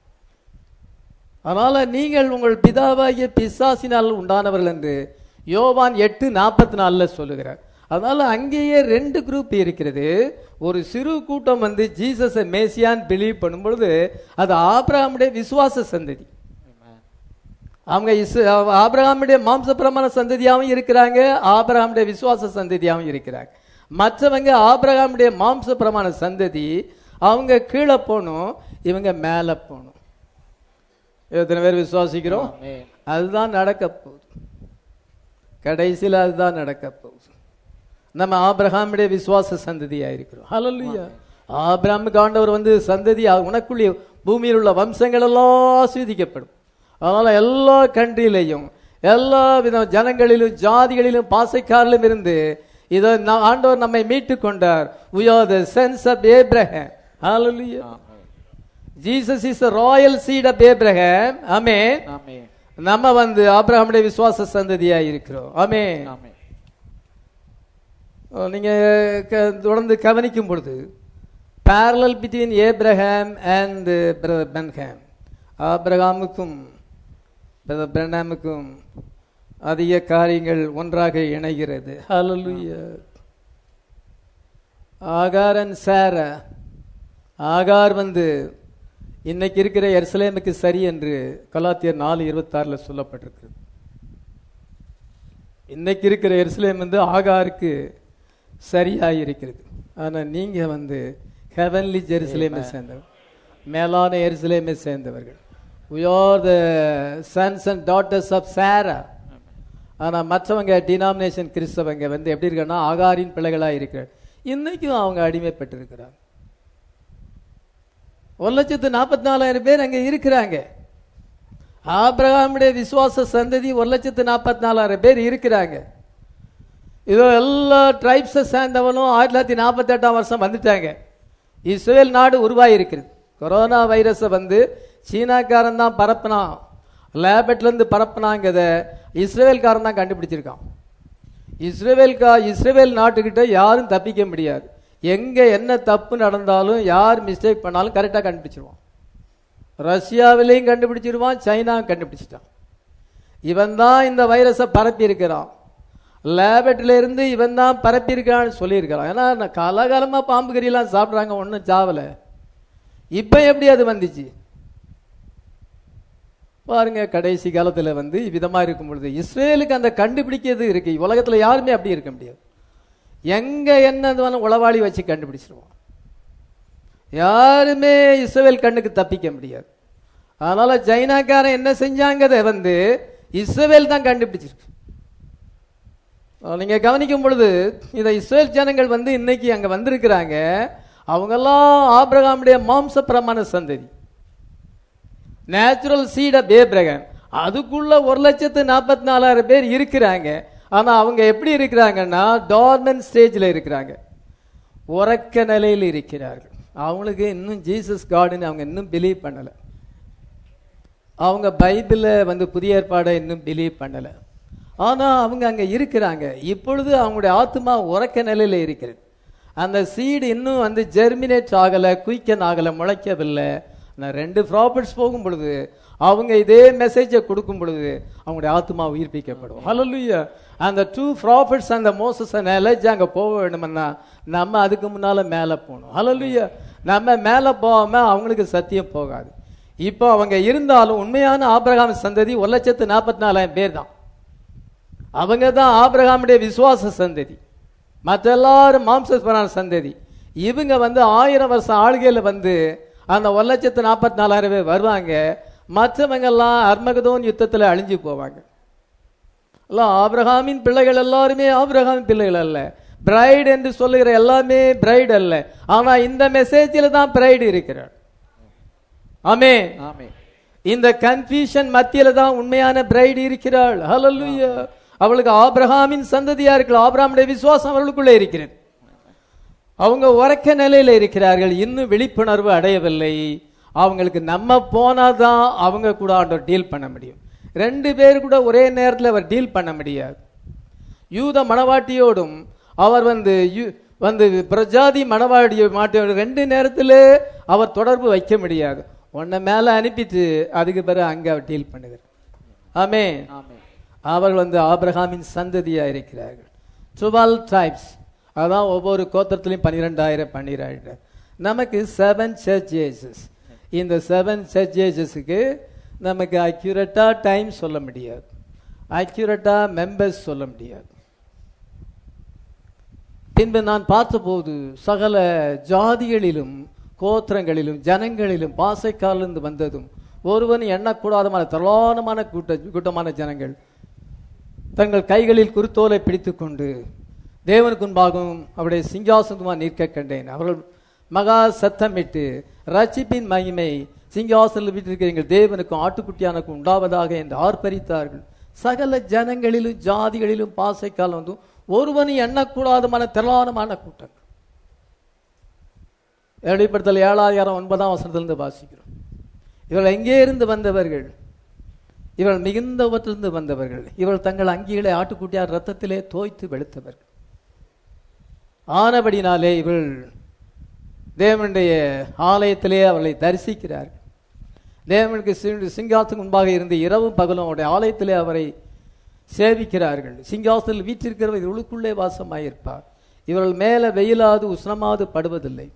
A: அதனால நீங்கள் உங்கள் பிதாவாகிய பிசாசினால் உண்டானவர்கள் என்று யோவான் எட்டு நாற்பத்தி நாலுல சொல்லுகிறார் அதனால அங்கேயே ரெண்டு குரூப் இருக்கிறது ஒரு சிறு கூட்டம் வந்து ஜீசஸை மேசியான் பிலீவ் பண்ணும் பொழுது அது ஆபிரகாமுடைய விசுவாச சந்ததி அவங்க இஸ் ஆபிரகாமுடைய மாம்சபிரமான சந்ததியாகவும் இருக்கிறாங்க ஆபிரகாமுடைய விசுவாச சந்ததியாகவும் இருக்கிறாங்க மற்றவங்க ஆபிரகாமுடைய மாம்ச பிரமாண சந்ததி அவங்க கீழே போகணும் இவங்க மேலே போகணும் எத்தனை பேர் விசுவாசிக்கிறோம்
B: ஆமென்.
A: அதுதான் நடக்க போகுது கடைசியில் அதுதான் நடக்க போகுது நம்ம ஆபிரகாமுடைய விசுவாச சந்ததியா இருக்கிறோம் ஹalleluya ஆபிரகாமுக்கு ஆண்டவர் வந்து சந்ததி உனக்குள்ளே பூமியில் உள்ள வம்சங்கள் எல்லாம் ஆஸ்வதிக்கப்படும் அதனால எல்லா கண்ட்ரிலையும் எல்லா வித ஜனங்களிலும் ஜாதிகளிலும் பாசைக்காரிலும் இருந்து இதை நா- ஆண்டவர் நம்மை மீட்டு கொண்டார் we are the sons of abraham hallelujah
B: amen.
A: jesus is the royal seed of abraham ஆமென்
B: ஆமென்.
A: நம்ம வந்து ஆபிரகாமுடைய விசுவாச சந்ததியா இருக்கிறோம் ஆமென்
B: ஆமென்.
A: அஹ் நீங்க க- தொடர்ந்து கவனிக்கும் பொழுது parallel between Abraham and brother Branham ஆபிரகாமுக்கும் பிரதர் பென்ஹாமுக்கும் அதிக காரியங்கள் ஒன்றாக இணைகிறது ஹalleluya ஆகார் அண்ட் சாரா ஆகார் வந்து இன்னைக்கு இருக்கிற எருசலேமுக்கு சரி என்று கலாத்தியர் நாலு இருபத்தாறுல சொல்லப்பட்டிருக்கிறது இன்னைக்கு இருக்கிற எருசலேம் வந்து ஆகாருக்கு சரியாக இருக்கிறது ஆனா நீங்க வந்து ஹெவன்லி ஜெருசலேமை சேர்ந்தவர் மேலான எருசலேமை சேர்ந்தவர்கள் we are the sons and daughters of sarah ஆனா மற்றவங்க டினாமினேஷன் கிறிஸ்தவங்க வந்து எப்படி இருக்காங்கன்னா ஆகாரின் பிள்ளைகளா இருக்கிறார் இன்னைக்கும் அவங்க அடிமைப்பட்டிருக்கிறாங்க ஒரு லட்சத்து நாற்பத்தி நாலாயிரம் பேர் அங்க இருக்கிறாங்க ஆபிரகாமுடைய விசுவாச சந்ததி ஒரு லட்சத்து நாற்பத்தி நாலாயிரம் பேர் இருக்கிறாங்க இதோ எல்லா ட்ரைப்ஸை சேர்ந்தவனும் ஆயிரத்தி தொள்ளாயிரத்தி நாற்பத்தி எட்டாம் வருஷம் வந்துட்டாங்க இஸ்ரேல் நாடு உருவாகி இருக்கிறது கொரோனா வைரஸை வந்து சீனாக்காரன் தான் பரப்புனான் லேபட்ல இருந்து பரப்புனாங்கிறத இஸ்ரேல்காரன் தான் கண்டுபிடிச்சிருக்கான் இஸ்ரேல் கா இஸ்ரேல் நாட்டுக்கிட்ட யாரும் தப்பிக்க முடியாது எங்க என்ன தப்பு நடந்தாலும் யார் மிஸ்டேக் பண்ணாலும் கரெக்டாக கண்டுபிடிச்சிருவான் ரஷ்யாவிலையும் கண்டுபிடிச்சிருவான் சைனாவும் கண்டுபிடிச்சிட்டான் இவன் தான் இந்த வைரஸை பரப்பி இருக்கிறான் லேபட்ல இருந்து இவன் தான் பரப்பி இருக்கான்னு சொல்லியிருக்கிறான் ஏன்னா நான் காலாகாலமா பாம்பு கறியெல்லாம் சாப்பிட்றாங்க ஒன்றும் சாவல இப்போ எப்படி அது வந்துச்சு பாருங்க கடைசி காலத்துல வந்து விதமா இருக்கும் பொழுது இஸ்ரேலுக்கு அந்த கண்டுபிடிக்கிறது இருக்கு உலகத்துல யாருமே அப்படி இருக்க முடியாது எங்க என்ன உளவாளி வச்சு கண்டுபிடிச்சிருவோம் யாருமே இஸ்ரேல் கண்ணுக்கு தப்பிக்க முடியாது அதனால சைனாக்காரன் என்ன செஞ்சாங்கதை வந்து இஸ்ரேல் தான் கண்டுபிடிச்சிருக்கு அஹ் நீங்க கவனிக்கும் பொழுது இந்த இஸ்ரேல் ஜனங்கள் வந்து இன்னைக்கு அங்க வந்திருக்கிறாங்க அவங்கெல்லாம் ஆபிரகாமுடைய மாம்ச பிரமாண சந்ததி நேச்சுரல் சீட் ஆஃப் ஏப்ரகாம் அதுக்குள்ள ஒரு லட்சத்து நாற்பத்தி நாலாயிரம் பேர் இருக்கிறாங்க ஆனா அவங்க எப்படி இருக்கிறாங்கன்னா டார்மன் ஸ்டேஜில் இருக்கிறாங்க உறக்க நிலையில் இருக்கிறார்கள் அவங்களுக்கு இன்னும் ஜீசஸ் காடுன்னு அவங்க இன்னும் பிலீவ் பண்ணல அவங்க பைபிளை வந்து புதிய ஏற்பாடை இன்னும் பிலீவ் பண்ணல ஆனா அவங்க அங்க இருக்கிறாங்க இப்பொழுது அவங்களுடைய ஆத்மா உறக்க நிலையில இருக்கிறது அந்த சீடு இன்னும் வந்து ஜெர்மினேட் ஆகல குயிக்கன் ஆகல முளைக்கவில்லை நான் ரெண்டு ப்ராப்பர்ட்ஸ் போகும் பொழுது அவங்க இதே மெசேஜை கொடுக்கும் பொழுது அவங்களுடைய ஆத்மா உயிர்ப்பிக்கப்படும் ஹalleluya அந்த டூ ப்ராஃபிட்ஸ் அந்த மோசஸ் எலஜ் அங்க போக வேணும்னா நம்ம அதுக்கு முன்னால மேல போகணும் ஹalleluya நம்ம மேல போகாம அவங்களுக்கு சத்தியம் போகாது இப்போ அவங்க இருந்தாலும் உண்மையான ஆபிரகாம் சந்ததி ஒரு லட்சத்து நாற்பத்தி நாலாயிரம் பேர் தான் அவங்க தான் ஆபிரகாமுடைய விசுவாச சந்ததி மற்ற எல்லாரும் மாம்சஸ்வரான சந்ததி இவங்க வந்து ஆயிரம் வருஷம் ஆளுகையில வந்து அந்த ஒரு லட்சத்து நாற்பத்தி நாலாயிரம் பேர் வருவாங்க மற்றவங்க எல்லாம் அர்மகதோன் யுத்தத்துல அழிஞ்சு போவாங்க எல்லாம் ஆபிரகாமின் பிள்ளைகள் எல்லாருமே ஆபிரகாமின் பிள்ளைகள் அல்ல பிரைடு என்று சொல்லுகிற எல்லாமே பிரைடு அல்ல ஆனா இந்த மெசேஜில் தான் பிரைடு இருக்கிறார் ஆமே
B: ஆமே
A: இந்த கன்ஃபியூஷன் மத்தியில தான் உண்மையான பிரைடு இருக்கிறாள் ஹalleluya அவளுக்கு ஆபிரகாமின் சந்ததியா இருக்கலாம் ஆபிரகாமுடைய விசுவாசம் அவர்களுக்குள்ளே இருக்கிறது அவங்க உறக்க நிலையில இருக்கிறார்கள் இன்னும் விழிப்புணர்வு அடையவில்லை அவங்களுக்கு நம்ம போனாதான் அவங்க கூட ஆண்டவர் டீல் பண்ண முடியும் ரெண்டு பேர் கூட ஒரே நேரத்தில் அவர் டீல் பண்ண முடியாது யூத மணவாட்டியோடும் அவர் வந்து யூ- வந்து பிரஜாதி மணவாடி மாட்டியோட ரெண்டு நேரத்தில் அவர் தொடர்பு வைக்க முடியாது உன்னை மேலே அனுப்பிட்டு அதுக்கு பிறகு அங்கே அவர் டீல் பண்ணுகிறார் ஆமே
B: ஆமே
A: அவர்கள் வந்து ஆபிரகாமின் சந்ததியா இருக்கிறார்கள் டுவெல் ட்ரைப்ஸ் அதான் ஒவ்வொரு கோத்திரத்திலையும் பன்னிரெண்டாயிரம் பன்னிரெண்டாயிரம் நமக்கு செவன் சர்ச்சேசஸ் இந்த செவன் சர்ச்சேசஸுக்கு நமக்கு அக்யூரேட்டா டைம் சொல்ல முடியாது அக்யூரேட்டா மெம்பர்ஸ் சொல்ல முடியாது பின்பு நான் பார்த்தபோது சகல ஜாதிகளிலும் கோத்திரங்களிலும் ஜனங்களிலும் பாசைக்காலிருந்து வந்ததும் ஒருவன் எண்ணக்கூடாதமான தலானமான கூட்ட கூட்டமான ஜனங்கள் தங்கள் கைகளில் குருத்தோலை பிடித்துக்கொண்டு தேவனுக்கு முன்பாகவும் அவருடைய சிங்காசனமா நிற்க கண்டேன் அவர்கள் மகா சத்தமிட்டு ரட்சிப்பின் மகிமை சிங்காசனில் வீட்டிருக்கிற எங்கள் தேவனுக்கும் ஆட்டுக்குட்டியானுக்கும் உண்டாவதாக என்று ஆர்ப்பரித்தார்கள் சகல ஜனங்களிலும் ஜாதிகளிலும் பாசைக்கால் வந்து ஒருவனும் எண்ணக்கூடாதமான திரளானமான கூட்டம் வெளிப்படுத்தல் ஏழாயிரம் ஒன்பதாம் வசனத்திலிருந்து வாசிக்கிறோம் இவர்கள் எங்கே இருந்து வந்தவர்கள் இவர்கள் மிகுந்தவற்றிலிருந்து வந்தவர்கள் இவர்கள் தங்கள் அங்கிகளை ஆட்டுக்குட்டியார் ரத்தத்திலே தோய்த்து வெளுத்தவர்கள் ஆனபடினாலே இவர்கள் தேவனுடைய ஆலயத்திலே அவர்களை தரிசிக்கிறார்கள் தேவனுக்கு சி- சிங்காசனுக்கு முன்பாக இருந்து இரவும் பகலும் அவருடைய ஆலயத்திலே அவரை சேவிக்கிறார்கள் சிங்காசனத்தில் வீற்றிருக்கிறவர் இவளுக்குள்ளே வாசமாயிருப்பார் இவர்கள் மேலே வெயிலாது உஷ்ணமாவது படுவதில்லை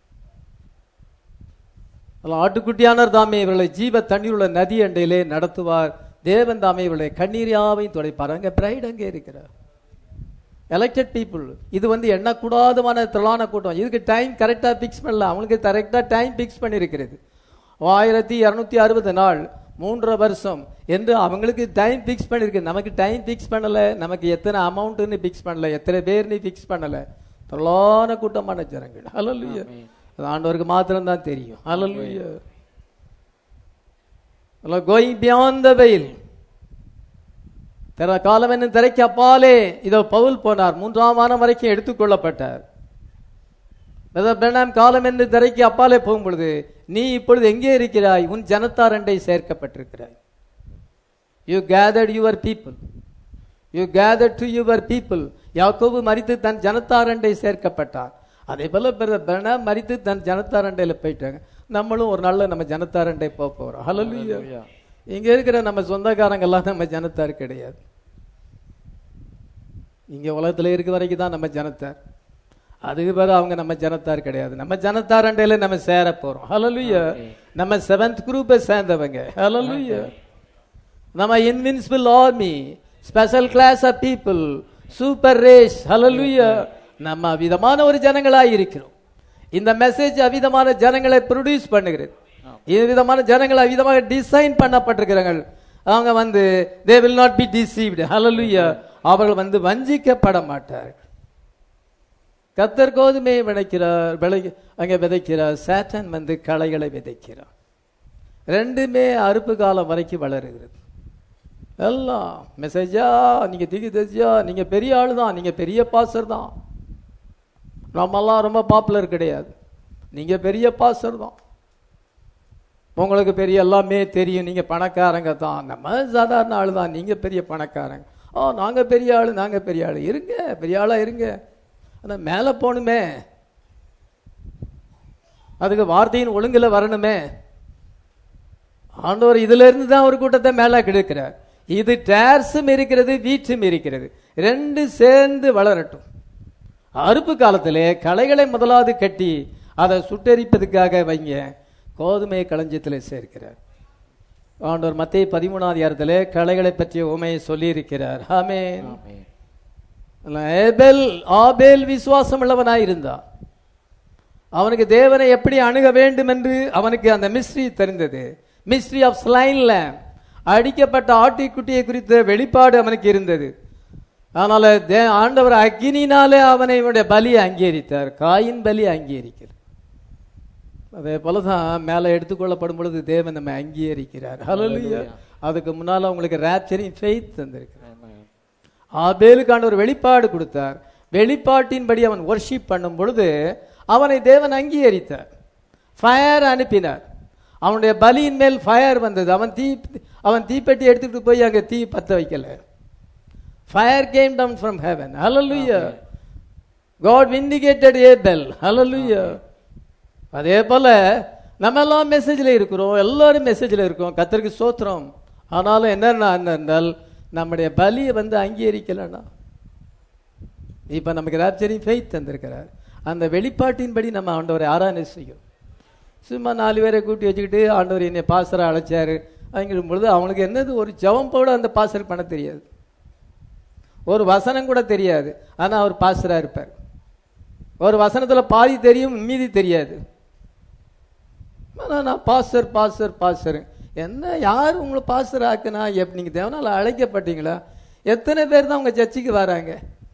A: அதனால் ஆட்டுக்குட்டியானவர் தாமே இவர்களை ஜீவ தண்ணீர் உள்ள நதி அண்டையிலே நடத்துவார் தேவன் தாமே இவர்களை கண்ணீர் யாவையும் துடைப்பார் அங்கே பிரைட் அங்கே இருக்கிறார் எலெக்டட் பீப்புள் இது வந்து எண்ணக்கூடாதமான திரளான கூட்டம் இதுக்கு டைம் கரெக்டாக ஃபிக்ஸ் பண்ணல அவங்களுக்கு கரெக்டாக டைம் ஃபிக்ஸ் பண்ணியிருக்கிறது ஆயிரத்தி இரநூத்தி அறுபது நாள் மூன்றரை வருஷம் என்று அவங்களுக்கு டைம் ஃபிக்ஸ் பண்ணியிருக்கு நமக்கு டைம் ஃபிக்ஸ் பண்ணலை நமக்கு எத்தனை அமௌண்ட்டுன்னு ஃபிக்ஸ் பண்ணல எத்தனை பேர்னு ஃபிக்ஸ் பண்ணலை திரளான கூட்டமான ஜனங்கள் ஹalleluya அது ஆண்டவருக்கு மாத்திரம்தான் தெரியும் ஹalleluya கோயிங் பியாண்ட் த வெயில் திற காலம் என்னும் திரைக்கு அப்பாலே இதோ பவுல் போனார் மூன்றாம் வானம் வரைக்கும் எடுத்துக்கொள்ளப்பட்டார் பிரதர் பிரணாம் காலம் என்று திரைக்கு அப்பாலே போகும் பொழுது நீ இப்பொழுது எங்கே இருக்கிறாய் உன் ஜனத்தார் அண்டை சேர்க்கப்பட்டிருக்கிறாய் you gathered your people you gathered to your people யாக்கோபு மரித்து தன் ஜனத்தார் அண்டை சேர்க்கப்பட்டார் அதே போல பிரதர் பிரணாம் மரித்து தன் ஜனத்தார் அண்டையில போயிட்டாங்க நம்மளும் ஒரு நாள்ல நம்ம ஜனத்தார் அண்டை போக போறோம் ஹalleluya இங்க இருக்கிற நம்ம சொந்தக்காரங்க எல்லாம் நம்ம ஜனத்தார் கிடையாது இங்க உலகத்துல இருக்க வரைக்கும் தான் நம்ம ஜனத்தார் அதுக்கு பிறகு அவங்க நம்ம ஜனத்தார் கிடையாது நம்ம ஜனத்தார் அண்டையில நம்ம சேர போறோம் ஹalleluya நம்ம செவன்த் குரூப்பை சேர்ந்தவங்க ஹalleluya நம்ம invincible army special class of people super race ஹalleluya நம்ம விதமான ஒரு ஜனங்களாய் இருக்கிறோம் இந்த மெசேஜ் அவிதமான ஜனங்களை ப்ரொடியூஸ் பண்ணுகிறது இது விதமான ஜனங்கள் அவிதமாக டிசைன் பண்ணப்பட்டிருக்கிறார்கள் அவங்க வந்து they will not be deceived ஹalleluya அவர்கள் வந்து வஞ்சிக்கப்பட மாட்டார்கள் கத்தர் கோதுமையை விதைக்கிறார் விளை அங்கே விதைக்கிறார் சேட்டன் வந்து களைகளை விதைக்கிறார் ரெண்டுமே அறுப்பு காலம் வரைக்கும் வளருகிறது எல்லாம் மெசேஜா நீங்க திகி தஜியா நீங்க பெரிய ஆளு தான் நீங்க பெரிய பாசர் தான் நம்மெல்லாம் ரொம்ப பாப்புலர் கிடையாது நீங்க பெரிய பாசர் தான் உங்களுக்கு பெரிய எல்லாமே தெரியும் நீங்க பணக்காரங்க தான் நம்ம சாதாரண ஆளு தான் நீங்க பெரிய பணக்காரங்க ஓ நாங்க பெரிய ஆளு நாங்க பெரிய ஆளு இருங்க பெரிய ஆளா இருங்க ஆனா மேல போகணுமே அதுக்கு வார்த்தையின் ஒழுங்குல வரணுமே ஆண்டவர் இதுல இருந்து தான் ஒரு கூட்டத்தை மேல கெடுக்கிறார் இது டேர்ஸும் இருக்கிறது வீச்சும் இருக்கிறது ரெண்டு சேர்ந்து வளரட்டும் அறுப்பு காலத்திலே களைகளை முதலாவது கட்டி அதை சுட்டெரிப்பதுக்காக வைங்க கோதுமை களஞ்சியத்தில் சேர்க்கிறார் ஆண்டவர் மத்திய பதிமூணாவது அதிகாரத்திலே களைகளை பற்றிய உமையை சொல்லி இருக்கிறார் ஆமென்
B: ஆமென்.
A: ஏபேல் ஆபேல் விசுவாசம் உள்ளவனாய் இருந்தான் அவனுக்கு தேவனை எப்படி அணுக வேண்டும் என்று அவனுக்கு அந்த மிஸ்ட்ரி தெரிந்தது மிஸ்ட்ரி ஆஃப் ஸ்லைன்ல அடிக்கப்பட்ட ஆட்டிக்குட்டியை குறித்த வெளிப்பாடு அவனுக்கு இருந்தது அதனால தே- ஆண்டவர் அக்கினினாலே அவனை இவனுடைய பலியை அங்கீகரித்தார் காயின் பலி அங்கீகரிக்கிறார் அதே போலதான் மேலே எடுத்துக்கொள்ளப்படும் பொழுது தேவன் நம்ம அங்கீகரிக்கிறார் ஹalleluya அதுக்கு முன்னால உங்களுக்கு ரேப்சரிங் ஃபெய்த் தந்திருக்கிறார்
B: ஆமென்.
A: ஆபேலுக்கான ஒரு வெளிப்பாடு கொடுத்தார் வெளிப்பாட்டின்படி அவன் ஒர்ஷிப் பண்ணும் பொழுது அவனை தேவன் அங்கீகரித்தார் ஃபயர் அனுப்பினார் அவனுடைய பலியின் மேல் ஃபயர் வந்தது அவன் தீ அவன் தீப்பெட்டி எடுத்துக்கிட்டு போய் அங்க தீ பத்த வைக்கல fire came down from heaven ஹalleluya காட் விண்டிகேட்டட் ஏபெல் ஹalleluya அதே போல நம்ம எல்லாம் மெசேஜ்ல இருக்கிறோம் எல்லாரும் மெசேஜ்ல இருக்கோம் கத்தருக்கு சோத்திரம் ஆனாலும் என்னன்னா என்றால் நம்முடைய பலியை வந்து அங்கீகரிக்கலன்னா இப்ப நமக்கு ராப்சரிங் ஃபெய்த் தந்திருக்கிறார் அந்த வெளிப்பாட்டின்படி நம்ம ஆண்டவரை ஆராதனை செய்யும் சும்மா நாலு பேரை கூட்டி வச்சுக்கிட்டு ஆண்டவர் என்னை பாசரை அழைச்சாரு அப்படிங்கும் பொழுது அவனுக்கு என்னது ஒரு ஜெபம் போட அந்த பாசர் பண்ண தெரியாது ஒரு வசனம் கூட தெரியாது ஆனா அவர் பாஸ்டரா இருப்பார் ஒரு வசனத்துல பாதி தெரியும் மீதி தெரியாது ஆனா நான் பாஸ்டர் பாஸ்டர் பாஸ்டர் என்ன யார் உங்களை பாஸ்டர் ஆக்குனா எப் நீங்க தேவனால அழைக்கப்பட்டீங்களா எத்தனை பேர் தான் உங்க சர்ச்சுக்கு வராங்க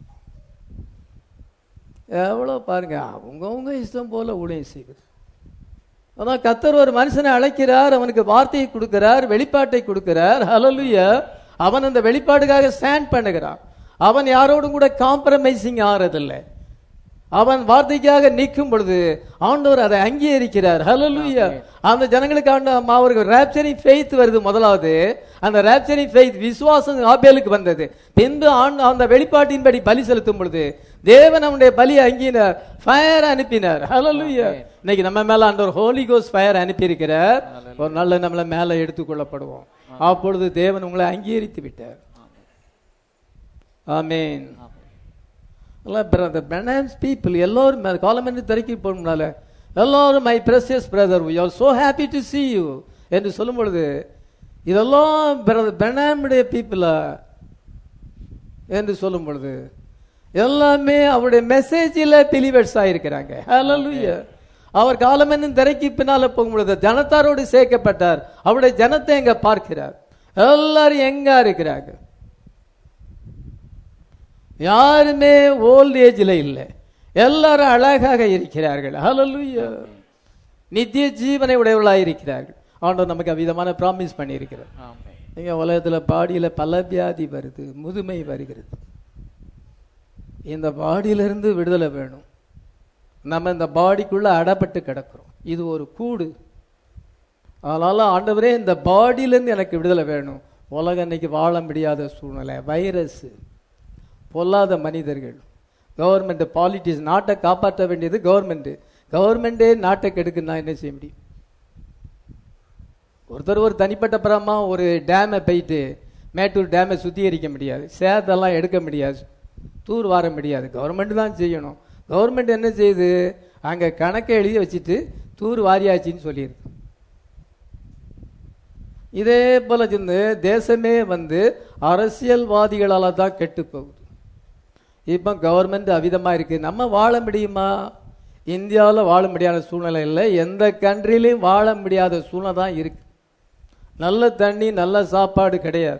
A: எவ்வளோ பாருங்க அவங்கவுங்க இஷ்டம் போல ஊழியம் செய்வது அதான் கத்தர் ஒரு மனுஷனை அழைக்கிறார் அவனுக்கு வார்த்தையை கொடுக்கிறார் வெளிப்பாட்டை கொடுக்கிறார் ஹalleluya அவன் அந்த வெளிப்பாடுக்காக ஸ்டாண்ட் பண்ணுகிறான் அவன் யாரோடும் கூட காம்ப்ரமைசிங் ஆறதில்லை அவன் வார்த்தைக்காக நிற்கும் பொழுது ஆண்டவர் அதை அங்கீகரிக்கிறார் ஹalleluya அந்த ஜனங்களுக்கு ஆண்ட அவருக்கு ரேப்சரிங் ஃபெய்த் வருது முதலாவது அந்த ரேப்சரிங் ஃபெய்த் விசுவாசம் ஆபேலுக்கு வந்தது பின்பு ஆண்டு அந்த வெளிப்பாட்டின்படி பலி செலுத்தும் பொழுது தேவன் அவனுடைய பலியை அங்கீனார் ஃபயர் அனுப்பினார் ஹalleluya இன்னைக்கு நம்ம மேல ஆண்டவர் ஹோலி கோஸ் ஃபயர் அனுப்பி இருக்கிறார் ஒரு நாள்ல நம்மள மேல எடுத்துக்கொள்ளப்படுவோம் அப்பொழுது தேவன் உங்களை அங்கீகரித்து விட்டார் ஆமென் பிரதர் பெனான்ஸ் பீப்புள் எல்லோரும் காலமென்று திறக்கி போனால எல்லாரும் my precious brother you are so happy to see you என்று சொல்லும் பொழுது இதெல்லாம் பிரதர் பெனாமுடைய பீப்புளா என்று சொல்லும் பொழுது எல்லாமே அவருடைய மெசேஜில் பிலிவர்ஸ் ஆயிருக்கிறாங்க ஹalleluya அவர் காலமென்னும் திரைக்கு பின்னால போகும் பொழுது ஜனத்தாரோடு சேர்க்கப்பட்டார் அவருடைய ஜனத்தை எங்க பார்க்கிறார் எல்லாரும் எங்க இருக்கிறாங்க யாருமே ஓல்ட் ஏஜ்ல இல்லை எல்லாரும் அழகாக இருக்கிறார்கள் ஹalleluya நித்திய ஜீவனை உடையவர்களாக இருக்கிறார்கள் ஆண்டவர் நமக்கு அவ்விதமான ப்ராமிஸ் பண்ணியிருக்கிறார்
B: ஆமென்.
A: நீங்க உலகத்துல பாடியில பல வியாதி வருது முதுமை வருகிறது இந்த பாடியிலிருந்து விடுதலை வேணும் நம்ம இந்த பாடிக்குள்ள அடப்பட்டு கிடக்கிறோம் இது ஒரு கூடு அதனால ஆண்டவரே இந்த பாடியிலேருந்து எனக்கு விடுதலை வேணும் உலகம் இன்னைக்கு வாழ முடியாத சூழ்நிலை வைரஸ் பொல்லாத மனிதர்கள் கவர்மெண்ட் பாலிட்டிக்ஸ் நாட்டை காப்பாற்ற வேண்டியது கவர்மெண்ட் கவர்மெண்டே நாட்டை கெடுக்குன்னா என்ன செய்ய முடியும் ஒருத்தர் ஒரு தனிப்பட்ட பரமா ஒரு டேமை போயிட்டு மேட்டூர் டேமை சுத்திகரிக்க முடியாது சேதெல்லாம் எடுக்க முடியாது தூர் வார முடியாது கவர்மெண்ட் தான் செய்யணும் கவர்மெண்ட் என்ன செய்யுது அங்க கணக்கை எழுதி வச்சுட்டு தூர் வாரியாச்சின்னு சொல்லியிருக்கு இதே போல இருந்து தேசமே வந்து அரசியல்வாதிகளால தான் கெட்டு போகுது இப்போ கவர்மெண்ட் அவிதமா இருக்கு நம்ம வாழ முடியுமா இந்தியாவில் வாழ முடியாத சூழ்நிலை இல்லை எந்த கண்ட்ரிலையும் வாழ முடியாத சூழ்நிலை தான் இருக்கு நல்ல தண்ணி நல்ல சாப்பாடு கிடையாது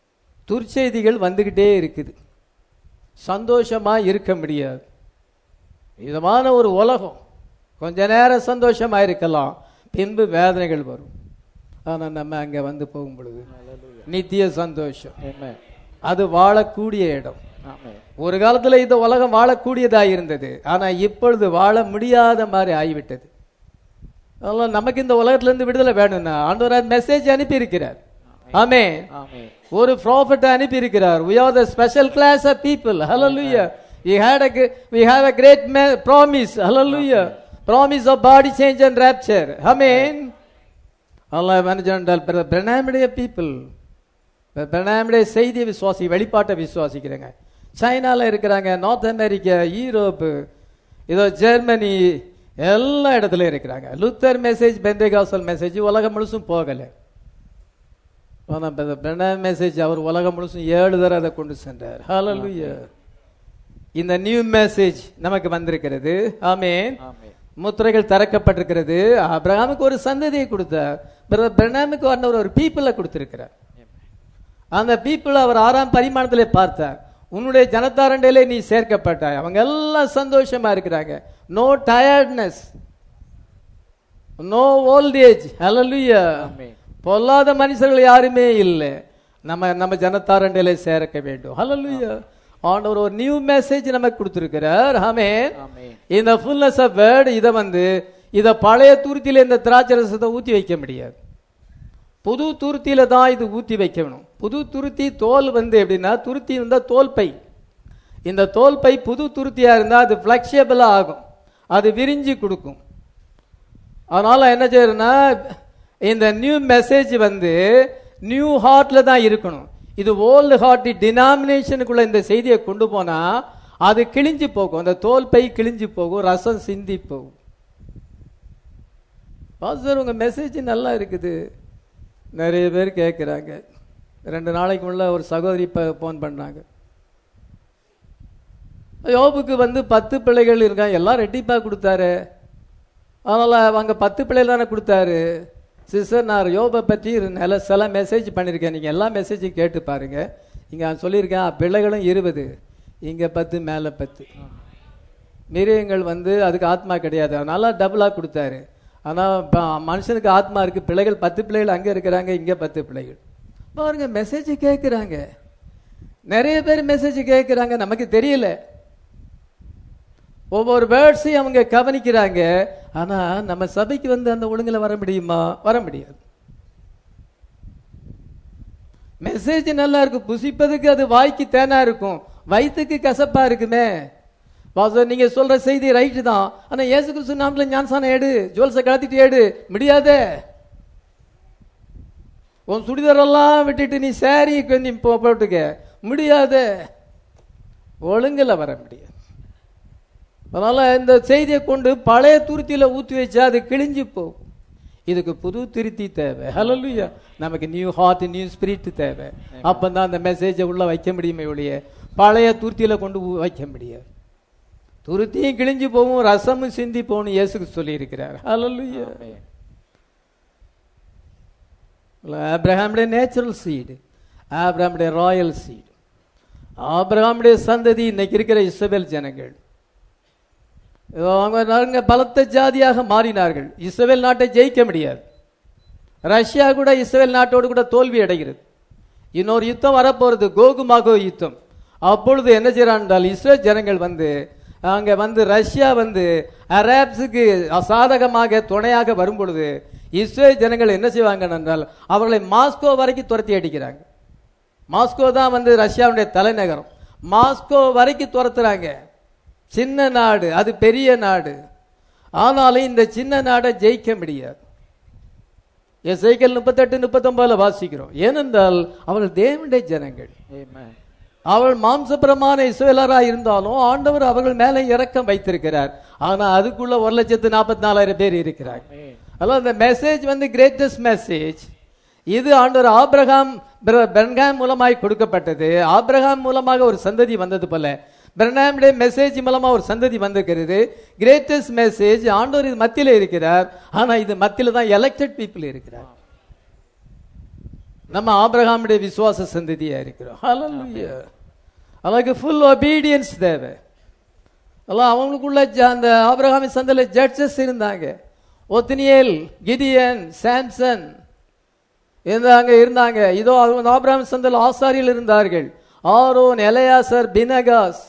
A: துர்ச்செய்திகள் வந்துக்கிட்டே இருக்குது சந்தோஷமா இருக்க முடியாது இதமான ஒரு உலகம் கொஞ்ச நேரம் சந்தோஷமா இருக்கலாம் பின்பு வேதனைகள் வரும் ஆனா நம்ம அங்க வந்து போகும் பொழுது நித்திய சந்தோஷம்
B: Amen.
A: அது வாழக்கூடிய இடம்
B: Amen.
A: ஒரு காலத்துல இந்த உலகம் வாழக்கூடியதா இருந்தது ஆனா இப்பொழுது வாழ முடியாத மாதிரி ஆகிவிட்டது அதனால நமக்கு இந்த உலகத்துல இருந்து விடுதலை வேணும்னா ஆண்டவர் மெசேஜ் அனுப்பி இருக்கிறார் ஆமே
B: Amen.
A: ஒரு ப்ராஃபட் அனுப்பி இருக்கிறார் we are the special class of people hallelujah we had a gr- we have a great ma- promise hallelujah promise of body change and rapture amen அல்லாஹ் மனுஜனால் பிரணாமுடைய பீப்புள் பிரணாமுடைய செய்தியை விசுவாசி வெளிப்பாட்டை விசுவாசிக்கிறேங்க சைனால இருக்கிறாங்க நார்த் அமெரிக்கா யூரோப்பு இதோ ஜெர்மனி எல்லா இடத்துலயும் இருக்கிறாங்க லுத்தர் மெசேஜ் பெந்தேகாசல் மெசேஜ் உலகம் முழுசும் போகலை பிரணாம் மெசேஜ் அவர் உலகம் முழுசும் ஏழு தடவை அதை கொண்டு சென்றார் ஹalleluya இந்த நியூ மெசேஜ் நமக்கு வந்திருக்கிறது ஆமென்
B: Amen.
A: முத்திரைகள் திறக்கப்பட்டிருக்கிறது அப்ரஹாமுக்கு ஒரு சந்ததியை கொடுத்தார் பிறகு பிரணாமுக்கு ஆண்டவர் ஒரு பீப்புளை கொடுத்திருக்கிறார் அந்த பீப்புள் அவர் ஆறாம் பரிமாணத்திலே பார்த்தார் உன்னுடைய ஜனத்தாரண்டையிலே நீ சேர்க்கப்பட்டாய் அவங்க எல்லாம் சந்தோஷமா இருக்கிறாங்க no tiredness no old age ஹalleluya
B: Amen.
A: பொல்லாத மனுஷர்கள் யாருமே இல்லை நம்ம நம்ம ஜனத்தாரண்டையிலே சேர்க்க வேண்டும் ஹalleluya ஆண்டவர் ஒரு நியூ மெசேஜ் நமக்கு கொடுத்திருக்கிறார் ஆமென்
B: Amen.
A: இந்த ஃபுல்னஸ் ஆஃப் வேர்டு இதை வந்து இதை பழைய துருத்தியில இந்த திராட்சை ரசத்தை ஊற்றி வைக்க முடியாது புது துருத்தியில தான் இது ஊற்றி வைக்கணும் புது துருத்தி தோல் வந்து எப்படின்னா துருத்தி இருந்தால் தோல் பை இந்த தோல் பை புது துருத்தியா இருந்தால் அது ஃப்ளெக்சிபிளாக ஆகும் அது விரிஞ்சு கொடுக்கும் அதனால என்ன செய்யறதுன்னா இந்த நியூ மெசேஜ் வந்து நியூ ஹார்ட்ல தான் இருக்கணும் இது ஓல்டு ஹார்ட் டினாமினேஷனுக்குள்ள இந்த செய்தியை கொண்டு போனா அது கிழிஞ்சு போகும் அந்த தோல் பை கிழிஞ்சு போகும் ரசம் சிந்தி போகும் பாஸ்டர் உங்க மெசேஜ் நல்லா இருக்குது நிறைய பேர் கேட்குறாங்க ரெண்டு நாளைக்கு முள்ள ஒரு சகோதரி இப்போ ஃபோன் பண்ணாங்க யோபுக்கு வந்து பத்து பிள்ளைகள் இருக்காங்க எல்லாம் ரெட்டிப்பாக கொடுத்தாரு அதனால் அவங்க பத்து பிள்ளைகள் தானே கொடுத்தாரு சிஸ்டர் நான் யோபை பற்றி நல்ல சில மெசேஜ் பண்ணியிருக்கேன் நீங்கள் எல்லா மெசேஜும் கேட்டு பாருங்க இங்கே சொல்லியிருக்கேன் பிள்ளைகளும் இருபது இங்கே பத்து மேலே பத்து மிருகங்கள் வந்து அதுக்கு ஆத்மா கிடையாது அதனால டபுளாக கொடுத்தாரு ஆனால் மனுஷனுக்கு ஆத்மா இருக்கு பிள்ளைகள் பத்து பிள்ளைகள் அங்கே இருக்கிறாங்க இங்கே பத்து பிள்ளைகள் பாருங்க மெசேஜ் கேட்குறாங்க நிறைய பேர் மெசேஜ் கேட்குறாங்க நமக்கு தெரியல ஒவ்வொரு வேர்ட்ஸையும் அவங்க கவனிக்கிறாங்க ஆனா நம்ம சபைக்கு வந்து அந்த ஒழுங்குல வர முடியுமா வர முடியாது மெசேஜ் நல்லா இருக்கும் புசிப்பதுக்கு அது வாய்க்கு தேனா இருக்கும் வயிற்றுக்கு கசப்பா இருக்குமே பாஸ்டர் நீங்க சொல்ற செய்தி ரைட்டு தான் ஆனா இயேசு கிறிஸ்து நாமல ஞானசானம் ஏடு ஜுவல்ஸை கலத்திட்டு ஏடு முடியாதே உன் சுடிதாரெல்லாம் விட்டுட்டு நீ சாரி நீ போ- போட்டுக்க முடியாதே ஒழுங்குல வர முடியாது அதனால இந்த செய்தியை கொண்டு பழைய துருத்தியில ஊற்றி வச்சா அது கிழிஞ்சு போகும் இதுக்கு புது திருத்தி தேவை ஹalleluya நமக்கு நியூ ஹார்ட் நியூ ஸ்பிரிட் தேவை அப்பதான் அந்த மெசேஜை உள்ள வைக்க முடியுமே ஒழிய பழைய துருத்தியில கொண்டு ஊ- வைக்க முடியாது துருத்தியும் கிழிஞ்சு போகும் ரசமும் சிந்தி போகணும் இயேசுக்கு சொல்லி இருக்கிறார் ஹalleluya
B: Amen.
A: ஆப்ரஹாமுடைய நேச்சுரல் சீடு ஆப்ரஹாமுடைய ராயல் சீடு ஆபிரகாமுடைய சந்ததி இன்னைக்கு இருக்கிற இஸ்ரவேல் ஜனங்கள் இதோ அவங்க நாங்க பலத்த ஜாதியாக மாறினார்கள் இஸ்ரவேல் நாட்டை ஜெயிக்க முடியாது ரஷ்யா கூட இஸ்ரவேல் நாட்டோடு கூட தோல்வி அடைகிறது இன்னொரு யுத்தம் வரப்போறது கோகுமாகோ யுத்தம் அப்பொழுது என்ன செய்யறான் என்றால் இஸ்ரேல் ஜனங்கள் வந்து அங்க வந்து ரஷ்யா வந்து அரேப்ஸுக்கு சாதகமாக துணையாக வரும் பொழுது இஸ்ரேல் ஜனங்கள் என்ன செய்வாங்க என்றால் அவர்களை மாஸ்கோ வரைக்கும் துரத்தி அடிக்கிறாங்க மாஸ்கோ தான் வந்து ரஷ்யாவுடைய தலைநகரம் மாஸ்கோ வரைக்கும் துரத்துறாங்க சின்ன நாடு அது பெரிய நாடு ஆனாலும் இந்த சின்ன நாடை ஜெயிக்க முடியாது எசைக்கல் முப்பத்தெட்டு முப்பத்தொன்பதுல வாசிக்கிறோம் ஏனென்றால் அவர்கள் தேவனுடைய ஜனங்கள்
B: Amen.
A: அவள் மாம்சபரமான இஸ்ரவேலராக இருந்தாலும் ஆண்டவர் அவர்கள் மேலே இரக்கம் வைத்திருக்கிறார் ஆனா அதுக்குள்ள ஒரு லட்சத்து நாற்பத்தி நாலாயிரம் பேர் இருக்கிறாங்க
B: Amen.
A: அதனால இந்த மெசேஜ் வந்து கிரேட்டஸ்ட் மெசேஜ் இது ஆண்டவர் ஆபிரகாம் பிர- பென்காம் மூலமாய் கொடுக்கப்பட்டது ஆபிரகாம் மூலமாக ஒரு சந்ததி வந்தது போல பிரனாமுடைய மெசேஜ் மூலமா ஒரு சந்ததி வந்திருக்கிறது கிரேட்டஸ்ட் மெசேஜ் ஆண்டவர் இது மத்தியில இருக்கிறார் ஆனா இது மத்தியில தான் எலெக்டட் பீப்புள் இருக்கிறார் நம்ம ஆபிரகாமுடைய விசுவாச சந்ததியா இருக்கிறோம் ஹalleluya அவருக்கு ஃபுல் obedience தேவை எல்லாம் அவங்களுக்குள்ள ஜ- அந்த ஆபிரகாமின் சந்தல ஜட்ஜஸ் இருந்தாங்க ஒத்தினியேல் கிதியன் சாம்சன் இருந்தாங்க இருந்தாங்க இதோ அவங்க ஆபிரகாம் சந்தல் ஆசாரியில் இருந்தார்கள் ஆரோன் எலையாசர் பினகாஸ்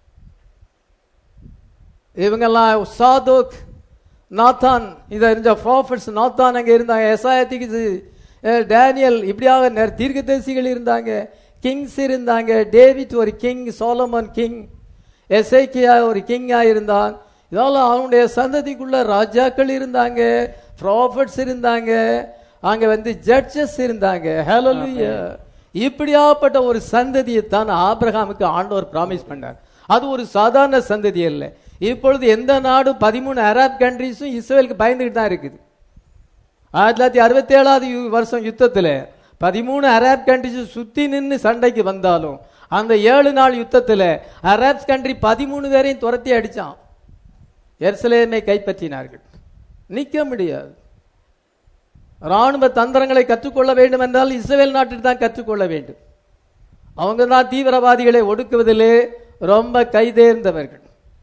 A: இவங்கெல்லாம் சாதோக் நாத்தான் இதை இருந்த ப்ராஃபிட்ஸ் நாத்தான் அங்கே இருந்தாங்க எசாயத்திக்கு டேனியல் இப்படியாக நிறைய தீர்க்கதரிசிகள் இருந்தாங்க கிங்ஸ் இருந்தாங்க டேவிட் ஒரு கிங் சோலமன் கிங் எசைக்கியா ஒரு கிங்கா இருந்தான் இதெல்லாம் அவனுடைய சந்ததிக்குள்ள ராஜாக்கள் இருந்தாங்க ப்ராஃபிட்ஸ் இருந்தாங்க அங்க வந்து ஜட்ஜஸ் இருந்தாங்க ஹalleluya இப்படியாப்பட்ட ஒரு சந்ததியை தான் ஆபிரகாமுக்கு ஆண்டவர் பிராமிஸ் பண்ணார் அது ஒரு சாதாரண சந்ததி அல்ல இப்பொழுது எந்த நாடு பதிமூணு அரப் கண்ட்ரிஸும் இஸ்ரேலுக்கு பயந்துகிட்டு தான் இருக்குது ஆயிரத்தி தொள்ளாயிரத்தி அறுபத்தி ஏழாவது வருஷம் யுத்தத்தில் பதிமூணு அரப் கண்ட்ரிஸ் சுத்தி நின்று சண்டைக்கு வந்தாலும் அந்த ஏழு நாள் யுத்தத்தில் அரப்ஸ் கண்ட்ரி பதிமூணு பேரையும் துரத்தி அடிச்சான் எருசலேமை கைப்பற்றினார்கள் நிக்க முடியாது ராணுவ தந்திரங்களை கற்றுக்கொள்ள வேண்டும் என்றால் இஸ்ரேல் நாட்டில் தான் கற்றுக்கொள்ள வேண்டும் அவங்க தான் தீவிரவாதிகளை ஒடுக்குவதிலே ரொம்ப கைதேர்ந்தவர்கள்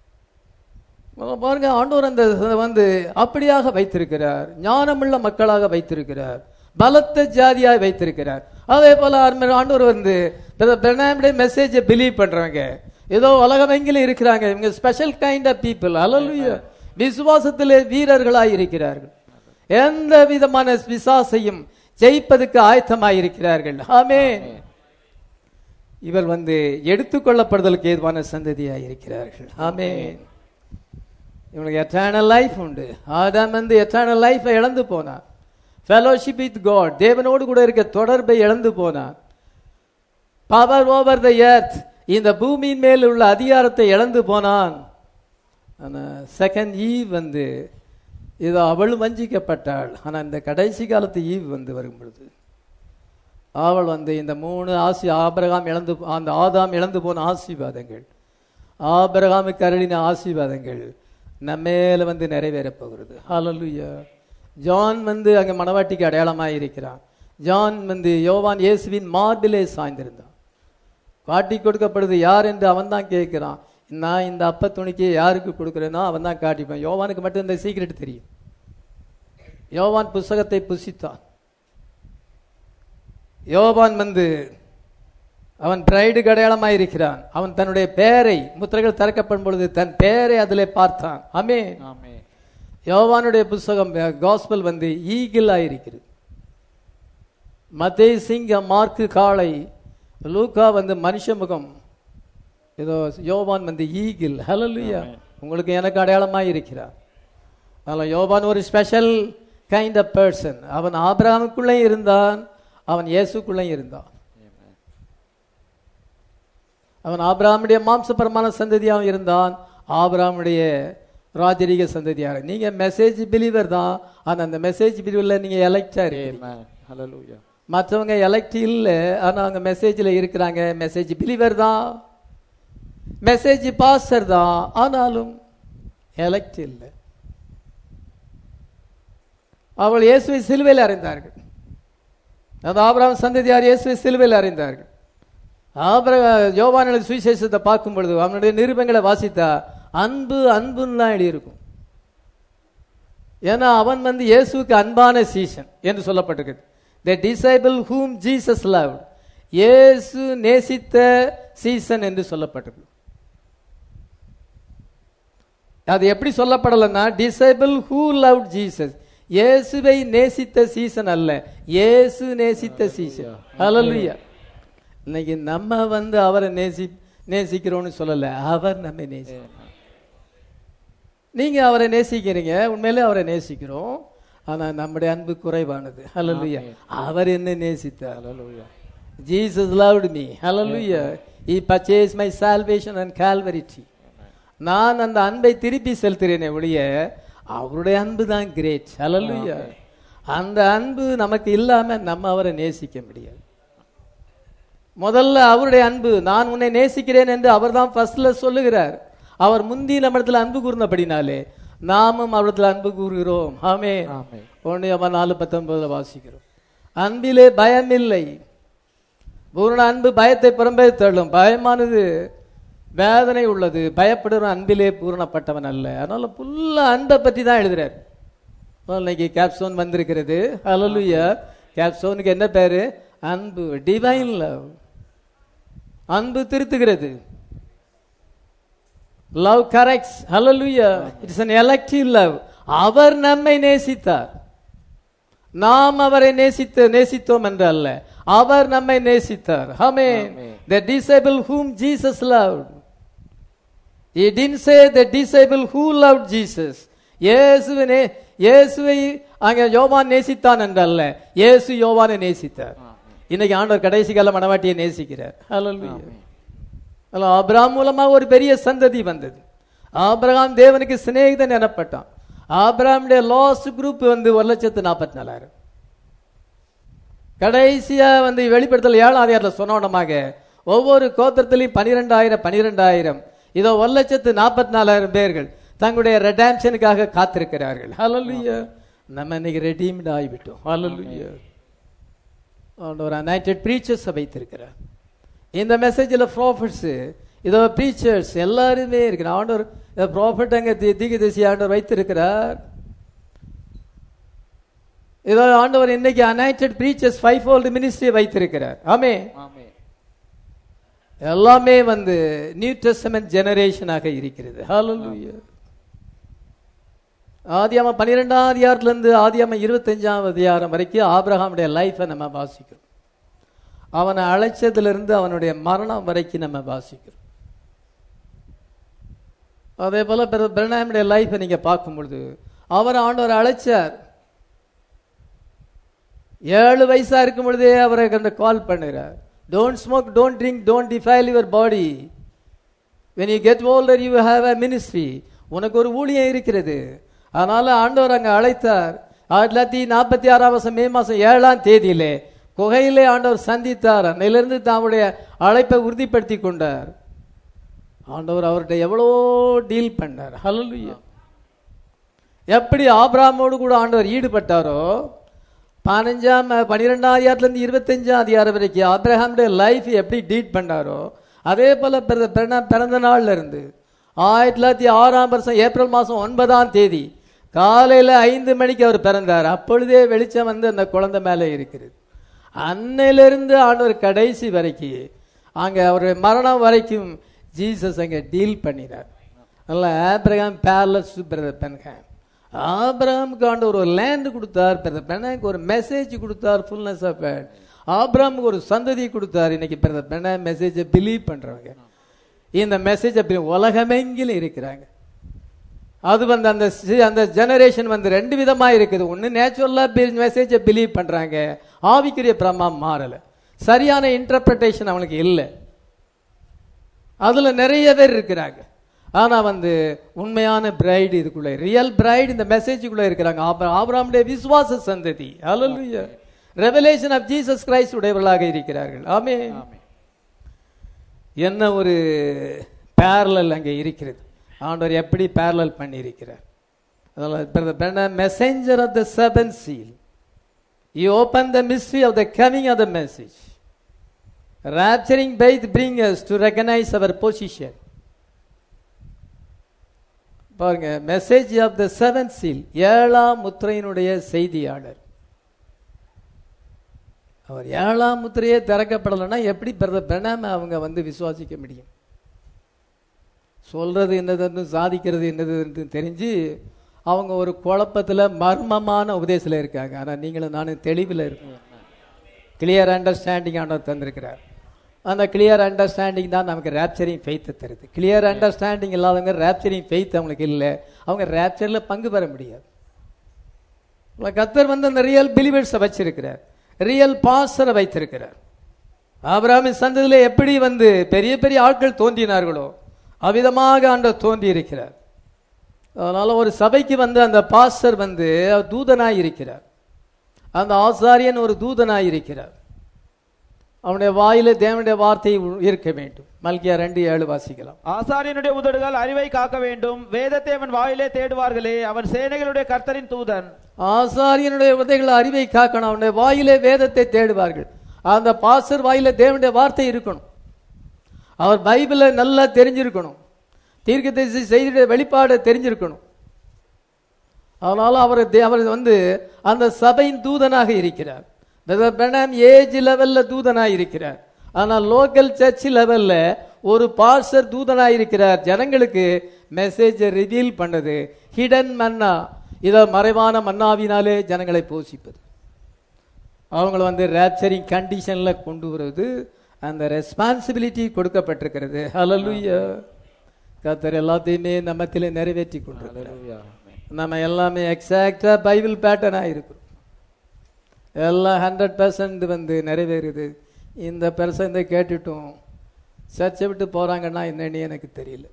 A: பாருங்க ஆண்டவர் அந்த வந்து அப்படியாக வைத்திருக்கிறார் ஞானமுள்ள மக்களாக வைத்திருக்கிறார் பலத்த ஜாதியாக வைத்திருக்கிறார் அதே போல ஆர்ம- ஆண்டவர் வந்து பிரணாமுடைய மெசேஜை பிலீவ் பண்றாங்க ஏதோ உலகமெங்கிலும் இருக்கிறாங்க இவங்க ஸ்பெஷல் கைண்ட் ஆஃப் பீப்புள் அலலுயா விசுவாசத்திலே வீரர்களாய் இருக்கிறார்கள் எந்த விதமான விசாசையும் ஜெயிப்பதற்கு ஆயத்தமாய் இருக்கிறார்கள் ஆமென் இவர் வந்து எடுத்துக்கொள்ளப்படுதலுக்கு ஏதுவான சந்ததியாய் இருக்கிறார்கள் ஆமென் இவனுக்கு எட்டர்னல் லைஃப் உண்டு ஆதாம் வந்து எட்டர்னல் லைஃபை இழந்து போனான் ஃபெலோஷிப் வித் காட் தேவனோடு கூட இருக்க தொடர்பை இழந்து போனான் பவர் ஓவர் த எர்த் இந்த பூமியின் மேல் உள்ள அதிகாரத்தை இழந்து போனான் செகண்ட் ஈவ் வந்து இது அவள் வஞ்சிக்கப்பட்டாள் ஆனா இந்த கடைசி காலத்து ஈவ் வந்து வரும் பொழுது அவள் வந்து இந்த மூணு ஆசி ஆபிரகாம் இழந்து அந்த ஆதாம் இழந்து போன ஆசீர்வாதங்கள் ஆபிரகாமுக்கு அருளின ஆசீர்வாதங்கள் நம்மேல வந்து நிறைவேறப் போகிறது ஹalleluya ஜான் வந்து அங்க மணவாட்டிக்கு அடையாளமாய் இருக்கிறான் ஜான் வந்து யோவான் இயேசுவின் மார்பிலே சாய்ந்திருந்தான் காட்டி கொடுக்கப்படுது யார் என்று அவன் தான் கேட்கிறான் நான் இந்த அப்ப துணிக்கு யாருக்கு கொடுக்குறேனோ அவன் தான் காட்டிப்பான் யோவானுக்கு மட்டும் இந்த சீக்ரெட் தெரியும் யோவான் புஸ்தகத்தை புசித்தான் யோவான் வந்து அவன் பிரைடுக்கு அடையாளமாய் இருக்கிறான் அவன் தன்னுடைய பெயரை முத்திரைகள் திறக்கப்படும் பொழுது தன் பெயரை அதிலே பார்த்தான் ஆமென்
B: ஆமென்
A: யோவானுடைய புஸ்தகம் காஸ்பல் வந்து ஈகிள் ஆயிருக்கிறது மத்தேய் சிங்க மார்க்கு காளை லூக்கா வந்து மனுஷ முகம் ஏதோ யோவான் வந்து ஈகிள் ஹalleluya உங்களுக்கு எனக்கு அடையாளமாய் இருக்கிறார் அதனால் யோவான் ஒரு ஸ்பெஷல் கைண்ட் ஆஃப் பர்சன் அவன் ஆபிரகாமுக்குள்ளே இருந்தான் அவன் இயேசுக்குள்ளே இருந்தான் அவன் ஆபிரகாமுடைய மாம்சபரமான சந்ததியாக இருந்தான் ஆபிரகாமுடைய ராஜரீக சந்ததியாக நீங்க மெசேஜ் பிலீவர் தான் ஆனா அந்த மெசேஜ் பிலீவர்ல நீங்க எலெக்டா இருக்கீங்க
B: Amen. Hallelujah.
A: மற்றவங்க எலெக்ட் இல்ல ஆனா அவங்க மெசேஜ்ல இருக்கிறாங்க மெசேஜ் பிலீவர் தான் மெசேஜ் பாஸ்டர் தான் ஆனாலும் எலெக்ட் இல்லை அவள் இயேசுவை சிலுவையில் அறிந்தார்கள் அந்த ஆபிரகாம் சந்ததியார் இயேசுவை சிலுவையில் அறிந்தார்கள் ஆபிர யோவான சுவிசேஷத்தை பார்க்கும் பொழுது அவனுடைய நிருபங்களை வாசித்தா அன்பு அன்புன்னு தான் எழுதியிருக்கும் ஏன்னா அவன் வந்து இயேசுவுக்கு அன்பான சீசன் என்று சொல்லப்பட்டிருக்குது the disciple whom Jesus loved இயேசு நேசித்த சீசன் என்று சொல்லப்பட்டிருக்கு அது எப்படி சொல்லப்படலைன்னா டிசைபிள் ஹூ லவ் ஜீசஸ் இயேசுவை நேசித்த சீசன் அல்ல இயேசு நேசித்த சீசன் ஹalleluya இன்னைக்கு நம்ம வந்து அவரை நேசி நேசிக்கிறோம்னு சொல்லல அவர் நம்ம நேசி நீங்க அவரை நேசிக்கிறீங்க உண்மையிலே அவரை நேசிக்கிறோம் ஆனா நம்முடைய அன்பு குறைவானது ஹalleluya அவர் என்ன நேசித்தார்
B: Hallelujah.
A: Jesus loved me. Hallelujah. He purchased my salvation on Calvary tree. நான் அந்த அன்பை திருப்பி செலுத்துறேனே ஒழிய அவருடைய அன்பு தான் கிரேட் ஹalleluya. அந்த அன்பு நமக்கு இல்லாம நம்ம அவரை நேசிக்க முடியாது முதல்ல அவருடைய அன்பு நான் உன்னை நேசிக்கிறேன் என்று அவர் தான் ஃபர்ஸ்ட்ல சொல்லுகிறார் அவர் முந்தி நம்மிடத்துல அன்பு கூர்ந்தபடினாலே நாமும் அவரிடத்துல அன்பு கூறுகிறோம் ஆமே
B: ஆமென்.
A: ஒன்று அவன் நாலு பத்தொன்பதுல வாசிக்கிறோம் அன்பிலே பயம் இல்லை பூரண அன்பு பயத்தை புறம்பே தள்ளும் பயமானது வேதனை உள்ளது பயப்படுற அன்பிலே பூரணப்பட்டவன் அல்ல அதனால ஃபுல்லா அன்பை பற்றி தான் எழுதுறாரு அதனால இன்னைக்கு கேப்சோன் வந்திருக்கிறது ஹalleluya கேப்சோனுக்கு என்ன பேரு அன்பு டிவைன் லவ் அன்பு திருத்துகிறது லவ் கரெக்ட்ஸ் ஹalleluya இட்ஸ் an elective love அவர் நம்மை நேசித்தார் நாம் அவரை நேசித்து நேசித்தோம் என்று அல்ல அவர் நம்மை நேசித்தார் ஆமென் the disciple whom jesus loved he didn't say the disciple who loved jesus இயேசுவினே இயேசுவை அங்க யோவான் நேசித்தான் என்றல்ல இயேசு யோவானை நேசித்தார் இன்னைக்கு ஆண்டவர் கடைசி கால மனவாட்டியை நேசிக்கிறார் ஹalleluya அல்ல ஆபிரகாம் மூலமா ஒரு பெரிய சந்ததி வந்தது ஆபிரகாம் தேவனுக்கு சிநேகிதன் எனப்பட்டான் ஆபிரகாமுடைய லாஸ்ட் குரூப் வந்து ஒரு லட்சத்து நாற்பத்தி நாலாயிரம் கடைசியா வந்து வெளிப்படுத்தல் ஏழாம் அதிகாரத்தில் சொன்னோடமாக ஒவ்வொரு கோத்திரத்திலையும் பனிரெண்டாயிரம் பனிரெண்டாயிரம் இதோ ஒரு லட்சத்து நாற்பத்தி நாலாயிரம் பேர்கள் தங்களுடைய ரெடாம்ஷனுக்காக காத்திருக்கிறார்கள் ஹalleluya நம்ம இன்னைக்கு ரெடீம்டு ஆகிவிட்டோம் ஹalleluya ஆண்டவர் அனைட்டட் ப்ரீச்சர்ஸை வைத்திருக்கிறார் இந்த மெசேஜில் ப்ராஃபிட்ஸு இதோ ப்ரீச்சர்ஸ் எல்லாருமே இருக்கிறார் ஆண்டவர் ப்ராஃபிட் அங்கே தீக்கு தேசி ஆண்டவர் வைத்திருக்கிறார் இதோ ஆண்டவர் இன்னைக்கு anointed preachers five fold ministry வைத்திருக்கிறார் ஆமே
B: ஆமென்
A: எல்லாமே வந்து நியூ டெஸ்டமென்ட் ஜெனரேஷனாக இருக்கிறது ஹalleluya ஆதியாம பன்னிரெண்டாம் அதிகாரத்துல இருந்து ஆதியாம இருபத்தஞ்சாம் அதிகாரம் வரைக்கும் ஆபிரகாமுடைய லைஃபை நம்ம வாசிக்கிறோம் அவனை அழைச்சதிலிருந்து அவனுடைய மரணம் வரைக்கும் நம்ம வாசிக்கிறோம் அதே போல பிரணாமுடைய லைஃபை நீங்க பார்க்கும் பொழுது அவர் ஆண்டவர் அழைச்சார் ஏழு வயசா இருக்கும் பொழுதே அவரை அந்த கால் பண்ணுகிறார் don't smoke don't drink don't defile your body when you get older you have a ministry உனக்கு ஒரு ஊழியம் இருக்கிறது அதனால ஆண்டவர் அங்க அழைத்தார் ஆயிரத்தி தொள்ளாயிரத்தி நாற்பத்தி ஆறாம் வருஷம் மே மாசம் ஏழாம் தேதியிலே குகையிலே ஆண்டவர் சந்தித்தார் அன்னையிலிருந்து தம்முடைய அழைப்பை உறுதிப்படுத்தி கொண்டார் ஆண்டவர் அவர்கிட்ட எவ்வளோ டீல் பண்ணார் ஹalleluya எப்படி ஆபிராமோடு கூட ஆண்டவர் ஈடுபட்டாரோ பதினஞ்சாம் பன்னிரெண்டாம் அதிகாரத்துலேருந்து இருபத்தஞ்சாம் அதிகாரம் வரைக்கும் ஆப்ரஹாமுடைய லைஃப் எப்படி டீட் பண்ணாரோ அதே போல பிற- பிறந்த- பிறந்த நாள்ல இருந்து ஆயிரத்தி தொள்ளாயிரத்தி ஆறாம் வருஷம் ஏப்ரல் மாதம் ஒன்பதாம் தேதி காலையில் ஐந்து மணிக்கு அவர் பிறந்தார் அப்பொழுதே வெளிச்சம் வந்து அந்த குழந்தை மேலே இருக்கிறது அன்னையிலிருந்து ஆண்டவர் கடைசி வரைக்கும் அங்கே அவர் மரணம் வரைக்கும் ஜீசஸ் அங்கே டீல் பண்ணினார் அதனால ஆப்ரஹாம் பேலஸ் பிரதர் பென்ஹாம் ஆபிரகாமுக்கு ஆண்டவர் ஒரு லேண்ட் கொடுத்தார் பிரதர் பெனாக்கு ஒரு மெசேஜ் கொடுத்தார் ஃபுல்னஸ் ஆஃப் வேர்ட் ஆபிரகாமுக்கு ஒரு சந்ததி கொடுத்தார் இன்னைக்கு பிரதர் பெனா மெசேஜை பிலீவ் பண்றவங்க இந்த மெசேஜ் அப்படி உலகமெங்கிலும் இருக்கிறாங்க அது வந்து அந்த சி- அந்த ஜெனரேஷன் வந்து ரெண்டு விதமா இருக்குது ஒன்று நேச்சுரலா மெசேஜை பிலீவ் பண்றாங்க ஆவிக்குரிய பிரமா மாறல சரியான இன்டர்பிரட்டேஷன் அவனுக்கு இல்லை அதுல நிறைய பேர் இருக்கிறாங்க ஆனா வந்து உண்மையான பிரைடு இதுக்குள்ள ரியல் பிரைடு இந்த மெசேஜுக்குள்ள இருக்கிறாங்க ஆப- ஆபிரகாமுடைய விசுவாச சந்ததி ஹalleluya ரெவலேஷன் ஆஃப் ஜீசஸ் கிரைஸ்ட் உடையவர்களாக இருக்கிறார்கள் ஆமே என்ன ஒரு பேரலல் அங்கே இருக்கிறது ஆண்டவர் எப்படி பேரலல் பண்ணி இருக்கிறார் அதனால messenger of the seven seal you open the mystery of the coming of the message rapturing faith bring us to recognize our position பாருங்க message of the seven seal ஏழாம் முத்திரையினுடைய செய்தியாளர் அவர் ஏழாம் முத்திரையே திறக்கப்படலைன்னா எப்படி பிரதர் பிரணாம அவங்க வந்து விசுவாசிக்க முடியும் சொல்றது என்னதுன்னு சாதிக்கிறது என்னதுன்னு தெரிஞ்சு அவங்க ஒரு குழப்பத்துல மர்மமான உபதேசத்தில் இருக்காங்க ஆனா நீங்களும் நானும் தெளிவில் இருக்கோம் கிளியர் அண்டர்ஸ்டாண்டிங் ஆண்டவர் தந்திருக்கிறார் அந்த கிளியர் அண்டர்ஸ்டாண்டிங் தான் நமக்கு ரேப்சரிங் ஃபெய்த்தை தருது கிளியர் அண்டர்ஸ்டாண்டிங் இல்லாதவங்க ரேப்சரிங் ஃபெய்த் அவங்களுக்கு இல்லை அவங்க ரேப்சரில் பங்கு பெற முடியாது உள்ள கத்தர் வந்து அந்த ரியல் பிலிவர்ஸை வச்சிருக்கிறார் ரியல் பாஸ்டரை வைத்திருக்கிறார் ஆபிரகாமின் சந்ததியிலே எப்படி வந்து பெரிய பெரிய ஆட்கள் தோன்றினார்களோ அவ்விதமாக ஆண்டவர் தோன்றி இருக்கிறார் அதனால ஒரு சபைக்கு வந்து அந்த பாஸ்டர் வந்து தூதனாய் இருக்கிறார் அந்த ஆசாரியன் ஒரு தூதனாய் இருக்கிறார் அவனுடைய வாயில தேவனுடைய வார்த்தை இருக்க வேண்டும் மல்கியா ரெண்டு ஏழு வாசிக்கலாம்
B: ஆசாரியனுடைய உதடுகள் அறிவை காக்க வேண்டும் வேதத்தை அவன் வாயிலே தேடுவார்களே அவன் சேனைகளுடைய கர்த்தரின் தூதன்
A: ஆசாரியனுடைய உதைகள் அறிவை காக்கணும் அவனுடைய வாயிலே வேதத்தை தேடுவார்கள் அந்த பாசர் வாயில தேவனுடைய வார்த்தை இருக்கணும் அவர் பைபிளை நல்லா தெரிஞ்சிருக்கணும் தீர்க்கதரிசி செய்தியுடைய வெளிப்பாடு தெரிஞ்சிருக்கணும் அதனால அவர் தே- அவர் வந்து அந்த சபையின் தூதனாக இருக்கிறார் ஏஜ் லெவல்ல தூதனாக இருக்கிறார் ஆனால் லோக்கல் சர்ச் லெவல்ல ஒரு பாஸ்டர் தூதனாக இருக்கிறார் ஜனங்களுக்கு மெசேஜை ரிவீல் பண்ணது ஹிடன் மன்னா இத மறைவான மன்னாவினாலே ஜனங்களை போஷிப்பது அவங்கள வந்து ரேப்சரிங் கண்டிஷன்ல கொண்டு வருவது அந்த ரெஸ்பான்சிபிலிட்டி கொடுக்கப்பட்டிருக்கிறது ஹalleluya கர்த்தர் எல்லாத்தையுமே நம்மத்திலே நிறைவேற்றி கொண்டிருக்கிறார் நம்ம எல்லாமே எக்ஸாக்டா பைபிள் பேட்டர்னாக இருக்கும் எல்லாம் ஹண்ட்ரட் பர்சன்ட் வந்து நிறைவேறுது இந்த பெர்சன்ட் கேட்டுட்டோம் சர்ச்சை விட்டு போறாங்கன்னா என்னன்னு எனக்கு தெரியல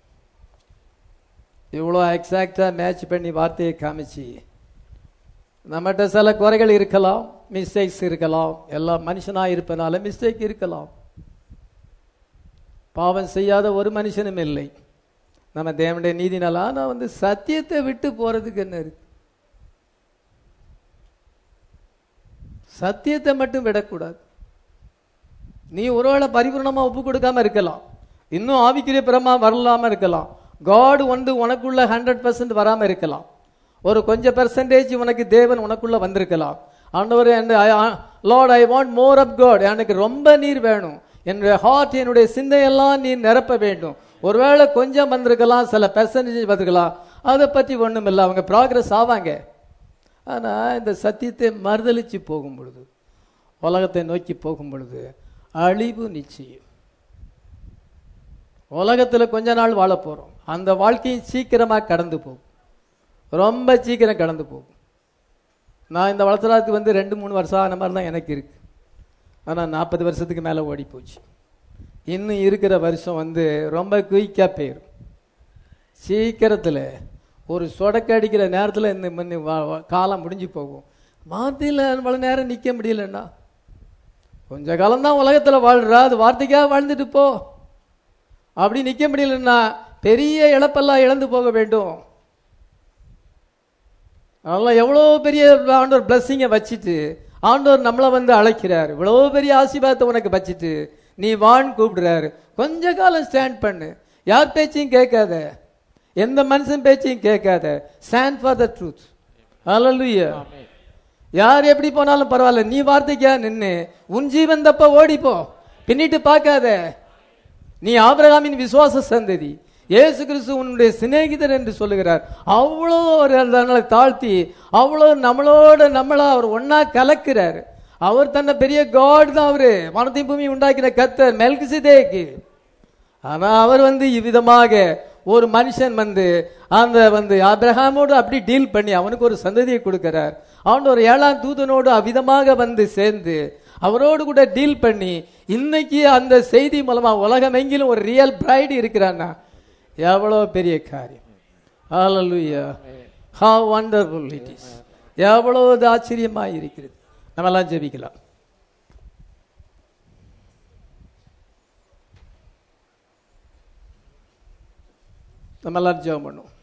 A: இவ்வளோ எக்ஸாக்டா மேட்ச் பண்ணி வார்த்தையை காமிச்சு நம்மகிட்ட சில குறைகள் இருக்கலாம் மிஸ்டேக்ஸ் இருக்கலாம் எல்லாம் மனுஷனா இருப்பனால மிஸ்டேக் இருக்கலாம் பாவம் செய்யாத ஒரு மனுஷனும் இல்லை நம்ம தேவனுடைய நீதினால ஆனா வந்து சத்தியத்தை விட்டு போறதுக்கு என்ன இருக்கு சத்தியத்தை மட்டும் விடக்கூடாது நீ ஒருவேளை பரிபூர்ணமா ஒப்பு கொடுக்காம இருக்கலாம் இன்னும் ஆவிக்குரிய பிரமா வரலாம இருக்கலாம் காட் வந்து உனக்குள்ள ஹண்ட்ரட் பர்சன்ட் வராம இருக்கலாம் ஒரு கொஞ்சம் பெர்சன்டேஜ் உனக்கு தேவன் உனக்குள்ள வந்திருக்கலாம் ஆண்டவர் Lord I want more of God எனக்கு ரொம்ப நீர் வேணும் என்னுடைய ஹார்ட் என்னுடைய சிந்தையெல்லாம் நீர் நிரப்ப வேண்டும் ஒருவேளை கொஞ்சம் வந்திருக்கலாம் சில பெர்சன்டேஜ் வந்திருக்கலாம் அதை பற்றி ஒண்ணும் இல்லை அவங்க ப்ராக்ரஸ் ஆவாங்க ஆனா இந்த சத்தியத்தை மறுதலிச்சு போகும் பொழுது உலகத்தை நோக்கி போகும் பொழுது அழிவு நிச்சயம் உலகத்துல கொஞ்ச நாள் வாழ போறோம் அந்த வாழ்க்கையும் சீக்கிரமா கடந்து போகும் ரொம்ப சீக்கிரம் கடந்து போகும் நான் இந்த வளர்த்தலாத்துக்கு வந்து ரெண்டு மூணு வருஷம் ஆன மாதிரி தான் எனக்கு இருக்கு ஆனா நாற்பது வருஷத்துக்கு மேல ஓடி போச்சு இன்னும் இருக்கிற வருஷம் வந்து ரொம்ப குயிக்கா போயிடும் சீக்கிரத்துல ஒரு சொடக்கு அடிக்கிற நேரத்துல இந்த மண்ணு வா- வா- காலம் முடிஞ்சு போகும் வார்த்தையில் அவ்வளவு நேரம் நிக்க முடியலன்னா கொஞ்ச காலம்தான் உலகத்துல வாழ்றா அது வார்த்தைக்காக வாழ்ந்துட்டு போ அப்படி நிக்க முடியலன்னா பெரிய இழப்பெல்லாம் இழந்து போக வேண்டும் அதெல்லாம் எவ்வளோ பெரிய ஆண்டவர் பிளஸ்ஸிங்கை வச்சுட்டு ஆண்டவர் நம்மளை வந்து அழைக்கிறார் இவ்வளோ பெரிய ஆசீர்வாதத்தை உனக்கு வச்சுட்டு நீ வான் கூப்பிடுறாரு கொஞ்ச காலம் ஸ்டாண்ட் பண்ணு யார் பேச்சையும் கேட்காத எந்த மனுஷன் பேச்சையும் கேட்காத ஸ்டாண்ட் ஃபார் த ட்ரூத் ஹalleluya யார் எப்படி போனாலும் பரவாயில்ல நீ வார்த்தைக்கா நின்னு உன் ஜீவன் தப்ப ஓடிப்போ பின்னிட்டு பார்க்காத நீ ஆபிரகாமின் விசுவாச சந்ததி இயேசு கிறிஸ்து உன்னுடைய சிநேகிதர் என்று சொல்லுகிறார் அவ்வளோ அவர் அதனால தாழ்த்தி அவ்வளோ நம்மளோட நம்மள அவர் ஒன்னா கலக்கிறார் அவர் தன்னை பெரிய காட் தான் அவரு வானத்தையும் பூமி உண்டாக்கின கத்தர் மெல்கிசிதேக்கு ஆனா அவர் வந்து இவ்விதமாக ஒரு மனுஷன் வந்து அந்த வந்து ஆபிரகாமோடு அப்படி டீல் பண்ணி அவனுக்கு ஒரு சந்ததியை கொடுக்கிறார் அவன் ஒரு ஏழாம் தூதனோடு அவ்விதமாக வந்து சேர்ந்து அவரோடு கூட டீல் பண்ணி இன்னைக்கு அந்த செய்தி மூலமா உலகம் எங்கிலும் ஒரு ரியல் பிரைடு இருக்கிறான்னா எவ்வளவு பெரிய காரியம் ஹalleluya how wonderful it is எவ்வளவு ஆச்சரியமா இருக்கிறது நம்ம எல்லாம் ஜெபிக்கலாம் நம்ம எல்லாரும் ஜெபம் பண்ணுவோம்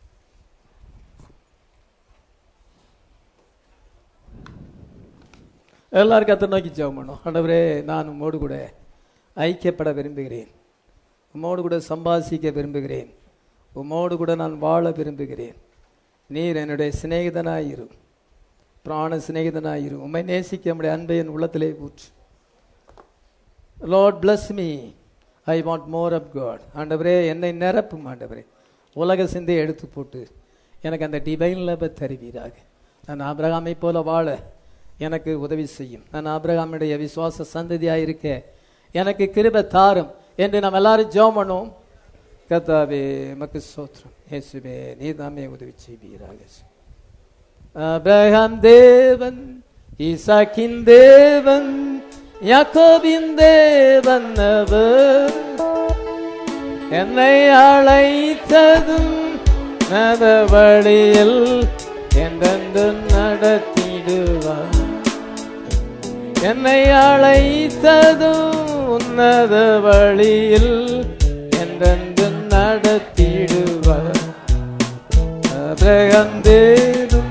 A: எல்லாரும் கத்தை நோக்கி ஜெபம் பண்ணும் ஆண்டவரே நான் உம்மோடு கூட ஐக்கியப்பட விரும்புகிறேன் உம்மோடு கூட சம்பாசிக்க விரும்புகிறேன் உம்மோடு கூட நான் வாழ விரும்புகிறேன் நீர் என்னுடைய சிநேகிதனாயிரு பிராண சிநேகிதனாயிரு உம்மை நேசிக்க நம்முடைய அன்பை என் உள்ளத்திலே ஊற்று Lord bless me I want more of God ஆண்டவரே என்னை நிரப்பும் ஆண்டவரே உலக சிந்தையை எடுத்து போட்டு எனக்கு அந்த டிவைன் லப தருவீராக நான் ஆபிரகாமை போல வாழ எனக்கு உதவி செய்யும் நான் ஆபிரகாமுடைய விசுவாச சந்ததியாக இருக்க எனக்கு கிருபை தாரும் என்று நாம் எல்லாரும் ஜெபம் பண்ணுவோம் கத்தாவே மக்கு சோத்திரம் இயேசுவே நீர் தாமே உதவி செய்வீராக அபிரகாம் தேவன் ஈசாக்கின் தேவன் யாக்கோபின் தேவன் அவர் என்னை அழைத்ததும் நத வழியில் என்றென்று நடத்திடுவார் என்னை அழைத்ததும் உன்னத வழியில் என்றென்று நடத்திடுவார் அபிரகாம் தேவன்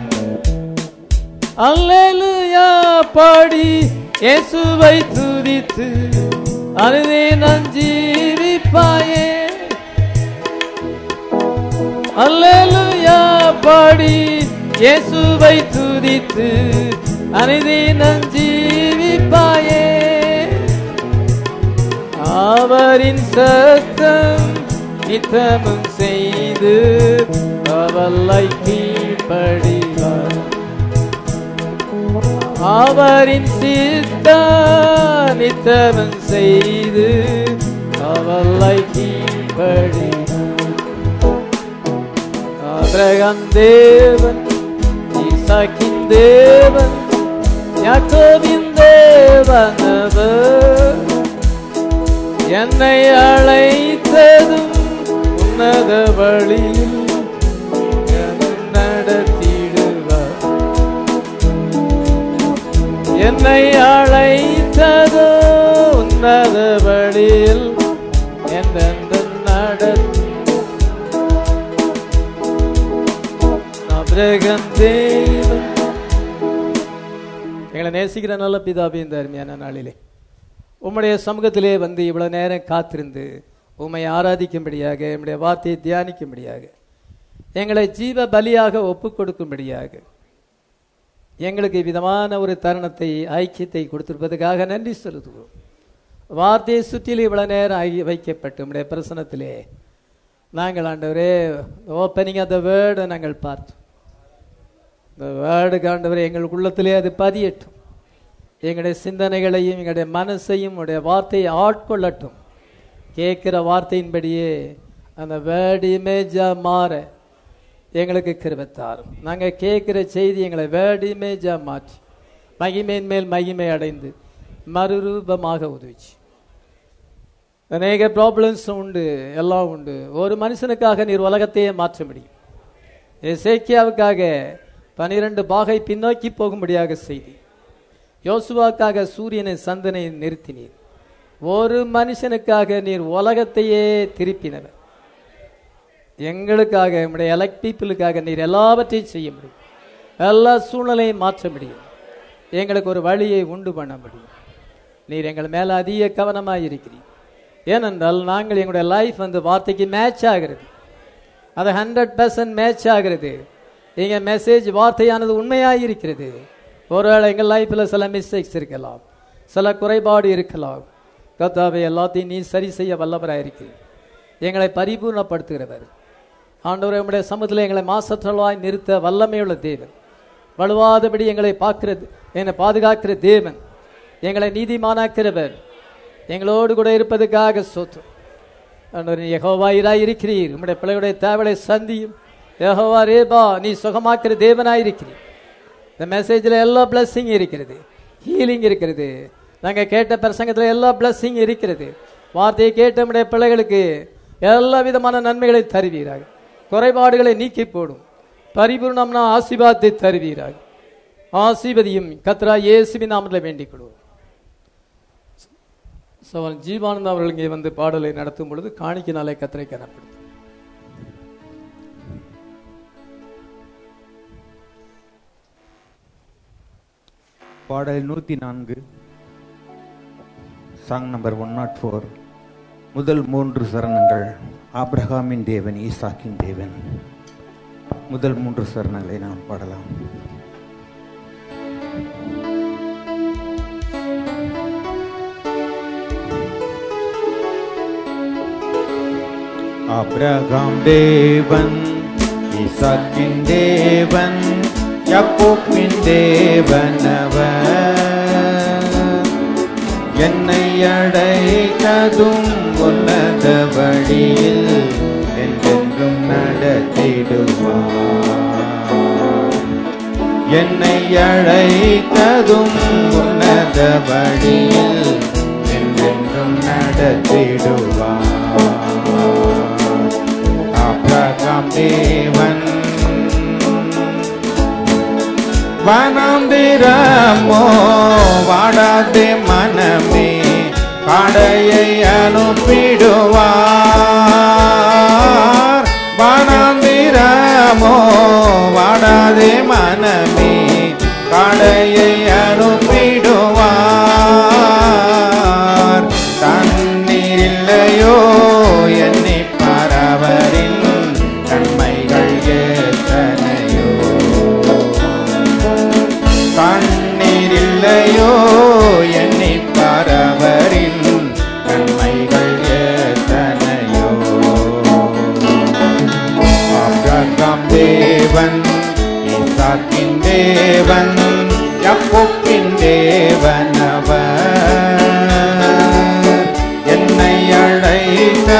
A: அல்லேலூயா பாடி இயேசுவை துதித்து அனுதினம் ஜீவிப்பாயே அல்லேலூயா பாடி இயேசுவை துதித்து அனுதினம் ஜீவிப்பாயே அவரின் சத்தம் நித்தமும் செய்து அவல்லை கீழ்ப்படிவார் அவரின் சித்த நித்தமும் செய்து அவல்லை கீழ்ப்படிவார் ஆபிரகாம் தேவன் ஈசாக்கின் தேவன் யாக்கோபின் தேவன் அவர் என்னை அழைத்ததும் உன்னத வழியில் என்னை நடத்திடுவார் என்னை அழைத்ததோ உன்னத வழியில் என்னென்று நடத்தி அபிரகம் தேவன் எங்களை நேசிக்கிற நல்ல பிதாபி இந்த அருமையான நாளிலே உம்முடைய சமூகத்திலே வந்து இவ்வளவு நேரம் காத்திருந்து உம்மை ஆராதிக்கும்படியாக உம்முடைய வார்த்தையை தியானிக்கும்படியாக எங்களை ஜீவ பலியாக ஒப்பு கொடுக்கும்படியாக எங்களுக்கு விதமான ஒரு தருணத்தை ஐக்கியத்தை கொடுத்திருப்பதற்காக நன்றி செலுத்துகிறோம் வார்த்தையை சுற்றிலும் இவ்வளவு நேரம் ஆகி வைக்கப்பட்டு உம்முடைய பிரசனத்திலே நாங்கள் ஆண்டவரே ஓப்பனிங் ஆஃப் த வேர்டை நாங்கள் பார்த்தோம் இந்த வேர்டுக்கு ஆண்டவரே எங்கள் உள்ளத்திலே அது பதியட்டும் எங்களுடைய சிந்தனைகளையும் எங்களுடைய மனசையும் உடைய வார்த்தையை ஆட்கொள்ளட்டும் கேட்குற வார்த்தையின்படியே அந்த வேர்டு இமேஜாக மாற எங்களுக்கு கிருபத்தாரும் நாங்கள் கேட்குற செய்தி எங்களை வேர்டு இமேஜாக மாற்றி மகிமையின் மேல் மகிமை அடைந்து மறுரூபமாக உதவிச்சு அநேக ப்ராப்ளம்ஸ் உண்டு எல்லாம் உண்டு ஒரு மனுஷனுக்காக நீர் உலகத்தையே மாற்ற முடியும் எசேக்கியாவுக்காக பனிரெண்டு பாகை பின்னோக்கி போகும்படியாக செய்தி யோசுவாக்காக சூரியனை சந்தனை நிறுத்தினீர் ஒரு மனுஷனுக்காக நீர் உலகத்தையே திருப்பினவர் எங்களுக்காக நம்முடைய எலக்ட் பீப்புளுக்காக நீர் எல்லாவற்றையும் செய்ய முடியும் எல்லா சூழ்நிலையும் மாற்ற முடியும் எங்களுக்கு ஒரு வழியை உண்டு பண்ண முடியும் நீர் எங்கள் மேலே அதிக கவனமாக இருக்கிறீர் ஏனென்றால் நாங்கள் எங்களுடைய லைஃப் வந்து வார்த்தைக்கு மேட்ச் ஆகிறது அது ஹண்ட்ரட் பர்சன்ட் மேட்ச் ஆகிறது எங்கள் மெசேஜ் வார்த்தையானது உண்மையாக இருக்கிறது ஒருவேளை எங்கள் லைஃப்பில் சில மிஸ்டேக்ஸ் இருக்கலாம் சில குறைபாடு இருக்கலாம் கத்தாவை எல்லாத்தையும் நீ சரி செய்ய வல்லவராக இருக்கிறீர் எங்களை பரிபூர்ணப்படுத்துகிறவர் ஆண்டவரே உம்முடைய சமூகத்தில் எங்களை மாசற்றலாய் நிறுத்த வல்லமையுள்ள தேவன் வலுவாதபடி எங்களை பார்க்கிறது என்னை பாதுகாக்கிற தேவன் எங்களை நீதிமானாக்கிறவர் எங்களோடு கூட இருப்பதற்காக சொத்து ஆண்டவர் நீ யெகோவாயிராய் இருக்கிறீர் உம்முடைய பிள்ளையுடைய தேவலை சந்தியும் யெகோவா ரேபா நீ சுகமாக்கிற தேவனாய் இருக்கிறீர் இந்த மெசேஜில் எல்லா பிளஸ்ஸிங் இருக்கிறது ஹீலிங் இருக்கிறது நாங்கள் கேட்ட பிரசங்கத்தில் எல்லா பிளஸ்ஸிங் இருக்கிறது வார்த்தையை கேட்ட நம்முடைய பிள்ளைகளுக்கு எல்லா விதமான நன்மைகளை தருவீராக குறைபாடுகளை நீக்கி போடும் பரிபூர்ணம்னா ஆசீர்வாதத்தை தருவீராக ஆசீர்வதியும் கத்ரா இயேசுவின் நாமத்தில் வேண்டிக் கொள்வோம் சவன் ஜீவானந்தா அவர்கள் இங்கே வந்து பாடலை நடத்தும் பொழுது காணிக்கினாலே கத்திரை காணப்படுது
C: பாடல் நூற்றி நான்கு song number one nought four முதல் மூன்று சரணங்கள் ஆபிரகாமின் தேவன் ஈசாக்கின் தேவன் முதல் மூன்று சரணங்களை நாம் பாடலாம் ஆபிரகாம் தேவன் ஈசாக்கின் தேவன் யாக்கோப்பின் தேவன் அவர் என்னை அடைத்ததும் உன்னத வழியில் என்றென்றும் நடத்திடுவார் என்னை அழைத்ததும் உன்னத வழியில் என்றென்றும் நடத்திடுவார் ஆபிரகாம் தேவன் வனந்திரமோ வாடாதே மனமே காடையை அனுப்பிடுவார் வனந்திரமோ வாடாதே மனமே காடையை அனுப்பிடுவார் தன்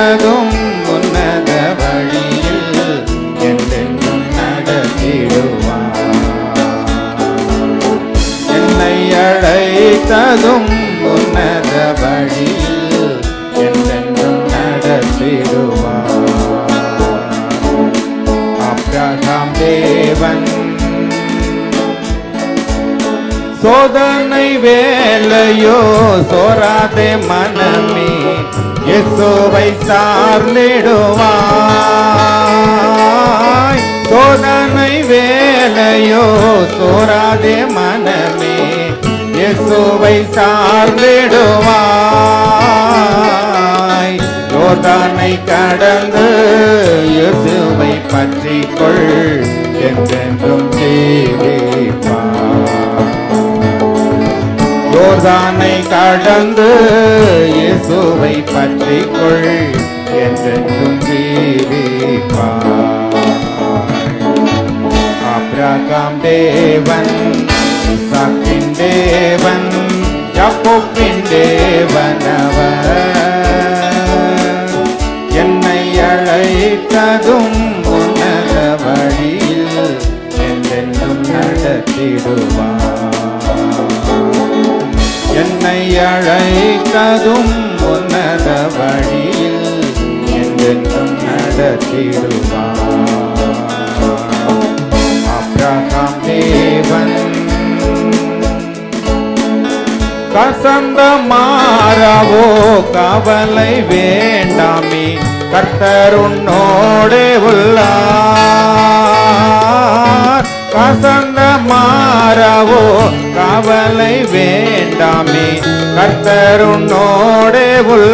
C: அழைத்ததும் உன்னத வழியில் என்றென்றும் நடத்திடுவார் என்னை அழைத்ததும் உன்னத வழியில் என்றென்றும் நடத்திடுவார் அப்ரகாம் தேவன் சோதனை வேலையோ சோராதே மனமே இயேசுவை சார்ந்திடுவாய் சோதனை வேலையோ சோராதே மனமே இயேசுவை சார்ந்திடுவாய் யோதானை கடந்து இயேசுவை பற்றிக்கொள் என்றென்றும் ஜீவிப்பார் யோர்தானை கடந்து இயேசுவை பற்றிக்கொள் என்றென்றும் ஜீவிப்பார் அப்ரகாம் தேவன் இசாக்கின் தேவன் யாக்கோப்பின் தேவன் அவர் என்னை அழைத்ததும் உன்னத வழியில் என்றென்றும் நடத்திடுவார் என்னை அழைத்ததும் உன்னத வழியில் என்றென்றும் நடத்திடுவார் அப்ரகாம் தேவன் கசந்த மாறாவோ கவலை வேண்டாமே கர்த்தர் உன்னோடே உள்ளார் கசந்த மாறாவோ கவலை வேண்டாமே கர்த்தர் உன்னோடே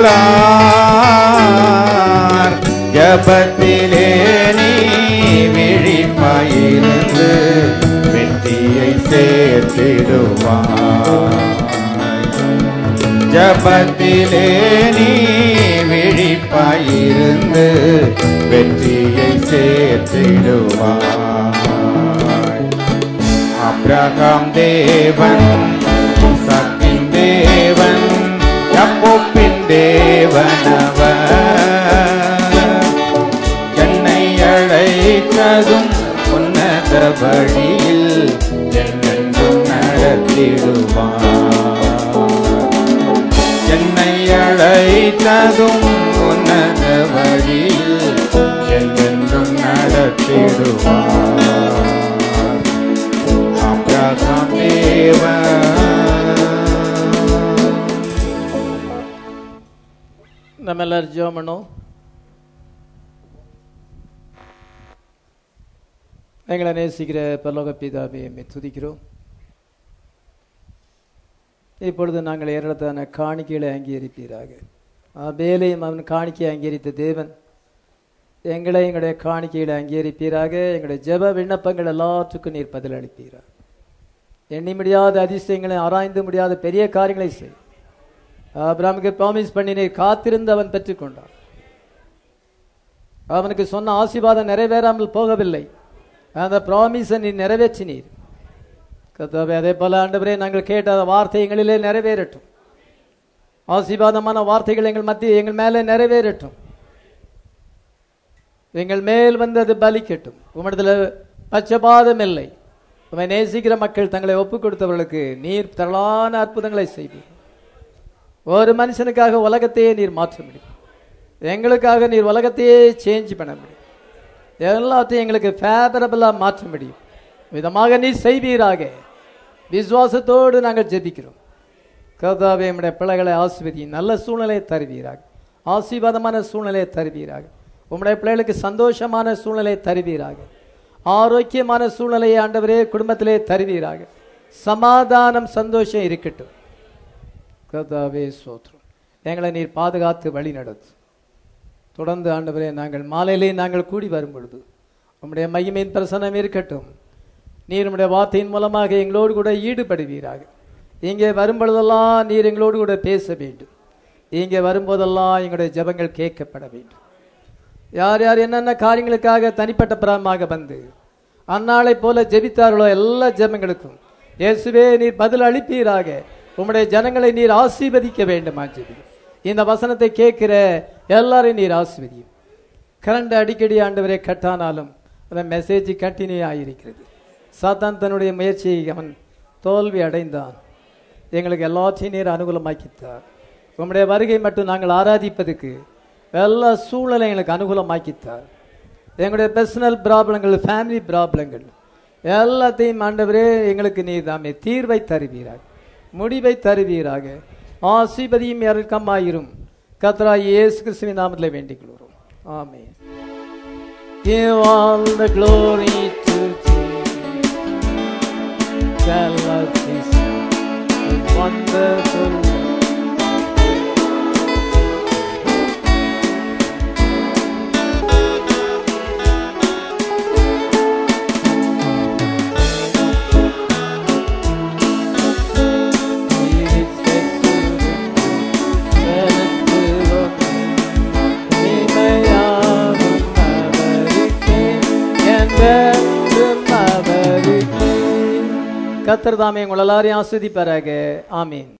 C: உள்ளார் ஜபத்திலே நீ விழிப்பாயிருந்து வெற்றியை சேர்த்திடுவாய் ஜபத்திலே நீ விழிப்பாயிருந்து வெற்றியை சேர்த்திடுவாய் அப்ரகாம் தேவன் சத்தின் தேவன் யப்போப்பின் தேவனவர் என்னை அழைத்ததும் உன்னத வழியில் என்னென்றும் நடத்திடுவார் என்னை அழைத்ததும் உன்னத வழியில் என்றென்றும் நடத்திடுவார் அப்ரகாம் தேவன்
A: நம்ம எல்லாரும் ஜெபம் பண்ணோம் எங்களை நேசிக்கிற பரலோக பிதாவே எம்மை துதிக்கிறோம் இப்பொழுது நாங்கள் ஏறத்தான காணிக்கைகளை அங்கீகரிப்பீராக வேலையும் அவன் காணிக்கை அங்கீகரித்த தேவன் எங்களை எங்களுடைய காணிக்கைகளை அங்கீகரிப்பீராக எங்களுடைய ஜெப விண்ணப்பங்கள் எல்லாத்துக்கும் நீர் பதில் அளிப்பீராக எண்ணி முடியாத அதிசயங்களை ஆராய்ந்து முடியாத பெரிய காரியங்களை செய் ஆபிரகாமுக்கு ப்ராமிஸ் பண்ணி நீர் காத்திருந்து அவன் பெற்றுக்கொண்டான் அவனுக்கு சொன்ன ஆசீர்வாதம் நிறைவேறாமல் போகவில்லை அந்த ப்ராமிஸை நீ நிறைவேற்றினீர் கர்த்தாவே அதே போல ஆண்டவரே நாங்கள் கேட்ட வார்த்தை எங்களிலே நிறைவேறட்டும் ஆசீர்வாதமான வார்த்தைகள் எங்கள் மத்திய எங்கள் மேலே நிறைவேறட்டும் எங்கள் மேல் வந்து அது பலிக்கட்டும் உம்மிடத்தில் பச்சபாதம் இல்லை உம்மை நேசிக்கிற மக்கள் தங்களை ஒப்புக் கொடுத்தவர்களுக்கு நீர் திரளான அற்புதங்களை செய்வீர் ஒரு மனுஷனுக்காக உலகத்தையே நீர் மாற்ற முடியும் எங்களுக்காக நீர் உலகத்தையே சேஞ்ச் பண்ண முடியும் எல்லாத்தையும் எங்களுக்கு ஃபேவரபிளாக மாற்ற முடியும் விதமாக நீ செய்வீராக விசுவாசத்தோடு நாங்கள் ஜெபிக்கிறோம் கர்த்தாவே நம்முடைய பிள்ளைகளை ஆசிர்வதி நல்ல சூழ்நிலையை தருவீராக ஆசீர்வாதமான சூழ்நிலையை தருவீராக உம்முடைய பிள்ளைகளுக்கு சந்தோஷமான சூழ்நிலையை தருவீராக ஆரோக்கியமான சூழ்நிலையை ஆண்டவரே குடும்பத்திலே தருவீராக சமாதானம் சந்தோஷம் இருக்கட்டும் கர்த்தாவே சோத்ரம் எங்களை நீர் பாதுகாத்து வழி நடத்து தொடர்ந்து ஆண்டவரே நாங்கள் மாலையிலே நாங்கள் கூடி வரும் பொழுது உம்முடைய மகிமையின் பிரசனம் இருக்கட்டும் நீர் உம்முடைய வார்த்தையின் மூலமாக எங்களோடு கூட ஈடுபடுவீராக இங்கே வரும் பொழுதெல்லாம் நீர் எங்களோடு கூட பேச வேண்டும் இங்கே வரும்போதெல்லாம் எங்களுடைய ஜெபங்கள் கேட்கப்பட வேண்டும் யார் யார் என்னென்ன காரியங்களுக்காக தனிப்பட்ட பிராமமாக வந்து அந்நாளை போல ஜெபித்தார்களோ எல்லா ஜெபங்களுக்கும் இயேசுவே நீர் பதில் அளிப்பீராக உம்முடைய ஜனங்களை நீர் ஆசீர்வதிக்க வேண்டுமா ஜெபி இந்த வசனத்தை கேட்கிற எல்லாரையும் நீர் ஆசிர்வதியும் கரண்ட் அடிக்கடி ஆண்டவரே கட்டானாலும் அந்த மெசேஜ் கண்டினியூ ஆகியிருக்கிறது சாத்தான் தன்னுடைய முயற்சியை அவன் தோல்வி அடைந்தான் எங்களுக்கு எல்லாத்தையும் நீர் அனுகூலமாக்கித்தார் உம்முடைய வருகை மட்டும் நாங்கள் ஆராதிப்பதுக்கு எல்லா சூழலை எங்களுக்கு அனுகூலமாக்கித்தார் எங்களுடைய பர்சனல் ப்ராப்ளங்கள் ஃபேமிலி ப்ராப்ளங்கள் எல்லாத்தையும் ஆண்டவரே எங்களுக்கு நீர் தாமே தீர்வை தருவீராக முடிவை தருவீராக ஆசிபதியும் இறக்கமாயிரும் கத்ரா இயேசு கிறிஸ்துவின் நாமத்தில் வேண்டிக் கொள்கிறோம் ஆமென் Give all the glory to Jesus. Tell us His wonderful love. கத்தர் தாமே உங்கள் எல்லாரையும் ஆஸ்வதிப்பாராக ஆமீன்